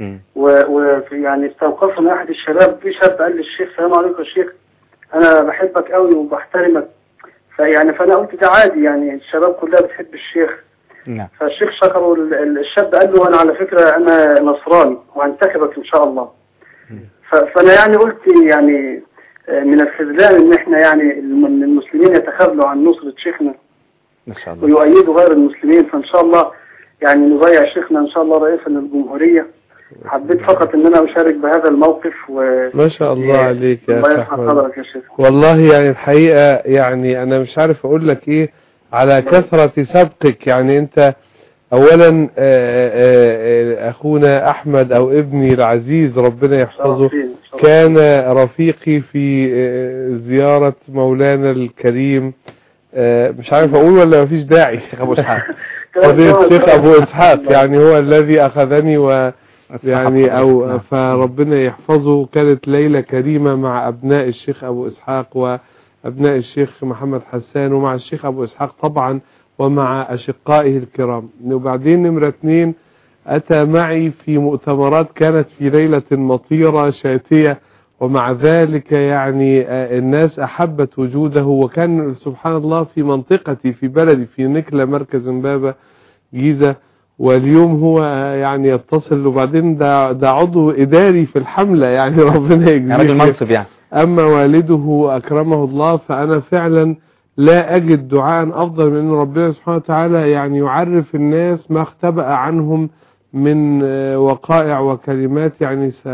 وفي يعني استوقفني أحد الشباب في شاب قال للشيخ السلام عليكم يا شيخ أنا بحبك قوي وبحترمك فيعني فأنا قلت ده عادي يعني الشباب كلها بتحب الشيخ نعم فالشيخ شكره ال- ال- الشاب قال له انا على فكره انا نصراني وهنتخبك ان شاء الله ف- فانا يعني قلت يعني آه، من الخذلان ان احنا يعني الم- إن المسلمين يتخاذلوا عن نصره شيخنا ما شاء الله ويؤيدوا غير المسلمين فان شاء الله يعني نضيع شيخنا ان شاء الله رئيسا للجمهوريه حبيت فقط ان انا اشارك بهذا الموقف و ما شاء الله عليك يا الله أخي يرحم أحمد حضرتك يا شيخ والله يعني الحقيقة يعني أنا مش عارف أقول لك إيه على كثرة سبقك يعني أنت أولا آه، آه، آه، أخونا أحمد أو ابني العزيز ربنا يحفظه كان رفيقي في آه، زيارة مولانا الكريم آه، مش عارف أقول ولا مفيش داعي الشيخ أبو إسحاق فضيلة الشيخ أبو إسحاق يعني هو الذي أخذني و يعني أو فربنا يحفظه كانت ليلة كريمة مع أبناء الشيخ أبو إسحاق وأبناء الشيخ محمد حسان ومع الشيخ أبو إسحاق طبعا ومع أشقائه الكرام وبعدين نمرة اتنين أتى معي في مؤتمرات كانت في ليلة مطيرة شاتية ومع ذلك يعني آه، الناس أحبت وجوده وكان سبحان الله في منطقتي في بلدي في نكلة مركز امبابة جيزة واليوم هو آه، يعني يتصل وبعدين ده, ده عضو إداري في الحملة يعني ربنا يجزيه راجل خير. منصب يعني أما والده أكرمه الله فأنا فعلا لا أجد دعاء أفضل من أن ربنا سبحانه وتعالى يعني يعرف الناس ما اختبأ عنهم من آه، وقائع وكلمات يعني س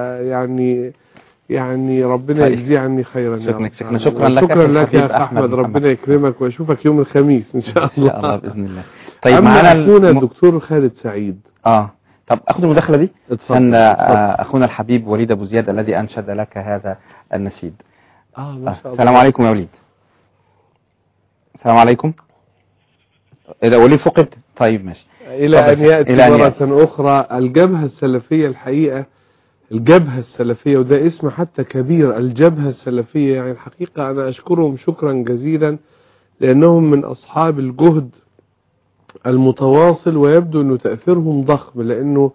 يعني يعني ربنا طيب. يجزيه عني خيرا يا شكرا رب شكرا شكرا لك شكرا أخي لك يا الحبيب أخي أحمد محمد. ربنا يكرمك وأشوفك يوم الخميس إن شاء إن الله شاء الله بإذن الله طيب أما معانا أخونا الم- الدكتور خالد سعيد اه طب اخد المداخله دي اتفضل، ان اتفضل. آه، اخونا الحبيب وليد ابو زياد الذي انشد لك هذا النشيد اه ما شاء الله السلام عليكم يا وليد السلام عليكم إذا وليد فقد طيب ماشي إلى أن اتفضل. يأتي إلى أن مرة أخرى الجبهة السلفية الحقيقة الجبهة السلفية وده اسم حتى كبير الجبهة السلفية يعني الحقيقة أنا أشكرهم شكرا جزيلا لأنهم من أصحاب الجهد المتواصل ويبدو أنه تأثيرهم ضخم لأنه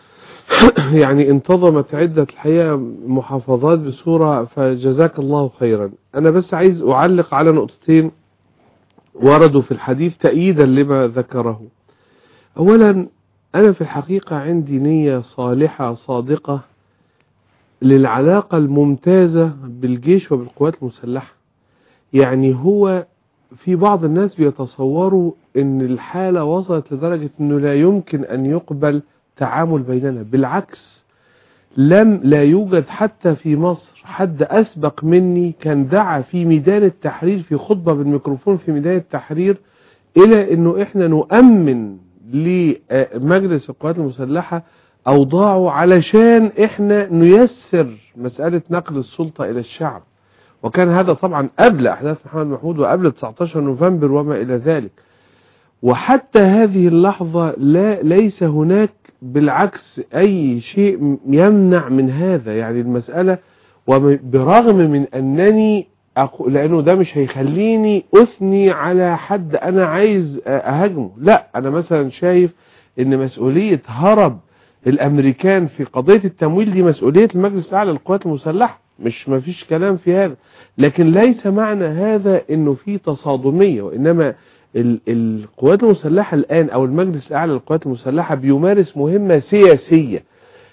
يعني انتظمت عدة الحقيقة محافظات بصورة فجزاك الله خيرا أنا بس عايز أعلق على نقطتين وردوا في الحديث تأييدا لما ذكره أولا أنا في الحقيقة عندي نية صالحة صادقة للعلاقة الممتازة بالجيش وبالقوات المسلحة يعني هو في بعض الناس بيتصوروا ان الحالة وصلت لدرجة انه لا يمكن ان يقبل تعامل بيننا بالعكس لم لا يوجد حتى في مصر حد أسبق مني كان دعا في ميدان التحرير في خطبة بالميكروفون في ميدان التحرير إلى أنه إحنا نؤمن لمجلس القوات المسلحة أوضاعه علشان إحنا نيسر مسألة نقل السلطة إلى الشعب وكان هذا طبعا قبل أحداث محمد محمود وقبل 19 نوفمبر وما إلى ذلك وحتى هذه اللحظة لا ليس هناك بالعكس أي شيء يمنع من هذا يعني المسألة وبرغم من أنني أقو لأنه ده مش هيخليني أثني على حد أنا عايز أهاجمه لا أنا مثلا شايف أن مسؤولية هرب الأمريكان في قضية التمويل دي مسؤولية المجلس الأعلى للقوات المسلحة مش ما فيش كلام في هذا لكن ليس معنى هذا أنه في تصادمية وإنما ال- القوات المسلحة الآن أو المجلس الأعلى للقوات المسلحة بيمارس مهمة سياسية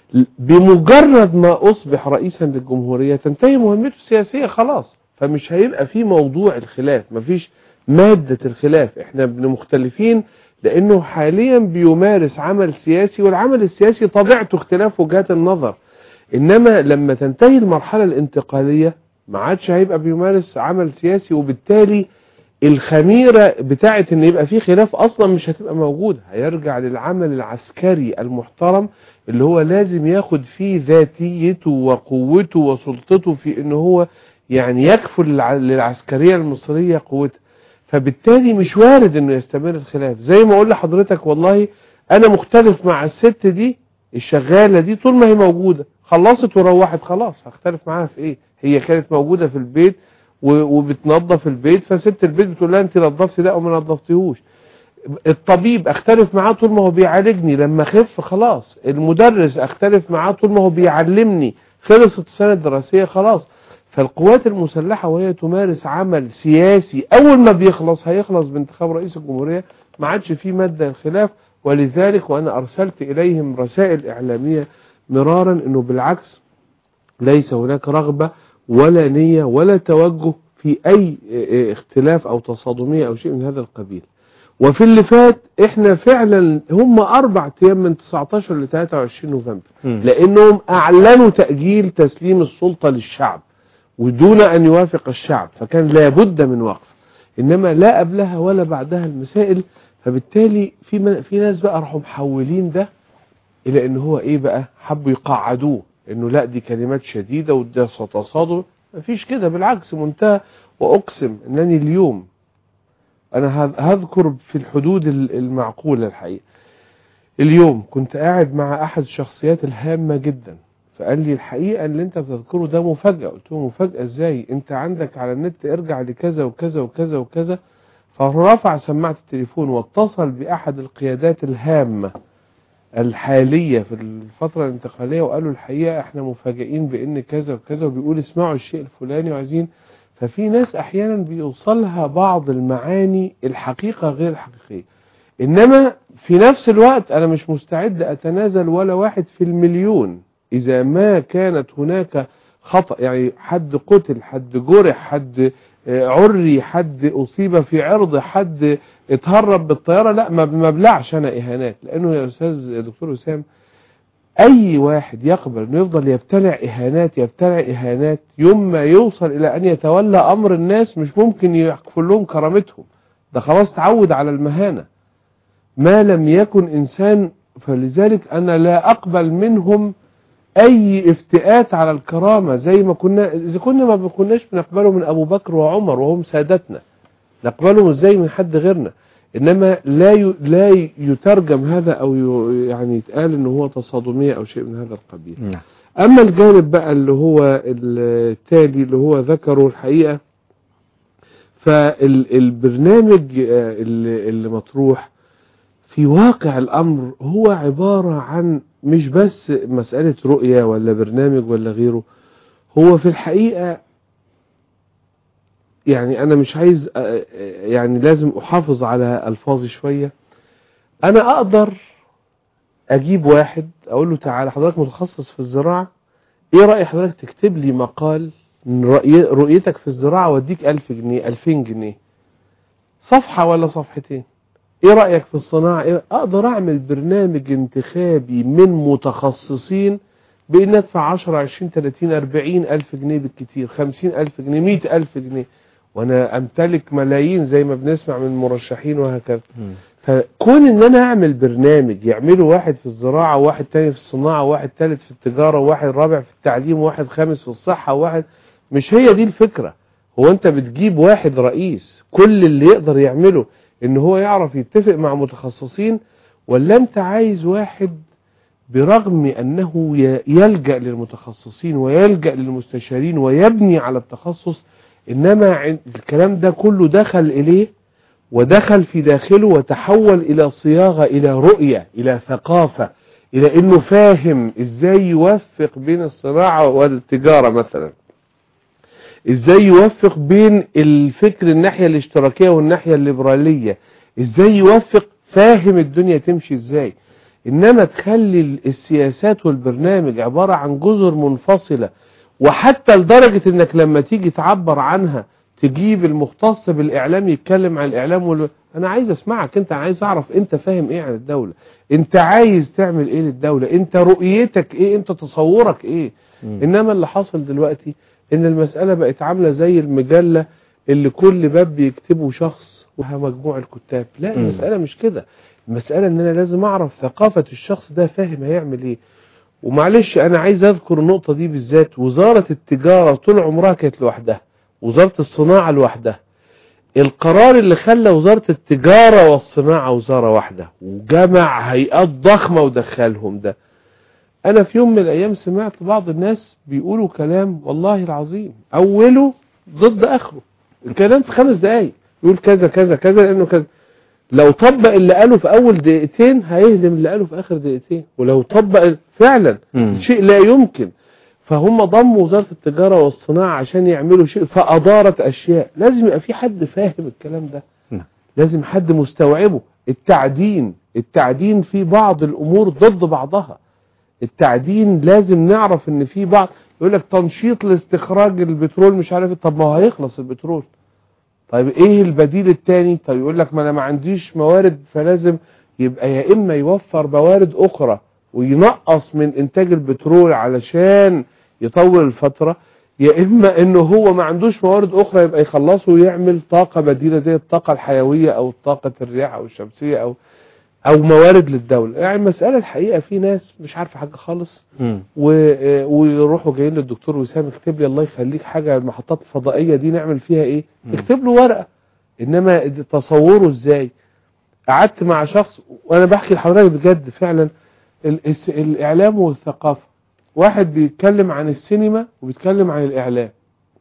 بمجرد ما أصبح رئيسا للجمهورية تنتهي مهمته السياسية خلاص فمش هيبقى في موضوع الخلاف مفيش مادة الخلاف احنا بن مختلفين لأنه حاليا بيمارس عمل سياسي والعمل السياسي طبيعته اختلاف وجهات النظر إنما لما تنتهي المرحلة الانتقالية ما عادش هيبقى بيمارس عمل سياسي وبالتالي الخميرة بتاعة ان يبقى في خلاف اصلا مش هتبقى موجودة هيرجع للعمل العسكري المحترم اللي هو لازم ياخد فيه ذاتيته وقوته وسلطته في ان هو يعني يكفل للع- للعسكرية المصرية قوتها فبالتالي مش وارد انه يستمر الخلاف زي ما اقول لحضرتك والله انا مختلف مع الست دي الشغالة دي طول ما هي موجودة خلصت وروحت خلاص هختلف معاها في ايه هي كانت موجودة في البيت و- وبتنظف البيت فست البيت بتقول لها انت نظفتي ده او ما نظفتيهوش الطبيب اختلف معاه طول ما هو بيعالجني لما خف خلاص المدرس اختلف معاه طول ما هو بيعلمني خلصت السنة الدراسية خلاص فالقوات المسلحة وهي تمارس عمل سياسي اول ما بيخلص هيخلص بانتخاب رئيس الجمهورية ما عادش فيه مادة الخلاف ولذلك وانا ارسلت اليهم رسائل اعلامية مرارا انه بالعكس ليس هناك رغبة ولا نية ولا توجه في أي اختلاف أو تصادمية أو شيء من هذا القبيل وفي اللي فات احنا فعلا هم أربع أيام من 19 ل 23 نوفمبر لأنهم أعلنوا تأجيل تسليم السلطة للشعب ودون أن يوافق الشعب فكان لابد من وقف إنما لا قبلها ولا بعدها المسائل فبالتالي في من- في ناس بقى راحوا محولين ده إلى إن هو إيه بقى حبوا يقعدوه إنه لا دي كلمات شديدة وده تصادم مفيش كده بالعكس منتهى وأقسم أنني اليوم أنا هذ- هذكر في الحدود ال- المعقولة الحقيقة اليوم كنت قاعد مع أحد الشخصيات الهامة جدا فقال لي الحقيقة اللي انت بتذكره ده مفاجأة قلت له مفاجأة ازاي انت عندك على النت ارجع لكذا وكذا وكذا وكذا فرفع سماعة التليفون واتصل بأحد القيادات الهامة الحالية في الفترة الانتقالية وقالوا الحقيقة احنا مفاجئين بان كذا وكذا وبيقول اسمعوا الشيء الفلاني وعايزين ففي ناس احيانا بيوصلها بعض المعاني الحقيقة غير الحقيقية انما في نفس الوقت انا مش مستعد اتنازل ولا واحد في المليون اذا ما كانت هناك خطأ يعني حد قتل حد جرح حد آه، عري حد اصيب في عرض حد اتهرب بالطيارة لا ما ما بلعش انا اهانات لانه يا استاذ دكتور وسام اي واحد يقبل انه يفضل يبتلع اهانات يبتلع اهانات يوم ما يوصل الى ان يتولى امر الناس مش ممكن يكفل لهم كرامتهم ده خلاص تعود على المهانة ما لم يكن انسان فلذلك انا لا اقبل منهم اي افتئات على الكرامة زي ما كنا اذا كنا ما كناش بنقبله من ابو بكر وعمر وهم سادتنا نقبله ازاي من حد غيرنا انما لا ي... لا يترجم هذا او ي... يعني يتقال ان هو تصادمية او شيء من هذا القبيل نعم اما الجانب بقى اللي هو التالي اللي هو ذكره الحقيقة فالبرنامج اللي, اللي مطروح في واقع الامر هو عبارة عن مش بس مسألة رؤية ولا برنامج ولا غيره هو في الحقيقة يعني انا مش عايز يعني لازم احافظ على الفاظي شوية انا اقدر اجيب واحد اقول له تعالى حضرتك متخصص في الزراعة ايه رأي حضرتك تكتب لي مقال رؤيتك في الزراعة واديك الف جنيه الفين جنيه صفحة ولا صفحتين ايه رأيك في الصناعة إيه؟ اقدر اعمل برنامج انتخابي من متخصصين بان ادفع 10 20 30 40 الف جنيه بالكتير 50 الف جنيه 100 الف جنيه وانا امتلك ملايين زي ما بنسمع من المرشحين وهكذا فكون ان انا اعمل برنامج يعمله واحد في الزراعة وواحد تاني في الصناعة وواحد تالت في التجارة وواحد رابع في التعليم وواحد خامس في الصحة وواحد مش هي دي الفكرة هو انت بتجيب واحد رئيس كل اللي يقدر يعمله ان هو يعرف يتفق مع متخصصين ولا انت عايز واحد برغم انه يلجأ للمتخصصين ويلجأ للمستشارين ويبني على التخصص انما الكلام ده كله دخل اليه ودخل في داخله وتحول الى صياغة الى رؤية الى ثقافة الى انه فاهم ازاي يوفق بين الصناعة والتجارة مثلا ازاي يوفق بين الفكر الناحية الاشتراكية والناحية الليبرالية ازاي يوفق فاهم الدنيا تمشي ازاي انما تخلي السياسات والبرنامج عبارة عن جزر منفصلة وحتى لدرجة انك لما تيجي تعبر عنها تجيب المختص بالاعلام يتكلم عن الاعلام وال... انا عايز اسمعك انت عايز اعرف انت فاهم ايه عن الدولة انت عايز تعمل ايه للدولة انت رؤيتك ايه انت تصورك ايه م. انما اللي حصل دلوقتي ان المسألة بقت عاملة زي المجلة اللي كل باب بيكتبه شخص وها مجموع الكتاب لا المسألة مش كده المسألة ان انا لازم اعرف ثقافة الشخص ده فاهم هيعمل ايه ومعلش انا عايز اذكر النقطة دي بالذات وزارة التجارة طول عمرها كانت لوحدها وزارة الصناعة لوحدها القرار اللي خلى وزارة التجارة والصناعة وزارة واحدة وجمع هيئات ضخمة ودخلهم ده انا في يوم من الايام سمعت بعض الناس بيقولوا كلام والله العظيم اوله ضد اخره الكلام في خمس دقايق يقول كذا كذا كذا لانه كذا لو طبق اللي قاله في اول دقيقتين هيهدم اللي قاله في اخر دقيقتين ولو طبق فعلا مم. شيء لا يمكن فهم ضموا وزارة التجارة والصناعة عشان يعملوا شيء فأدارت أشياء لازم يبقى في حد فاهم الكلام ده نعم. لازم حد مستوعبه التعدين التعدين في بعض الأمور ضد بعضها التعدين لازم نعرف ان في بعض يقول لك تنشيط لاستخراج البترول مش عارف إيه. طب ما هو هيخلص البترول طيب ايه البديل التاني طيب يقول لك ما انا ما عنديش موارد فلازم يبقى يا اما يوفر موارد اخرى وينقص من انتاج البترول علشان يطول الفترة يا اما انه هو ما عندوش موارد اخرى يبقى يخلصه ويعمل طاقة بديلة زي الطاقة الحيوية او طاقة الرياح او الشمسية او او موارد للدولة يعني المسألة الحقيقة في ناس مش عارفة حاجة خالص مم. و- ويروحوا جايين للدكتور وسام اكتب لي الله يخليك حاجة المحطات الفضائية دي نعمل فيها ايه اكتب له ورقة انما تصوره ازاي قعدت مع شخص وانا بحكي لحضرتك بجد فعلا ال- الس- الاعلام والثقافة واحد بيتكلم عن السينما وبيتكلم عن الاعلام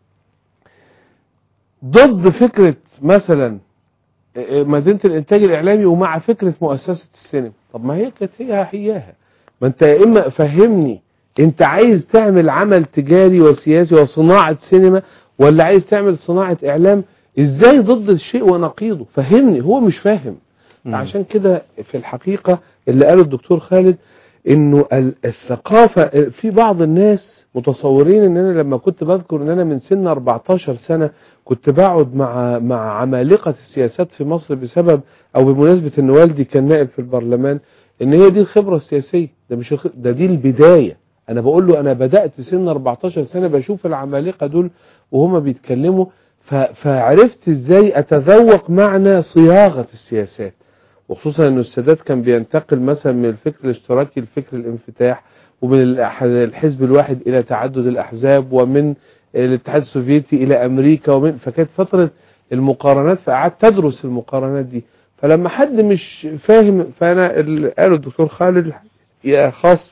ضد فكرة مثلا مدينة الانتاج الاعلامي ومع فكرة مؤسسة السينما طب ما هي كانت هي هياها ما انت يا اما فهمني انت عايز تعمل عمل تجاري وسياسي وصناعة سينما ولا عايز تعمل صناعة اعلام ازاي ضد الشيء ونقيضه فهمني هو مش فاهم عشان كده في الحقيقة اللي قاله الدكتور خالد انه ال- الثقافة في بعض الناس متصورين ان انا لما كنت بذكر ان انا من سن 14 سنة كنت بقعد مع مع عمالقة السياسات في مصر بسبب او بمناسبة ان والدي كان نائب في البرلمان ان هي دي الخبرة السياسية ده مش الخ- ده دي البداية انا بقول له انا بدأت سن 14 سنة بشوف العمالقة دول وهما بيتكلموا ف- فعرفت ازاي اتذوق معنى صياغة السياسات وخصوصا ان السادات كان بينتقل مثلا من الفكر الاشتراكي لفكر الانفتاح ومن الأح- الحزب الواحد إلى تعدد الأحزاب ومن الاتحاد السوفيتي إلى أمريكا ومن فكانت فترة المقارنات فقعدت تدرس المقارنات دي فلما حد مش فاهم فأنا اللي قاله الدكتور خالد يا خاص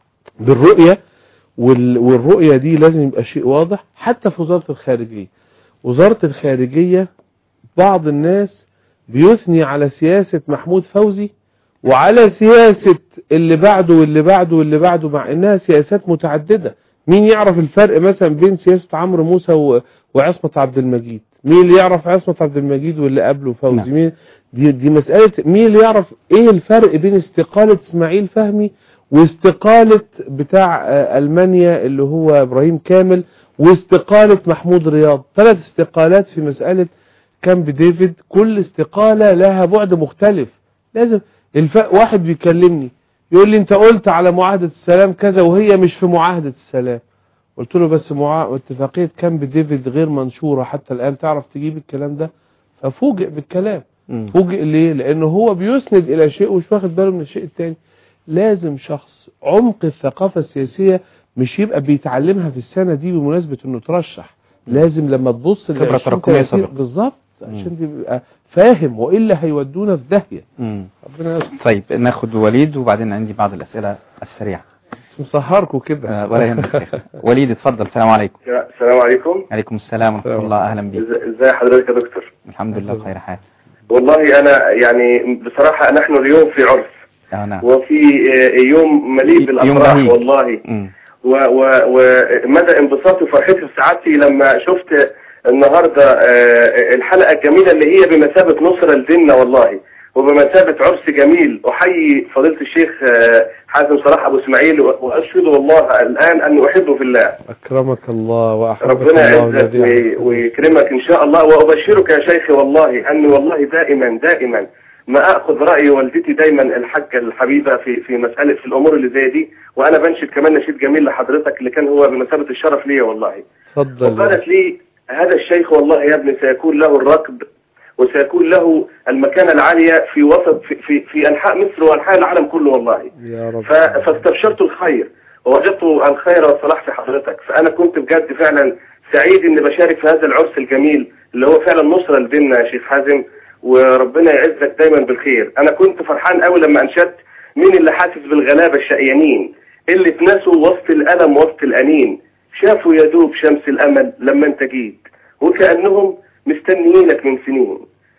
بالرؤية وال- والرؤية دي لازم يبقى شيء واضح حتى في وزارة الخارجية وزارة الخارجية بعض الناس بيثني على سياسة محمود فوزي وعلى سياسة اللي بعده واللي بعده واللي بعده مع انها سياسات متعددة مين يعرف الفرق مثلا بين سياسة عمرو موسى و- وعصمت عبد المجيد مين اللي يعرف عصمت عبد المجيد واللي قبله فوزي نعم. مين دي, دي مسألة مين اللي يعرف ايه الفرق بين استقالة اسماعيل فهمي واستقالة بتاع آه، ألمانيا اللي هو إبراهيم كامل واستقالة محمود رياض ثلاث استقالات في مسألة كامب ديفيد كل استقالة لها بعد مختلف لازم الف... واحد بيكلمني يقول لي انت قلت على معاهدة السلام كذا وهي مش في معاهدة السلام قلت له بس معا... اتفاقية كامب ديفيد غير منشورة حتى الآن تعرف تجيب الكلام ده ففوجئ بالكلام فوجئ ليه لأنه هو بيسند إلى شيء ومش واخد باله من الشيء التاني لازم شخص عمق الثقافة السياسية مش يبقى بيتعلمها في السنة دي بمناسبة انه ترشح لازم لما تبص ل خبرة 20 تراكمية 30 سابقة. بالظبط عشان تبقى فاهم والا هيودونا في داهية مم. ربنا يستر طيب ناخد وليد وبعدين عندي بعض الأسئلة السريعة مسهركم كده آه، ولا يهمك يا شيخ. وليد اتفضل السلام عليكم السلام عليكم عليكم السلام ورحمة الله أهلا بك إز- ازاي حضرتك يا دكتور الحمد لله بخير حال والله انا يعني بصراحة نحن اليوم في عرس آه، نعم وفي آه، يوم مليء بالافراح بهيج. والله مم. و- و- ومدى انبساطي وفرحتي وسعادتي لما شفت النهارده آه، الحلقة الجميلة اللي هي بمثابة نصرة لديننا والله وبمثابة عرس جميل أحيي فضيلة الشيخ آه، حازم صلاح أبو إسماعيل و- وأشهد والله الآن أني أحبه في الله أكرمك الله وأحبك ربنا الله يعزك والذي وي- ويكرمك ان شاء الله وابشرك يا شيخي والله اني والله دائما دائما ما اخذ راي والدتي دايما الحاجه الحبيبه في في مساله في الامور اللي زي دي وانا بنشد كمان نشيد جميل لحضرتك اللي كان هو بمثابه الشرف ليا والله اتفضل وقالت لي هذا الشيخ والله يا ابني سيكون له الركب وسيكون له المكانه العاليه في وسط في, في, في انحاء مصر وانحاء العالم كله والله يا رب ف- فاستبشرت الخير ووجدت الخير والصلاح في حضرتك فأنا كنت بجد فعلا سعيد إني بشارك في هذا العرس الجميل اللي هو فعلا نصرة لديننا يا شيخ حازم وربنا يعزك دايما بالخير أنا كنت فرحان قوي لما أنشدت مين اللي حاسس بالغلابة الشقيانين اللي اتنسوا وسط الألم وسط الأنين شافوا يا دوب شمس الأمل لما أنت جيت وكأنهم مستنيينك من سنين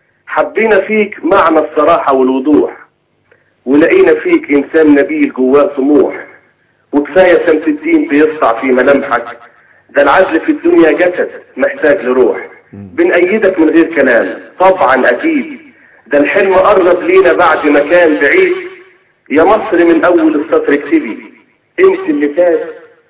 حبينا فيك معنى الصراحة والوضوح ولقينا فيك إنسان نبيل جواه طموح وكفاية شمس الدين بيسطع في ملامحك ده العدل في الدنيا جسد محتاج لروح بنأيدك من غير كلام طبعا أكيد ده الحلم قرب لينا بعد ما كان بعيد يا مصر من أول السطر اكتبي انسي اللي فات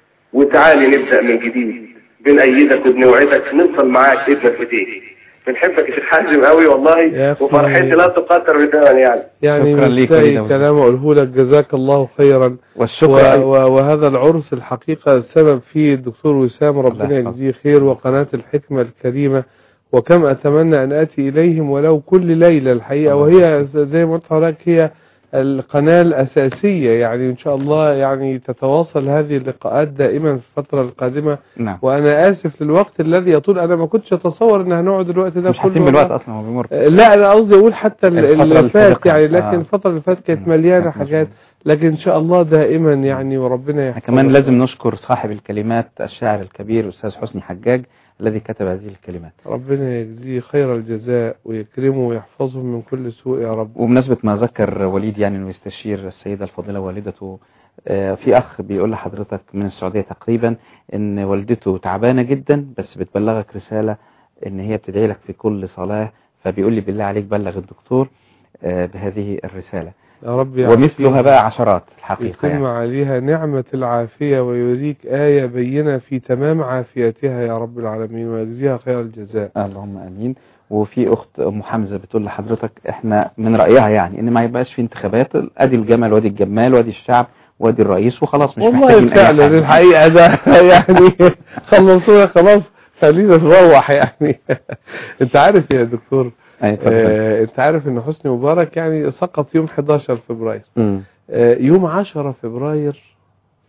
وتعالي نبدأ من جديد بنأيدك وبنوعدك نوصل معاك إيدنا في إيديك بنحبك يا شيخ حازم قوي والله يا أخي. وفرحتي لا تقدر بثمن يعني يعني شكراً مش ليك لاقي وليد. كلام اقوله لك جزاك الله خيرا والشكر و... أيضاً. و... وهذا العرس الحقيقة السبب فيه الدكتور وسام ربنا الله يحفظه. يجزيه خير وقناة الحكمة الكريمة وكم أتمنى أن آتي إليهم ولو كل ليلة الحقيقة وهي زي ما قلت لحضرتك هي القناة الأساسية يعني إن شاء الله يعني تتواصل هذه اللقاءات دائما في الفترة القادمة نعم وأنا آسف للوقت الذي يطول أنا ما كنتش أتصور إن هنقعد الوقت ده مش كله حاسين بالوقت أصلا هو بيمر لا انا قصدي اقول حتى ال- الفترة اللي فات السابقة. يعني لكن آه. الفترة اللي فاتت كانت مليانة حاجات لكن ان شاء الله دائما يعني وربنا يحفظك كمان لازم نشكر صاحب الكلمات الشاعر الكبير الأستاذ حسني حجاج الذي كتب هذه الكلمات ربنا يجزيه خير الجزاء ويكرمه ويحفظه من كل سوء يا رب وبمناسبة ما ذكر وليد يعني انه يستشير السيدة الفاضلة والدته آه، في اخ بيقول لحضرتك من السعودية تقريبا ان والدته تعبانة جدا بس بتبلغك رسالة ان هي بتدعي لك في كل صلاة فبيقول لي بالله عليك بلغ الدكتور آه، بهذه الرسالة يا رب ومثلها يعافيها. بقى عشرات الحقيقة يتم يعني عليها نعمة العافية ويريك آية بينة في تمام عافيتها يا رب العالمين ويجزيها خير الجزاء اللهم امين وفي اخت ام حمزه بتقول لحضرتك احنا من رايها يعني ان ما يبقاش في انتخابات ادي الجمل وادي الجمال وادي الشعب وادي الرئيس وخلاص مش محتاجين والله أي فعلا حاجة. الحقيقة ده يعني خلصونا خلاص خلينا نروح يعني انت عارف يا دكتور أي اتفضل. آه انت عارف ان حسني مبارك يعني سقط يوم 11 فبراير مم. آه يوم 10 فبراير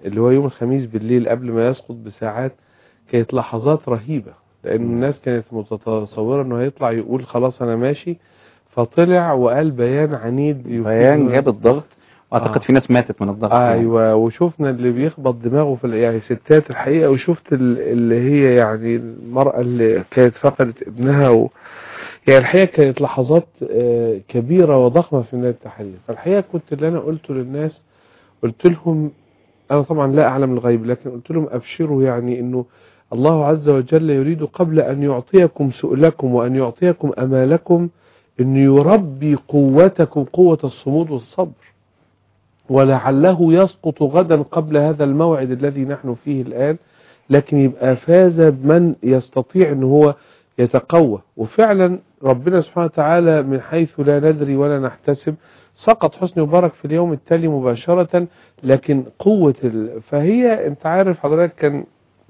اللي هو يوم الخميس بالليل قبل ما يسقط بساعات كانت لحظات رهيبة لأن الناس كانت متصورة أنه هيطلع يقول خلاص أنا ماشي فطلع وقال بيان عنيد بيان جاب الضغط واعتقد آه. في ناس ماتت من الضغط ايوه وشفنا اللي بيخبط دماغه في ال- يعني ستات الحقيقه وشفت ال- اللي هي يعني المراه اللي كانت فقدت ابنها و يعني الحقيقه كانت لحظات آه، كبيره وضخمه في نادي التحرير فالحقيقه كنت اللي انا قلته للناس قلت لهم انا طبعا لا اعلم الغيب لكن قلت لهم ابشروا يعني انه الله عز وجل يريد قبل ان يعطيكم سؤلكم وان يعطيكم امالكم انه يربي قوتكم قوه الصمود والصبر ولعله يسقط غدا قبل هذا الموعد الذي نحن فيه الآن لكن يبقى فاز بمن يستطيع ان هو يتقوى وفعلا ربنا سبحانه وتعالى من حيث لا ندري ولا نحتسب سقط حسني مبارك في اليوم التالي مباشرة لكن قوة ال... فهي انت عارف حضرتك كان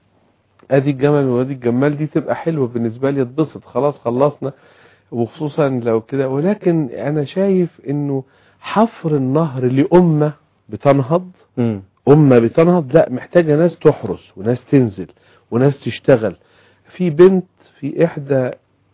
ادي الجمل وادي الجمال دي تبقى حلوة بالنسبة لي اتبسط خلاص خلصنا وخصوصا لو كده ولكن انا شايف انه حفر النهر لأمة بتنهض أمة بتنهض لا محتاجة ناس تحرس وناس تنزل وناس تشتغل في بنت في إحدى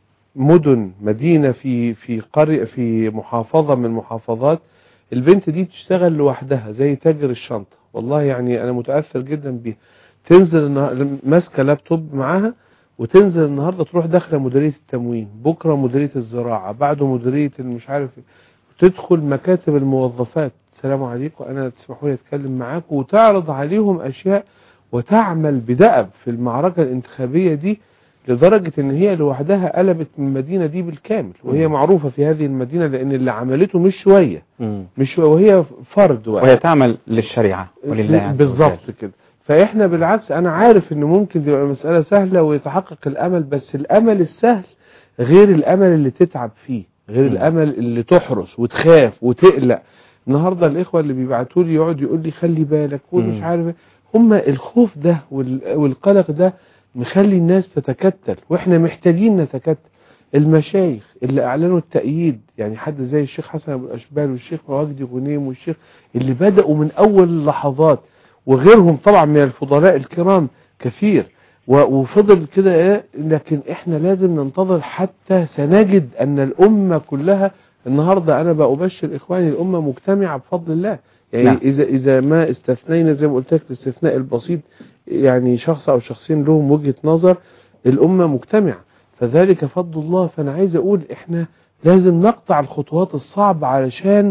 مدن مدينة في في قرية في محافظة من المحافظات البنت دي تشتغل لوحدها زي تاجر الشنطة والله يعني أنا متأثر جدا بيها تنزل النهار- ماسكة لابتوب معاها وتنزل النهاردة تروح داخلة مديرية التموين بكرة مديرية الزراعة بعده مديرية المش عارف إيه. تدخل مكاتب الموظفات السلام عليكم انا تسمحوا لي اتكلم معاكم وتعرض عليهم اشياء وتعمل بدأب في المعركة الانتخابية دي لدرجة ان هي لوحدها قلبت من المدينة دي بالكامل وهي معروفة في هذه المدينة لان اللي عملته مش شوية مش شوية وهي فرد واحد وهي تعمل للشريعة ولله عز وجل. بالظبط كده فاحنا بالعكس انا عارف ان ممكن تبقى مسألة سهلة ويتحقق الامل بس الامل السهل غير الامل اللي تتعب فيه غير الامل اللي تحرس وتخاف وتقلق النهارده الاخوه اللي بيبعتوا لي يقعد يقول لي خلي بالك ومش مم. عارف إيه. هم الخوف ده وال- والقلق ده مخلي الناس تتكتل واحنا محتاجين نتكتل المشايخ اللي اعلنوا التأييد يعني حد زي الشيخ حسن ابو الاشبال والشيخ مواجدي غنيم والشيخ اللي بدأوا من اول اللحظات وغيرهم طبعا من الفضلاء الكرام كثير و- وفضل كده ايه لكن احنا لازم ننتظر حتى سنجد ان الامة كلها النهاردة انا بأبشر اخواني الامة مجتمعة بفضل الله يعني نعم. اذا اذا ما استثنينا زي ما قلت لك الاستثناء البسيط يعني شخص او شخصين لهم وجهة نظر الامة مجتمعة فذلك فضل الله فانا عايز اقول احنا لازم نقطع الخطوات الصعبة علشان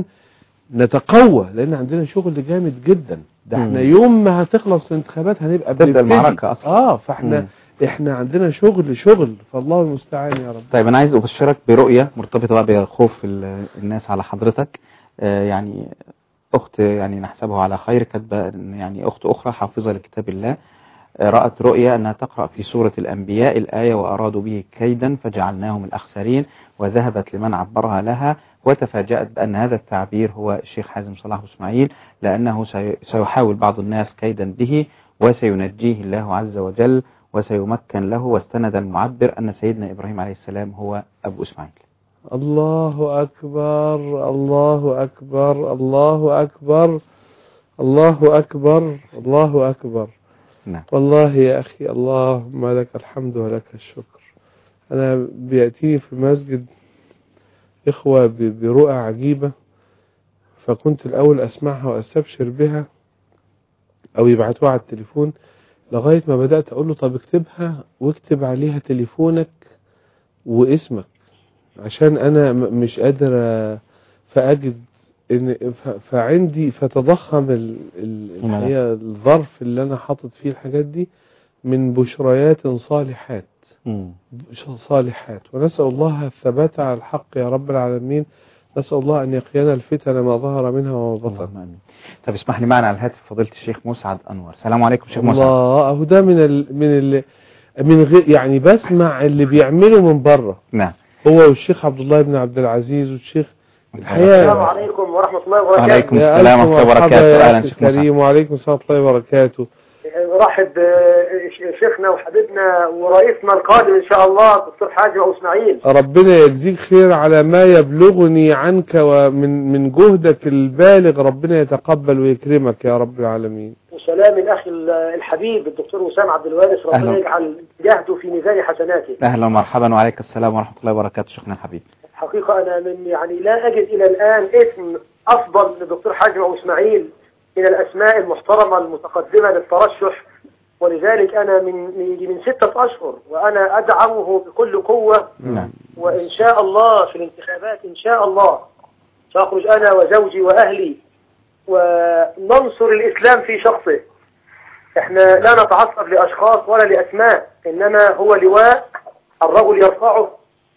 نتقوى لان عندنا شغل جامد جدا ده احنا مم. يوم ما هتخلص الانتخابات هنبقى تبدأ بنبتدي. المعركة أصلا. اه فاحنا احنا عندنا شغل شغل فالله المستعان يا رب طيب أنا عايز أبشرك برؤية مرتبطة بقى بخوف ال- الناس على حضرتك آه، يعني أخت يعني نحسبه على خير كاتبة إن يعني أخت أخرى حافظة لكتاب الله آه، رأت رؤيا أنها تقرأ في سورة الأنبياء الآية وأرادوا به كيدا فجعلناهم الأخسرين وذهبت لمن عبرها لها وتفاجأت بأن هذا التعبير هو الشيخ حازم صلاح إسماعيل لأنه سي- سيحاول بعض الناس كيدا به وسينجيه الله عز وجل وسيمكن له واستند المعبر أن سيدنا إبراهيم عليه السلام هو أبو إسماعيل الله أكبر الله أكبر الله أكبر الله أكبر الله أكبر نعم. والله يا أخي اللهم لك الحمد ولك الشكر أنا بيأتيني في المسجد إخوة ب- برؤى عجيبة فكنت الأول أسمعها وأستبشر بها أو يبعتوها على التليفون لغاية ما بدأت أقول له طب اكتبها واكتب عليها تليفونك واسمك عشان انا م- مش قادر أ- فاجد ان ف- فعندي فتضخم ال- ال- نعم. الحقيقه الظرف اللي انا حاطط فيه الحاجات دي من بشريات صالحات بش- صالحات ونسأل الله الثبات على الحق يا رب العالمين نسأل الله أن يقينا الفتن ما ظهر منها وما بطن اللهم آمين طب اسمح لي معنا على الهاتف فضيلة الشيخ مسعد أنور السلام عليكم شيخ مسعد الله أهو ده من ال من ال من غير يعني بسمع اللي بيعمله من بره نعم هو والشيخ عبد الله بن عبد العزيز والشيخ الحقيقة السلام عليكم ورحمة الله وبركاته وعليكم يا السلام ألف ورحمة الله مرحبا وبركاته يا أهلا أخي شيخ مسعد الكريم وعليكم السلام ورحمة الله وبركاته نرحب آه، شيخنا وحبيبنا ورئيسنا القادم إن شاء الله الدكتور حازم أبو إسماعيل ربنا يجزيك خير على ما يبلغني عنك ومن من جهدك البالغ ربنا يتقبل ويكرمك يا رب العالمين والسلام الأخ الحبيب الدكتور وسام عبد الوارث ربنا أهلا. يجعل جهده في ميزان حسناته أهلا ومرحبا وعليك السلام ورحمة الله وبركاته شيخنا الحبيب حقيقة أنا من يعني لا أجد إلى الآن اسم أفضل للدكتور حازم أبو إسماعيل من الأسماء المحترمة المتقدمة للترشح ولذلك أنا من من من ستة أشهر وأنا أدعمه بكل قوة نعم وإن شاء الله في الانتخابات إن شاء الله سأخرج أنا وزوجي وأهلي وننصر الإسلام في شخصه احنا لا نتعصب لأشخاص ولا لأسماء إنما هو لواء الرجل يرفعه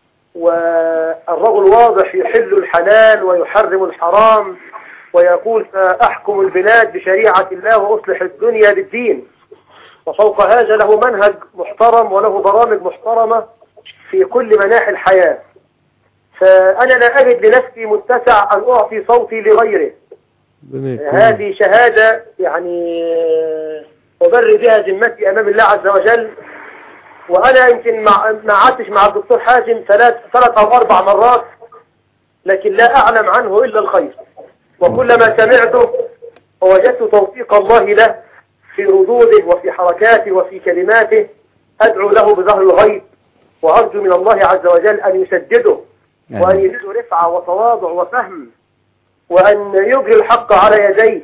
والرجل واضح يحل الحلال ويحرم الحرام ويقول سأحكم البلاد بشريعة الله وأصلح الدنيا بالدين وفوق هذا له منهج محترم وله برامج محترمة في كل مناحي الحياة فأنا لا أجد لنفسي متسع أن أعطي صوتي لغيره ربنا يكرمك. هذه شهادة يعني أبرر بها ذمتي أمام الله عز وجل وأنا يمكن مع ما قعدتش مع الدكتور حازم ثلاث ثلاث أو أربع مرات لكن لا أعلم عنه إلا الخير وكلما سمعته ووجدت توفيق الله له في ردوده وفي حركاته وفي كلماته أدعو له بظهر الغيب وأرجو من الله عز وجل أن يسدده وأن يزيده رفعة وتواضع وفهم وأن يجري الحق على يديه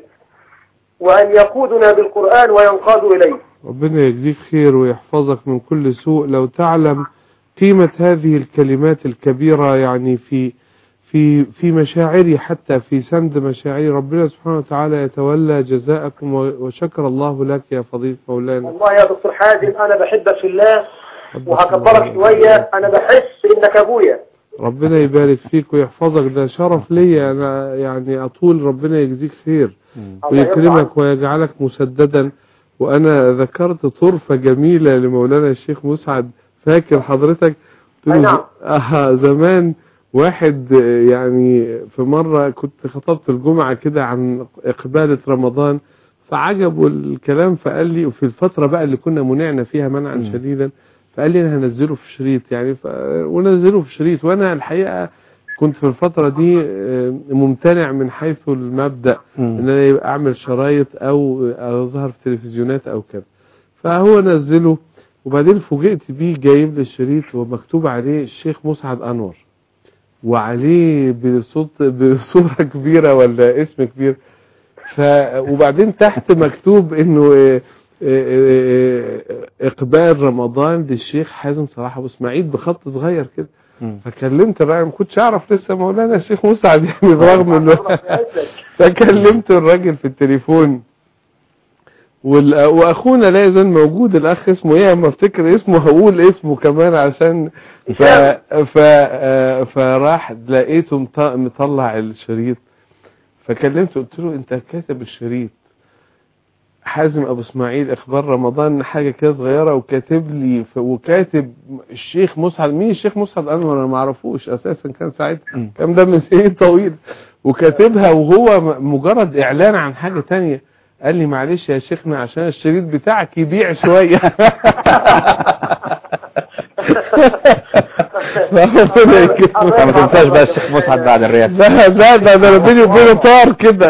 وأن يقودنا بالقرآن وينقاد إليه ربنا يجزيك خير ويحفظك من كل سوء لو تعلم قيمة هذه الكلمات الكبيرة يعني في في في مشاعري حتى في سند مشاعري ربنا سبحانه وتعالى يتولى جزاءكم و- وشكر الله لك يا فضيلة مولانا والله يا دكتور حازم أنا بحبك في الله وهكبرك شوية أنا بحس إنك أبويا ربنا يبارك فيك ويحفظك ده شرف ليا انا يعني اطول ربنا يجزيك خير الله يرضى ويكرمك ويجعلك مسددا وانا ذكرت طرفة جميلة لمولانا الشيخ مسعد فاكر حضرتك قلت أي له نعم. آه زمان واحد آه، يعني في مرة كنت خطبت الجمعة كده عن إقبالة رمضان فعجبه الكلام فقال لي وفي الفترة بقى اللي كنا منعنا فيها منعا شديدا فقال لي انا هنزله في شريط يعني ف... ونزله في شريط وانا الحقيقة كنت في الفترة دي آه، ممتنع من حيث المبدأ ان انا يبقى اعمل شرايط او اظهر في تلفزيونات او كده فهو نزله وبعدين فوجئت بيه جايب لي الشريط ومكتوب عليه الشيخ مسعد انور وعليه بصوت بصورة كبيرة ولا اسم كبير ف وبعدين تحت مكتوب انه آه، آه، آه، اقبال رمضان للشيخ حازم صلاح ابو اسماعيل بخط صغير كده فكلمت الراجل ما كنتش اعرف لسه مولانا الشيخ مسعد يعني برغم انه فكلمت الراجل في التليفون وال- واخونا لا يزال موجود الاخ اسمه ايه اما افتكر اسمه هقول اسمه كمان عشان ف... ف... آه، فراح لقيته مط- مطلع الشريط فكلمته قلت له انت كاتب الشريط حازم ابو اسماعيل اخبار رمضان حاجه كده صغيره وكاتب لي ف... وكاتب الشيخ مسعد مين الشيخ مسعد انور انا ما اعرفوش اساسا كان ساعتها كان ده من سنين طويل وكاتبها وهو م- مجرد اعلان عن حاجه تانية قال لي معلش يا شيخنا عشان الشريط بتاعك يبيع شويه ربنا يكرمك. ما تنساش بقى الشيخ مسعد بعد الرياسة لا لا ده ده انا بيني وبينه طار كده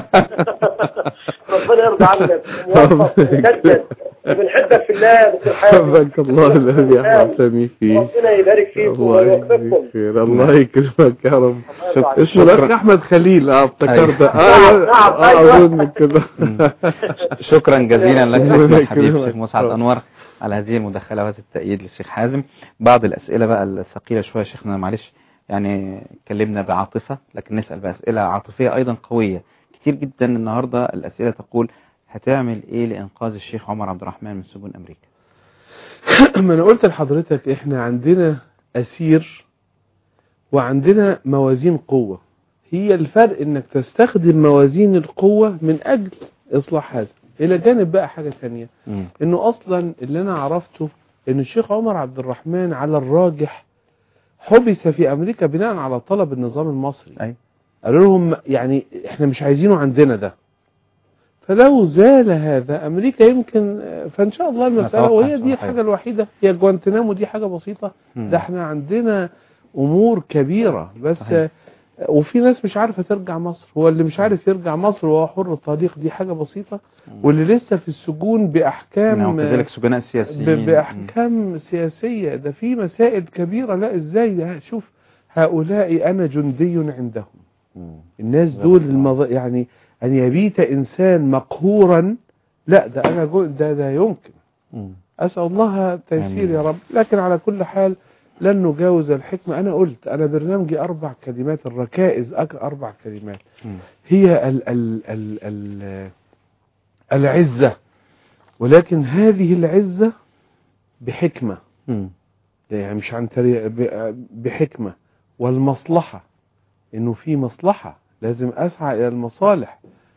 ربنا يرضى عنك موفق مسدد بنحبك في الله يا دكتور حازم حبك الله الذي احببتني فيه ربنا يبارك فيكم الله ويوفقكم يجزيك خير الله يكرمك يا رب شكرا. اسمه الاخ احمد خليل اه افتكرت اه نعم، نعم، اه أيوة. اظن كده شكرا جزيلا لك ربنا شيخنا الحبيب يكرمك. الشيخ مسعد انور على هذه المداخله وهذا التأييد للشيخ حازم بعض الاسئله بقى الثقيله شويه يا شيخنا معلش يعني اتكلمنا بعاطفه لكن نسال باسئله عاطفيه ايضا قويه كتير جدا النهارده الاسئله تقول هتعمل ايه لانقاذ الشيخ عمر عبد الرحمن من سجون امريكا ما انا قلت لحضرتك احنا عندنا اسير وعندنا موازين قوة هي الفرق انك تستخدم موازين القوة من اجل اصلاح هذا الى جانب بقى حاجة ثانيه انه اصلا اللي انا عرفته ان الشيخ عمر عبد الرحمن على الراجح حبس في امريكا بناء على طلب النظام المصري أي. قالوا لهم يعني احنا مش عايزينه عندنا ده فلو زال هذا امريكا يمكن فان شاء الله المساله نتوقع وهي إن شاء دي الله الحاجه الوحيده هي جوانتنامو دي حاجه بسيطه مم. ده احنا عندنا امور كبيره بس صحيح. وفي ناس مش عارفة ترجع مصر هو اللي مش عارف يرجع مصر وهو حر الطريق دي حاجة بسيطة واللي لسه في السجون بأحكام نعم وكذلك سجناء ب- السياسيين بأحكام سياسية ده في مسائل كبيرة لا ازاي ده شوف هؤلاء أنا جندي عندهم الناس دول المض... يعني أن يبيت إنسان مقهورا لا ده أنا جو... ده ده يمكن أسأل الله التيسير يا رب لكن على كل حال لن نجاوز الحكمة أنا قلت أنا برنامجي أربع كلمات الركائز أك- أربع كلمات هي ال ال ال ال العزة ولكن هذه العزة بحكمة يعني مش عن طريق ب- بحكمة والمصلحة انه في مصلحة لازم اسعى الى المصالح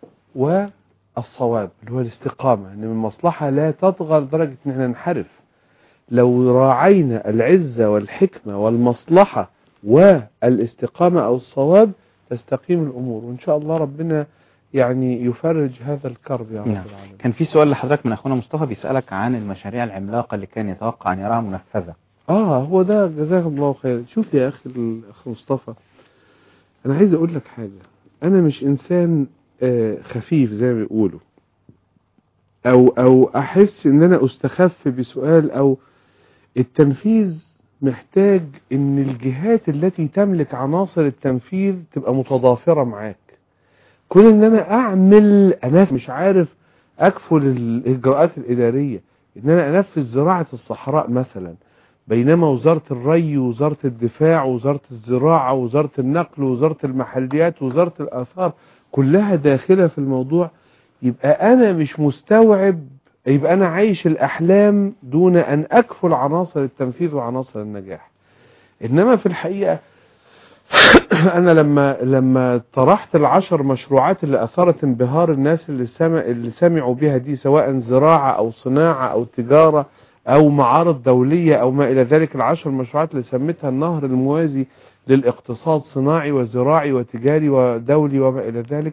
والصواب اللي هو الاستقامة ان المصلحة لا تطغى لدرجة ان احنا ننحرف لو راعينا العزة والحكمة والمصلحة والاستقامة او الصواب تستقيم الامور وان شاء الله ربنا يعني يفرج هذا الكرب يا رب نعم. العالمين كان في سؤال لحضرتك من اخونا مصطفى بيسالك عن المشاريع العملاقه اللي كان يتوقع ان يراها منفذه اه هو ده جزاك الله خير شوف يا اخي الاخ مصطفى انا عايز اقول لك حاجة انا مش انسان آه خفيف زي ما بيقولوا او او احس ان انا استخف بسؤال او التنفيذ محتاج ان الجهات التي تملك عناصر التنفيذ تبقى متضافرة معاك كون ان انا اعمل انا مش عارف اكفل الاجراءات الادارية ان انا انفذ زراعة الصحراء مثلا بينما وزارة الري وزارة الدفاع وزارة الزراعة وزارة النقل وزارة المحليات وزارة الآثار كلها داخلة في الموضوع يبقى أنا مش مستوعب يبقى أنا عايش الأحلام دون أن أكفل عناصر التنفيذ وعناصر النجاح إنما في الحقيقة أنا لما لما طرحت العشر مشروعات اللي أثارت انبهار الناس اللي سمع اللي سمعوا بها دي سواء زراعة أو صناعة أو تجارة أو معارض دولية أو ما إلى ذلك العشر مشروعات اللي سميتها النهر الموازي للاقتصاد صناعي وزراعي وتجاري ودولي وما إلى ذلك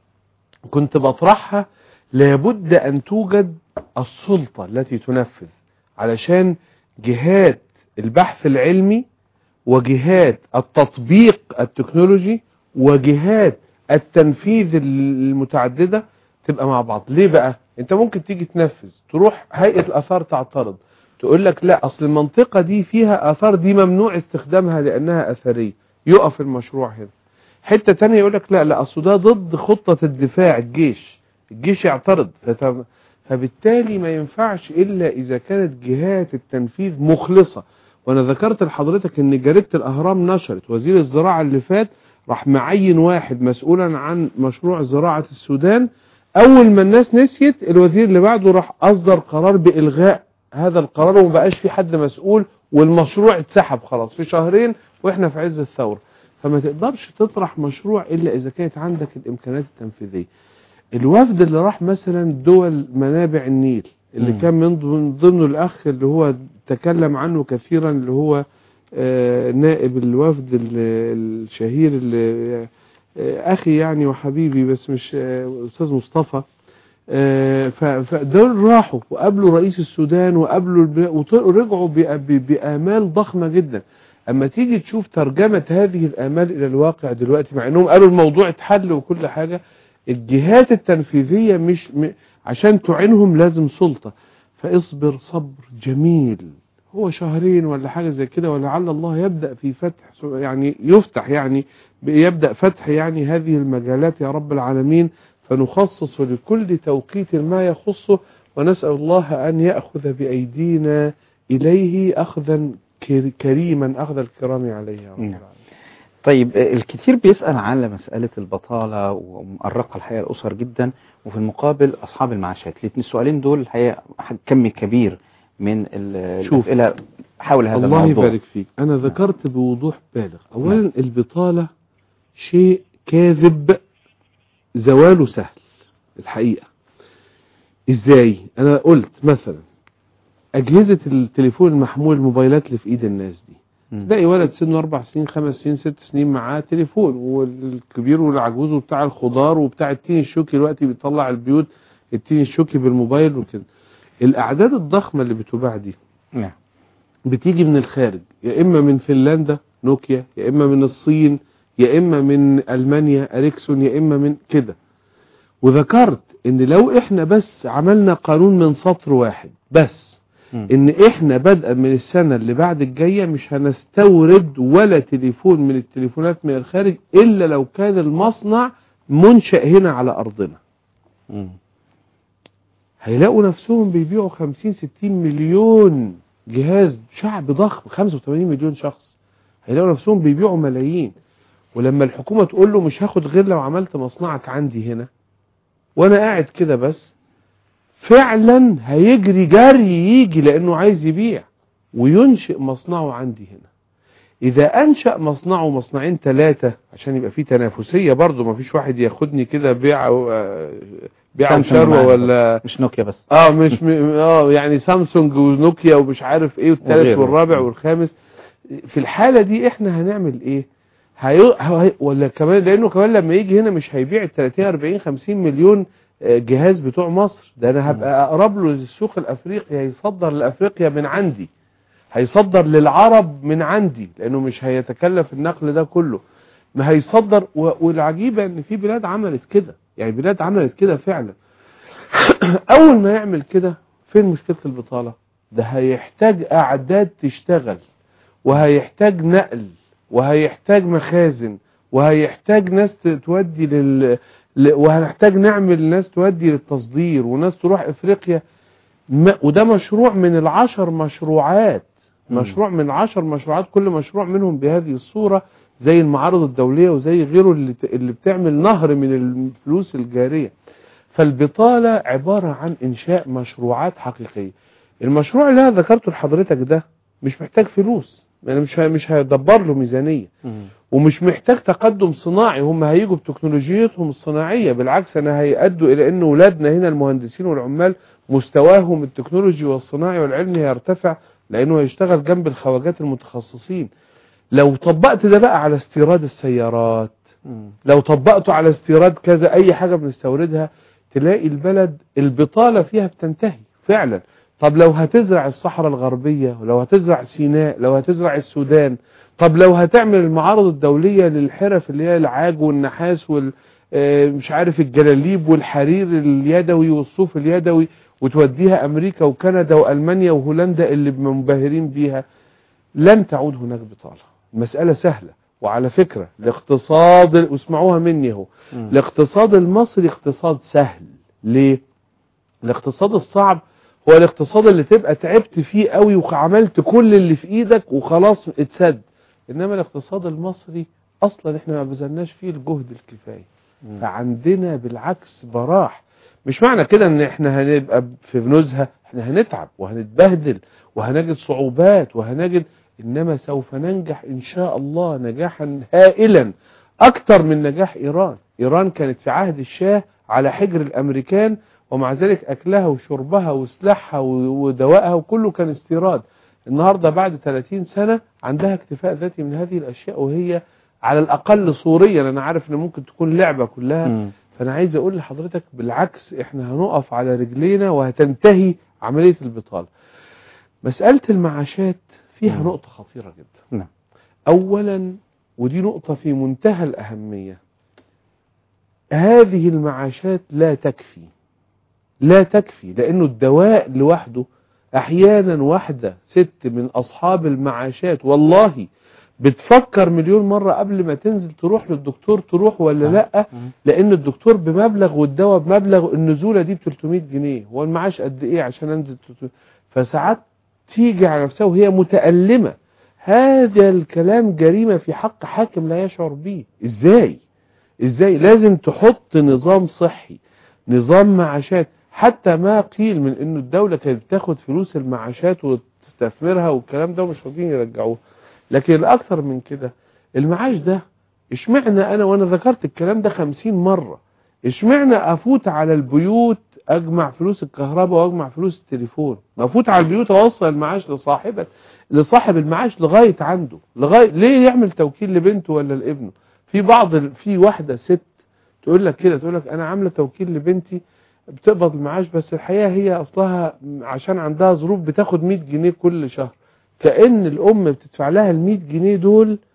كنت بطرحها لابد أن توجد السلطة التي تنفذ علشان جهات البحث العلمي وجهات التطبيق التكنولوجي وجهات التنفيذ المتعددة تبقى مع بعض ليه بقى انت ممكن تيجي تنفذ تروح هيئة الاثار تعترض تقول لك لا اصل المنطقة دي فيها اثار دي ممنوع استخدامها لانها اثرية يقف المشروع هنا حتة تانية يقول لك لا لا اصل ده ضد خطة الدفاع الجيش الجيش يعترض فتم فبالتالي ما ينفعش الا اذا كانت جهات التنفيذ مخلصة وانا ذكرت لحضرتك ان جريدة الاهرام نشرت وزير الزراعة اللي فات راح معين واحد مسؤولا عن مشروع زراعة السودان اول ما الناس نسيت الوزير اللي بعده راح اصدر قرار بالغاء هذا القرار وما بقاش في حد مسؤول والمشروع اتسحب خلاص في شهرين واحنا في عز الثورة فما تقدرش تطرح مشروع الا اذا كانت عندك الامكانيات التنفيذية الوفد اللي راح مثلا دول منابع النيل اللي مم. كان من ضمن- ضمنه الاخ اللي هو تكلم عنه كثيرا اللي هو آه، نائب الوفد ال- الشهير اللي آه، اخي يعني وحبيبي بس مش آه، استاذ مصطفى آه، ف- فدول راحوا وقابلوا رئيس السودان وقابلوا الب- وط- ورجعوا بأ- ب- بآمال ضخمة جدا اما تيجي تشوف ترجمة هذه الآمال إلى الواقع دلوقتي مع انهم قالوا الموضوع اتحل وكل حاجة الجهات التنفيذية مش م... عشان تعينهم لازم سلطة فاصبر صبر جميل هو شهرين ولا حاجة زي كده ولعل الله يبدأ في فتح يعني يفتح يعني يبدأ فتح يعني هذه المجالات يا رب العالمين فنخصص لكل توقيت ما يخصه ونسأل الله أن يأخذ بأيدينا إليه أخذا كر- كريما أخذ الكرام عليه يا رب نعم. طيب آه، الكثير بيسأل على مسألة البطالة ومؤرقة الحقيقة الأسر جدا وفي المقابل أصحاب المعاشات الاثنين السؤالين دول الحقيقة كم كبير من ال- شوف. الأسئلة حول هذا الله الموضوع يبارك فيك أنا ذكرت بوضوح بالغ أولا البطالة شيء كاذب زواله سهل الحقيقة إزاي أنا قلت مثلا أجهزة التليفون المحمول الموبايلات اللي في إيد الناس دي تلاقي ولد سنه أربع سنين خمس سنين ست سنين معاه تليفون والكبير والعجوز وبتاع الخضار وبتاع التين الشوكي دلوقتي بيطلع البيوت التين الشوكي بالموبايل وكده الأعداد الضخمة اللي بتباع دي نعم بتيجي من الخارج يا إما من فنلندا نوكيا يا إما من الصين يا اما من المانيا اريكسون يا اما من كده وذكرت ان لو احنا بس عملنا قانون من سطر واحد بس ان احنا بدءا من السنة اللي بعد الجاية مش هنستورد ولا تليفون من التليفونات من الخارج الا لو كان المصنع منشأ هنا على ارضنا هيلاقوا نفسهم بيبيعوا 50 60 مليون جهاز شعب ضخم 85 مليون شخص هيلاقوا نفسهم بيبيعوا ملايين ولما الحكومة تقول له مش هاخد غير لو عملت مصنعك عندي هنا وانا قاعد كده بس فعلا هيجري جري يجي لانه عايز يبيع وينشئ مصنعه عندي هنا اذا انشأ مصنعه مصنعين ثلاثة عشان يبقى فيه تنافسية برضه ما فيش واحد ياخدني كده بيع بيع سامسونج وشروة معانا ولا مش نوكيا بس اه مش م... اه يعني سامسونج ونوكيا ومش عارف ايه والثالث وغيره. والرابع والخامس في الحالة دي احنا هنعمل ايه هي... هي... ولا كمان لانه كمان لما يجي هنا مش هيبيع ال 30 40 50 مليون آه، جهاز بتوع مصر ده انا هبقى اقرب له للسوق الافريقي هيصدر لافريقيا من عندي هيصدر للعرب من عندي لانه مش هيتكلف النقل ده كله ما هيصدر و... والعجيبة ان في بلاد عملت كده يعني بلاد عملت كده فعلا اول ما يعمل كده فين مشكلة البطالة ده هيحتاج اعداد تشتغل وهيحتاج نقل وهيحتاج مخازن وهيحتاج ناس ت- تودي لل ل- وهنحتاج نعمل ناس تودي للتصدير وناس تروح افريقيا ما وده مشروع من العشر مشروعات مشروع من عشر مشروعات كل مشروع منهم بهذه الصورة زي المعارض الدولية وزي غيره اللي, ت- اللي بتعمل نهر من الفلوس الجارية فالبطالة عبارة عن إنشاء مشروعات حقيقية المشروع اللي أنا ذكرته لحضرتك ده مش محتاج فلوس يعني مش ه- مش هيدبر له ميزانية ومش محتاج تقدم صناعي هم هيجوا بتكنولوجيتهم الصناعية بالعكس أنا هيأدوا إلى أن أولادنا هنا المهندسين والعمال مستواهم التكنولوجي والصناعي والعلمي هيرتفع لأنه هيشتغل جنب الخواجات المتخصصين لو طبقت ده بقى على استيراد السيارات لو طبقته على استيراد كذا أي حاجة بنستوردها تلاقي البلد البطالة فيها بتنتهي فعلا طب لو هتزرع الصحراء الغربية ولو هتزرع سيناء لو هتزرع السودان طب لو هتعمل المعارض الدولية للحرف اللي هي العاج والنحاس وال آه، مش عارف الجلاليب والحرير اليدوي والصوف اليدوي وتوديها امريكا وكندا والمانيا وهولندا اللي منبهرين بيها لن تعود هناك بطالة المسألة سهلة وعلى فكرة الاقتصاد واسمعوها مني اهو الاقتصاد المصري اقتصاد سهل ليه الاقتصاد الصعب هو الاقتصاد اللي تبقى تعبت فيه قوي وعملت كل اللي في ايدك وخلاص اتسد انما الاقتصاد المصري اصلا احنا ما بذلناش فيه الجهد الكفاية فعندنا بالعكس براح مش معنى كده ان احنا هنبقى في نزهة احنا هنتعب وهنتبهدل وهنجد صعوبات وهنجد انما سوف ننجح ان شاء الله نجاحا هائلا اكتر من نجاح ايران ايران كانت في عهد الشاه على حجر الامريكان ومع ذلك اكلها وشربها وسلاحها و- ودوائها وكله كان استيراد النهاردة بعد 30 سنة عندها اكتفاء ذاتي من هذه الاشياء وهي على الاقل صوريا انا عارف ان ممكن تكون لعبة كلها فانا عايز اقول لحضرتك بالعكس احنا هنقف على رجلينا وهتنتهي عملية البطالة مسألة المعاشات فيها نقطة خطيرة جدا نعم. اولا ودي نقطة في منتهى الاهمية هذه المعاشات لا تكفي لا تكفي لانه الدواء لوحده احيانا واحدة ست من اصحاب المعاشات والله بتفكر مليون مرة قبل ما تنزل تروح للدكتور تروح ولا لا لان الدكتور بمبلغ والدواء بمبلغ النزولة دي ب 300 جنيه هو المعاش قد ايه عشان انزل 300 فساعات تيجي على نفسها وهي متألمة هذا الكلام جريمة في حق حاكم لا يشعر به ازاي ازاي لازم تحط نظام صحي نظام معاشات حتى ما قيل من انه الدولة كانت بتاخد فلوس المعاشات وتستثمرها والكلام ده ومش راضيين يرجعوه لكن الاكثر من كده المعاش ده اشمعنى انا وانا ذكرت الكلام ده خمسين مرة اشمعنى افوت على البيوت اجمع فلوس الكهرباء واجمع فلوس التليفون ما افوت على البيوت اوصل المعاش لصاحبة لصاحب المعاش لغاية عنده لغاية ليه يعمل توكيل لبنته ولا لابنه في بعض ال... في واحدة ست تقول لك كده تقول لك انا عاملة توكيل لبنتي بتقبض المعاش بس الحقيقة هي اصلها عشان عندها ظروف بتاخد 100 جنيه كل شهر كأن الام بتدفع لها ال 100 جنيه دول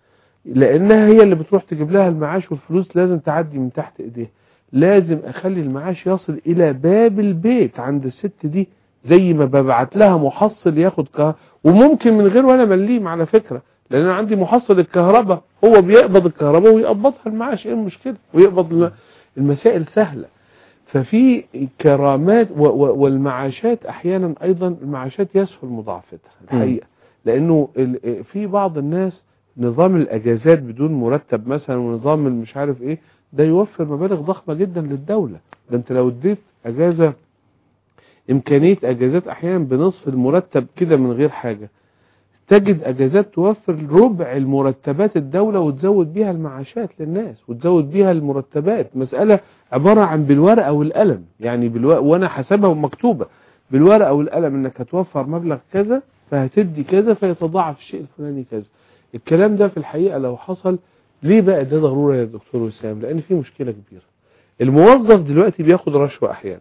لانها هي اللي بتروح تجيب لها المعاش والفلوس لازم تعدي من تحت ايديها لازم اخلي المعاش يصل الى باب البيت عند الست دي زي ما ببعت لها محصل ياخد كهرباء وممكن من غير وانا مليم على فكرة لان انا عندي محصل الكهرباء هو بيقبض الكهرباء ويقبضها المعاش ايه المشكلة ويقبض الم- المسائل سهلة ففي كرامات و- و- والمعاشات احيانا ايضا المعاشات يسهل مضاعفتها الحقيقة لانه ال- في بعض الناس نظام الاجازات بدون مرتب مثلا ونظام مش عارف ايه ده يوفر مبالغ ضخمة جدا للدولة ده انت لو اديت اجازة امكانية اجازات احيانا بنصف المرتب كده من غير حاجة تجد اجازات توفر ربع المرتبات الدولة وتزود بيها المعاشات للناس وتزود بيها المرتبات مسألة عبارة عن بالورقة والقلم يعني بالورقة وانا حسبها مكتوبة بالورقة والقلم انك هتوفر مبلغ كذا فهتدي كذا فيتضاعف الشيء الفلاني كذا الكلام ده في الحقيقة لو حصل ليه بقى ده ضرورة يا دكتور وسام لان في مشكلة كبيرة الموظف دلوقتي بياخد رشوة احيانا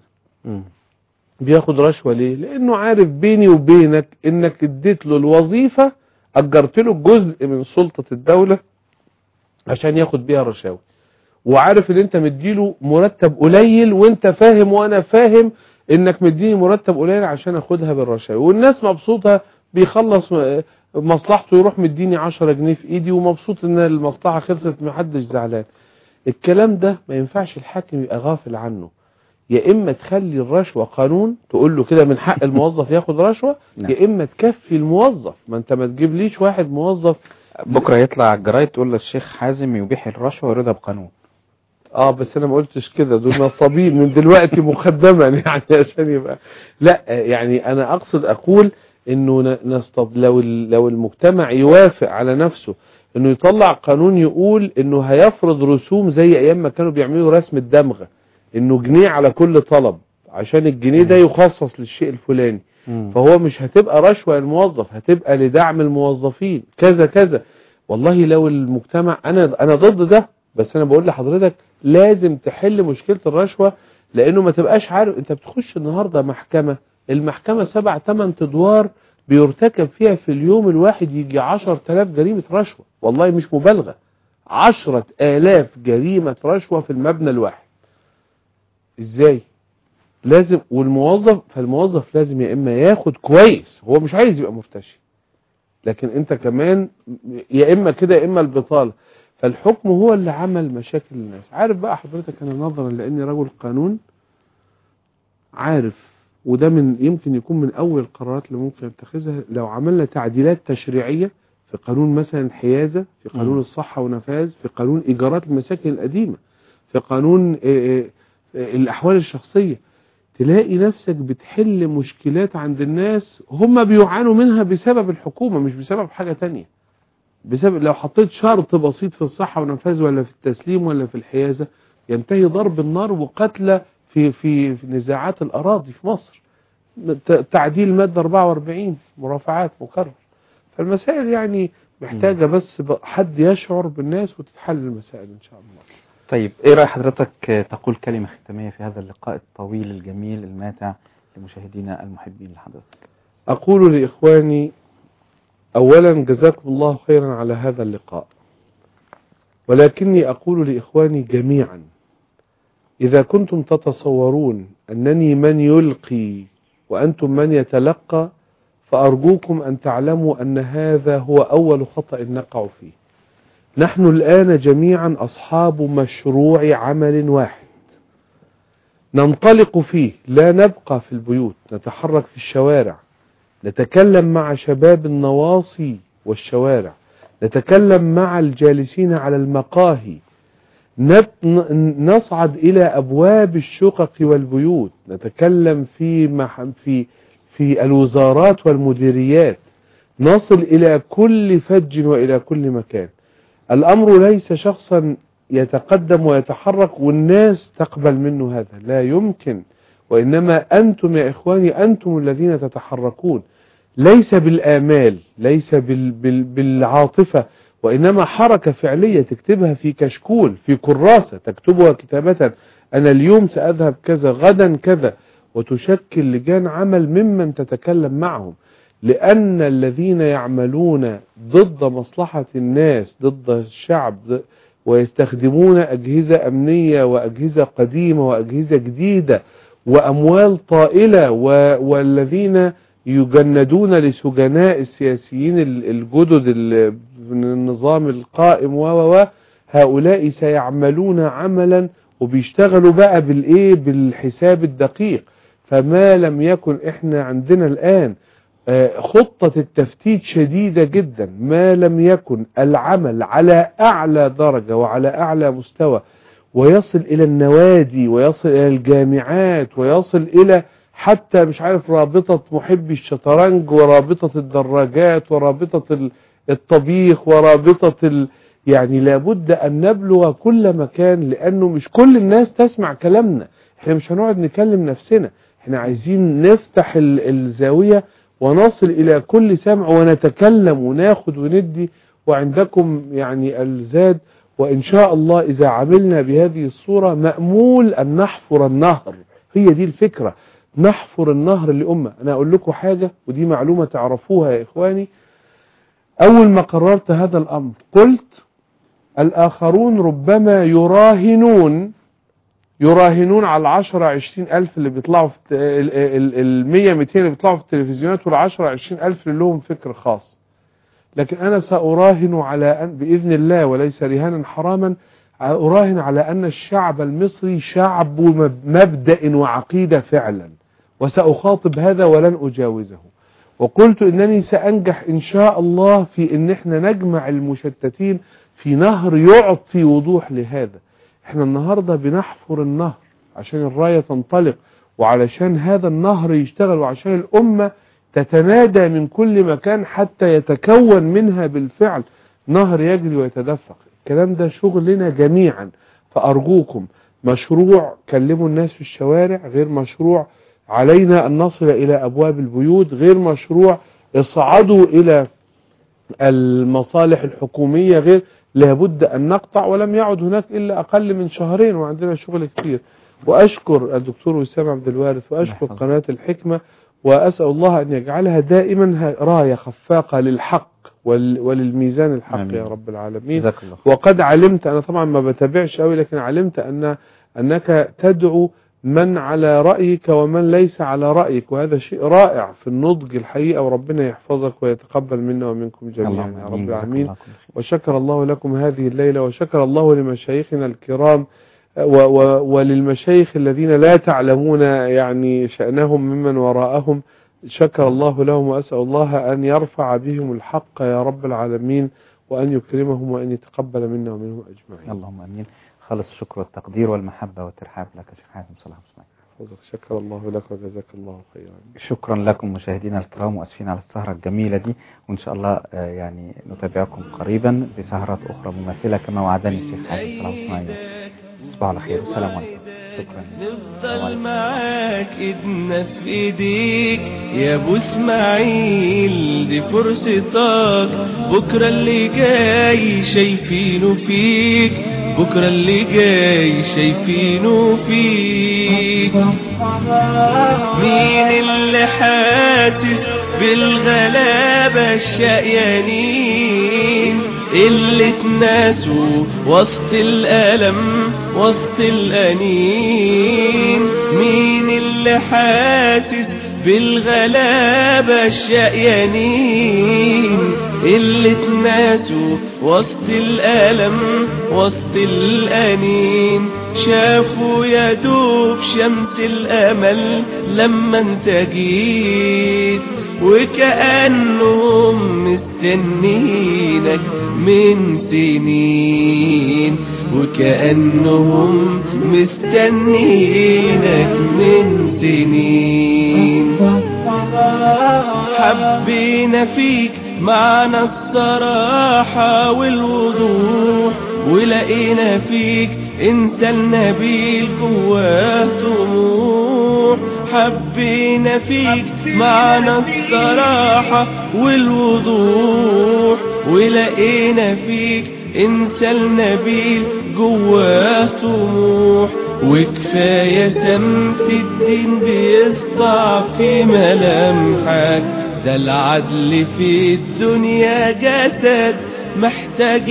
بياخد رشوة ليه لانه عارف بيني وبينك انك اديت له الوظيفة اجرت له جزء من سلطة الدولة عشان ياخد بيها رشاوي وعارف ان انت مديله مرتب قليل وانت فاهم وانا فاهم انك مديني مرتب قليل عشان اخدها بالرشاوي والناس مبسوطة بيخلص م- مصلحته يروح مديني 10 جنيه في ايدي ومبسوط ان المصلحة خلصت محدش زعلان الكلام ده ما ينفعش الحاكم يبقى غافل عنه يا اما تخلي الرشوة قانون تقول له كده من حق الموظف ياخد رشوة يا اما تكفي الموظف ما انت ما تجيبليش واحد موظف بكرة يطلع على الجرايد تقول للشيخ حازم يبيح الرشوة ويرضى بقانون اه بس انا ما قلتش كده دول نصابين من دلوقتي مقدما يعني عشان يبقى لا يعني انا اقصد اقول انه ن- نستض لو ال- لو المجتمع يوافق على نفسه انه يطلع قانون يقول انه هيفرض رسوم زي ايام ما كانوا بيعملوا رسم الدمغة انه جنيه على كل طلب عشان الجنيه ده يخصص للشيء الفلاني فهو مش هتبقى رشوة الموظف هتبقى لدعم الموظفين كذا كذا والله لو المجتمع انا انا ضد ده بس انا بقول لحضرتك لازم تحل مشكلة الرشوة لانه ما تبقاش عارف انت بتخش النهاردة محكمة المحكمة سبع تمن ادوار بيرتكب فيها في اليوم الواحد يجي عشر تلاف جريمة رشوة والله مش مبالغة عشرة آلاف جريمة رشوة في المبنى الواحد ازاي لازم والموظف فالموظف لازم يا اما ياخد كويس هو مش عايز يبقى مرتشي لكن انت كمان يا اما كده يا اما البطالة فالحكم هو اللي عمل مشاكل الناس عارف بقى حضرتك انا نظرا لاني رجل قانون عارف وده من يمكن يكون من اول القرارات اللي ممكن اتخذها لو عملنا تعديلات تشريعية في قانون مثلا الحيازة في قانون مم. الصحة ونفاذ في قانون ايجارات المساكن القديمة في قانون آه، آه، آه، الاحوال الشخصية تلاقي نفسك بتحل مشكلات عند الناس هم بيعانوا منها بسبب الحكومة مش بسبب حاجة تانية بسبب لو حطيت شرط بسيط في الصحة ونفاذ ولا في التسليم ولا في الحيازة ينتهي ضرب النار وقتلى في في في نزاعات الأراضي في مصر ت- تعديل مادة 44 مرافعات مكرر فالمسائل يعني محتاجة بس ب- حد يشعر بالناس وتتحل المسائل إن شاء الله طيب ايه رأي حضرتك آه، تقول كلمة ختامية في هذا اللقاء الطويل الجميل الماتع لمشاهدينا المحبين لحضرتك أقول لإخواني أولا جزاكم الله خيرا على هذا اللقاء ولكني أقول لإخواني جميعا إذا كنتم تتصورون أنني من يلقي وأنتم من يتلقى فأرجوكم أن تعلموا أن هذا هو أول خطأ نقع فيه نحن الآن جميعا أصحاب مشروع عمل واحد ننطلق فيه لا نبقى في البيوت نتحرك في الشوارع نتكلم مع شباب النواصي والشوارع نتكلم مع الجالسين على المقاهي نت- ن- نصعد إلى أبواب الشقق والبيوت نتكلم في مح في في الوزارات والمديريات نصل إلى كل فج وإلى كل مكان الأمر ليس شخصا يتقدم ويتحرك والناس تقبل منه هذا لا يمكن وإنما أنتم يا إخواني أنتم الذين تتحركون ليس بالآمال ليس بال بال بالعاطفة وإنما حركة فعلية تكتبها في كشكول في كراسة تكتبها كتابة أنا اليوم سأذهب كذا غدا كذا وتشكل لجان عمل ممن تتكلم معهم لأن الذين يعملون ضد مصلحة الناس ضد الشعب ض- ويستخدمون أجهزة أمنية وأجهزة قديمة وأجهزة جديدة وأموال طائلة و- والذين يجندون لسجناء السياسيين ال- الجدد ال- من النظام القائم و و و هؤلاء سيعملون عملا وبيشتغلوا بقى بالايه بالحساب الدقيق فما لم يكن احنا عندنا الان آه، خطة التفتيت شديدة جدا ما لم يكن العمل على أعلى درجة وعلى أعلى مستوى ويصل إلى النوادي ويصل إلى الجامعات ويصل إلى حتى مش عارف رابطة محبي الشطرنج ورابطة الدراجات ورابطة ال- الطبيخ ورابطة ال... يعني لابد أن نبلغ كل مكان لأنه مش كل الناس تسمع كلامنا احنا مش هنقعد نكلم نفسنا احنا عايزين نفتح ال- الزاوية ونصل إلى كل سمع ونتكلم وناخد وندي وعندكم يعني الزاد وإن شاء الله إذا عملنا بهذه الصورة مأمول أن نحفر النهر هي دي الفكرة نحفر النهر لأمة أنا أقول لكم حاجة ودي معلومة تعرفوها يا إخواني أول ما قررت هذا الأمر قلت الآخرون ربما يراهنون يراهنون على العشرة عشرين ألف اللي بيطلعوا في الت- ال- ال- المية ميتين اللي بيطلعوا في التلفزيونات والعشرة عشرين ألف اللي لهم فكر خاص لكن أنا سأراهن على أن بإذن الله وليس رهانا حراما أراهن على أن الشعب المصري شعب مب- مبدأ وعقيدة فعلا وسأخاطب هذا ولن أجاوزه وقلت إنني سأنجح إن شاء الله في إن إحنا نجمع المشتتين في نهر يعطي وضوح لهذا إحنا النهاردة بنحفر النهر عشان الراية تنطلق وعلشان هذا النهر يشتغل وعشان الأمة تتنادى من كل مكان حتى يتكون منها بالفعل نهر يجري ويتدفق الكلام ده شغلنا جميعا فأرجوكم مشروع كلموا الناس في الشوارع غير مشروع علينا أن نصل إلى أبواب البيوت غير مشروع اصعدوا إلى المصالح الحكومية غير لابد أن نقطع ولم يعد هناك إلا أقل من شهرين وعندنا شغل كتير وأشكر الدكتور وسام عبد الوارث وأشكر قناة الحكمة وأسأل الله أن يجعلها دائما راية خفاقة للحق وال- وللميزان الحق آمين. يا رب العالمين جزاك الله وقد علمت أنا طبعا ما بتابعش قوي لكن علمت أن أنك تدعو من على رأيك ومن ليس على رأيك وهذا شيء رائع في النضج الحقيقة وربنا يحفظك ويتقبل منا ومنكم جميعا اللهم يا آمين. رب جزاك العالمين الله كل خير. وشكر الله لكم هذه الليلة وشكر الله لمشايخنا الكرام و و وللمشايخ الذين لا تعلمون يعني شأنهم ممن وراءهم شكر الله لهم وأسأل الله أن يرفع بهم الحق يا رب العالمين وأن يكرمهم وأن يتقبل منا ومنهم أجمعين اللهم امين خالص الشكر والتقدير والمحبه والترحاب لك يا شيخ حازم صلاح اسماعيل شكر الله لك وجزاك الله خيرا شكرا لكم مشاهدينا الكرام واسفين على السهره الجميله دي وان شاء الله آه، يعني نتابعكم قريبا بسهرات اخرى مماثله كما وعدني الشيخ حازم صلاح اسماعيل تصبحوا على خير والسلام عليكم شكرا نفضل معاك ايدنا في ايديك يا ابو اسماعيل دي فرصتك بكره اللي جاي شايفينه فيك بكره اللي جاي شايفينه فيك مين اللي حاسس بالغلابة الشقيانين اللي اتناسوا وسط الألم وسط الأنين مين اللي حاسس بالغلابة الشقيانين اللي اتناسوا وسط الألم وسط الأنين شافوا يا دوب شمس الأمل لما انت جيت وكأنهم مستنينك من سنين وكأنهم مستنينك من سنين حبينا فيك معنى الصراحة والوضوح ولقينا فيك إنسان نبيل جواه طموح حبينا فيك معنى الصراحة والوضوح ولقينا فيك إنسان نبيل جواه طموح وكفاية سمت الدين بيسطع في ملامحك ده العدل في الدنيا جسد محتاج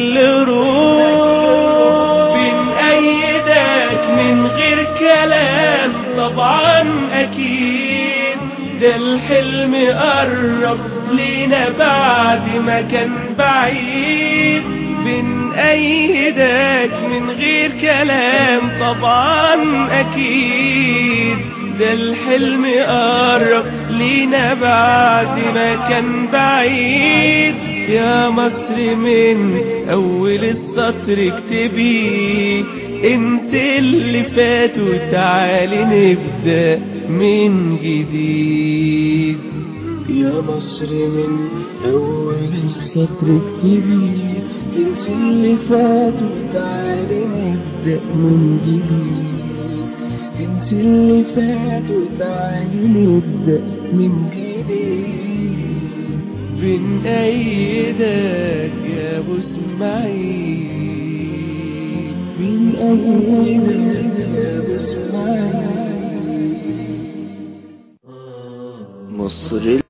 لروح بنأيدك من غير كلام طبعا أكيد ده الحلم قرب لينا بعد ما كان بعيد بنأيدك من غير كلام طبعا أكيد ده الحلم قرب لينا بعد ما كان بعيد يا مصر من أول السطر اكتبي انت اللي فات وتعالي نبدأ من جديد يا مصر من أول السطر اكتبي انت اللي فات وتعالي نبدأ من جديد انت اللي فات وتعالي نبدأ من جديد بنأيدك يا ابو اسماعيل بنأيدك يا ابو اسماعيل مصر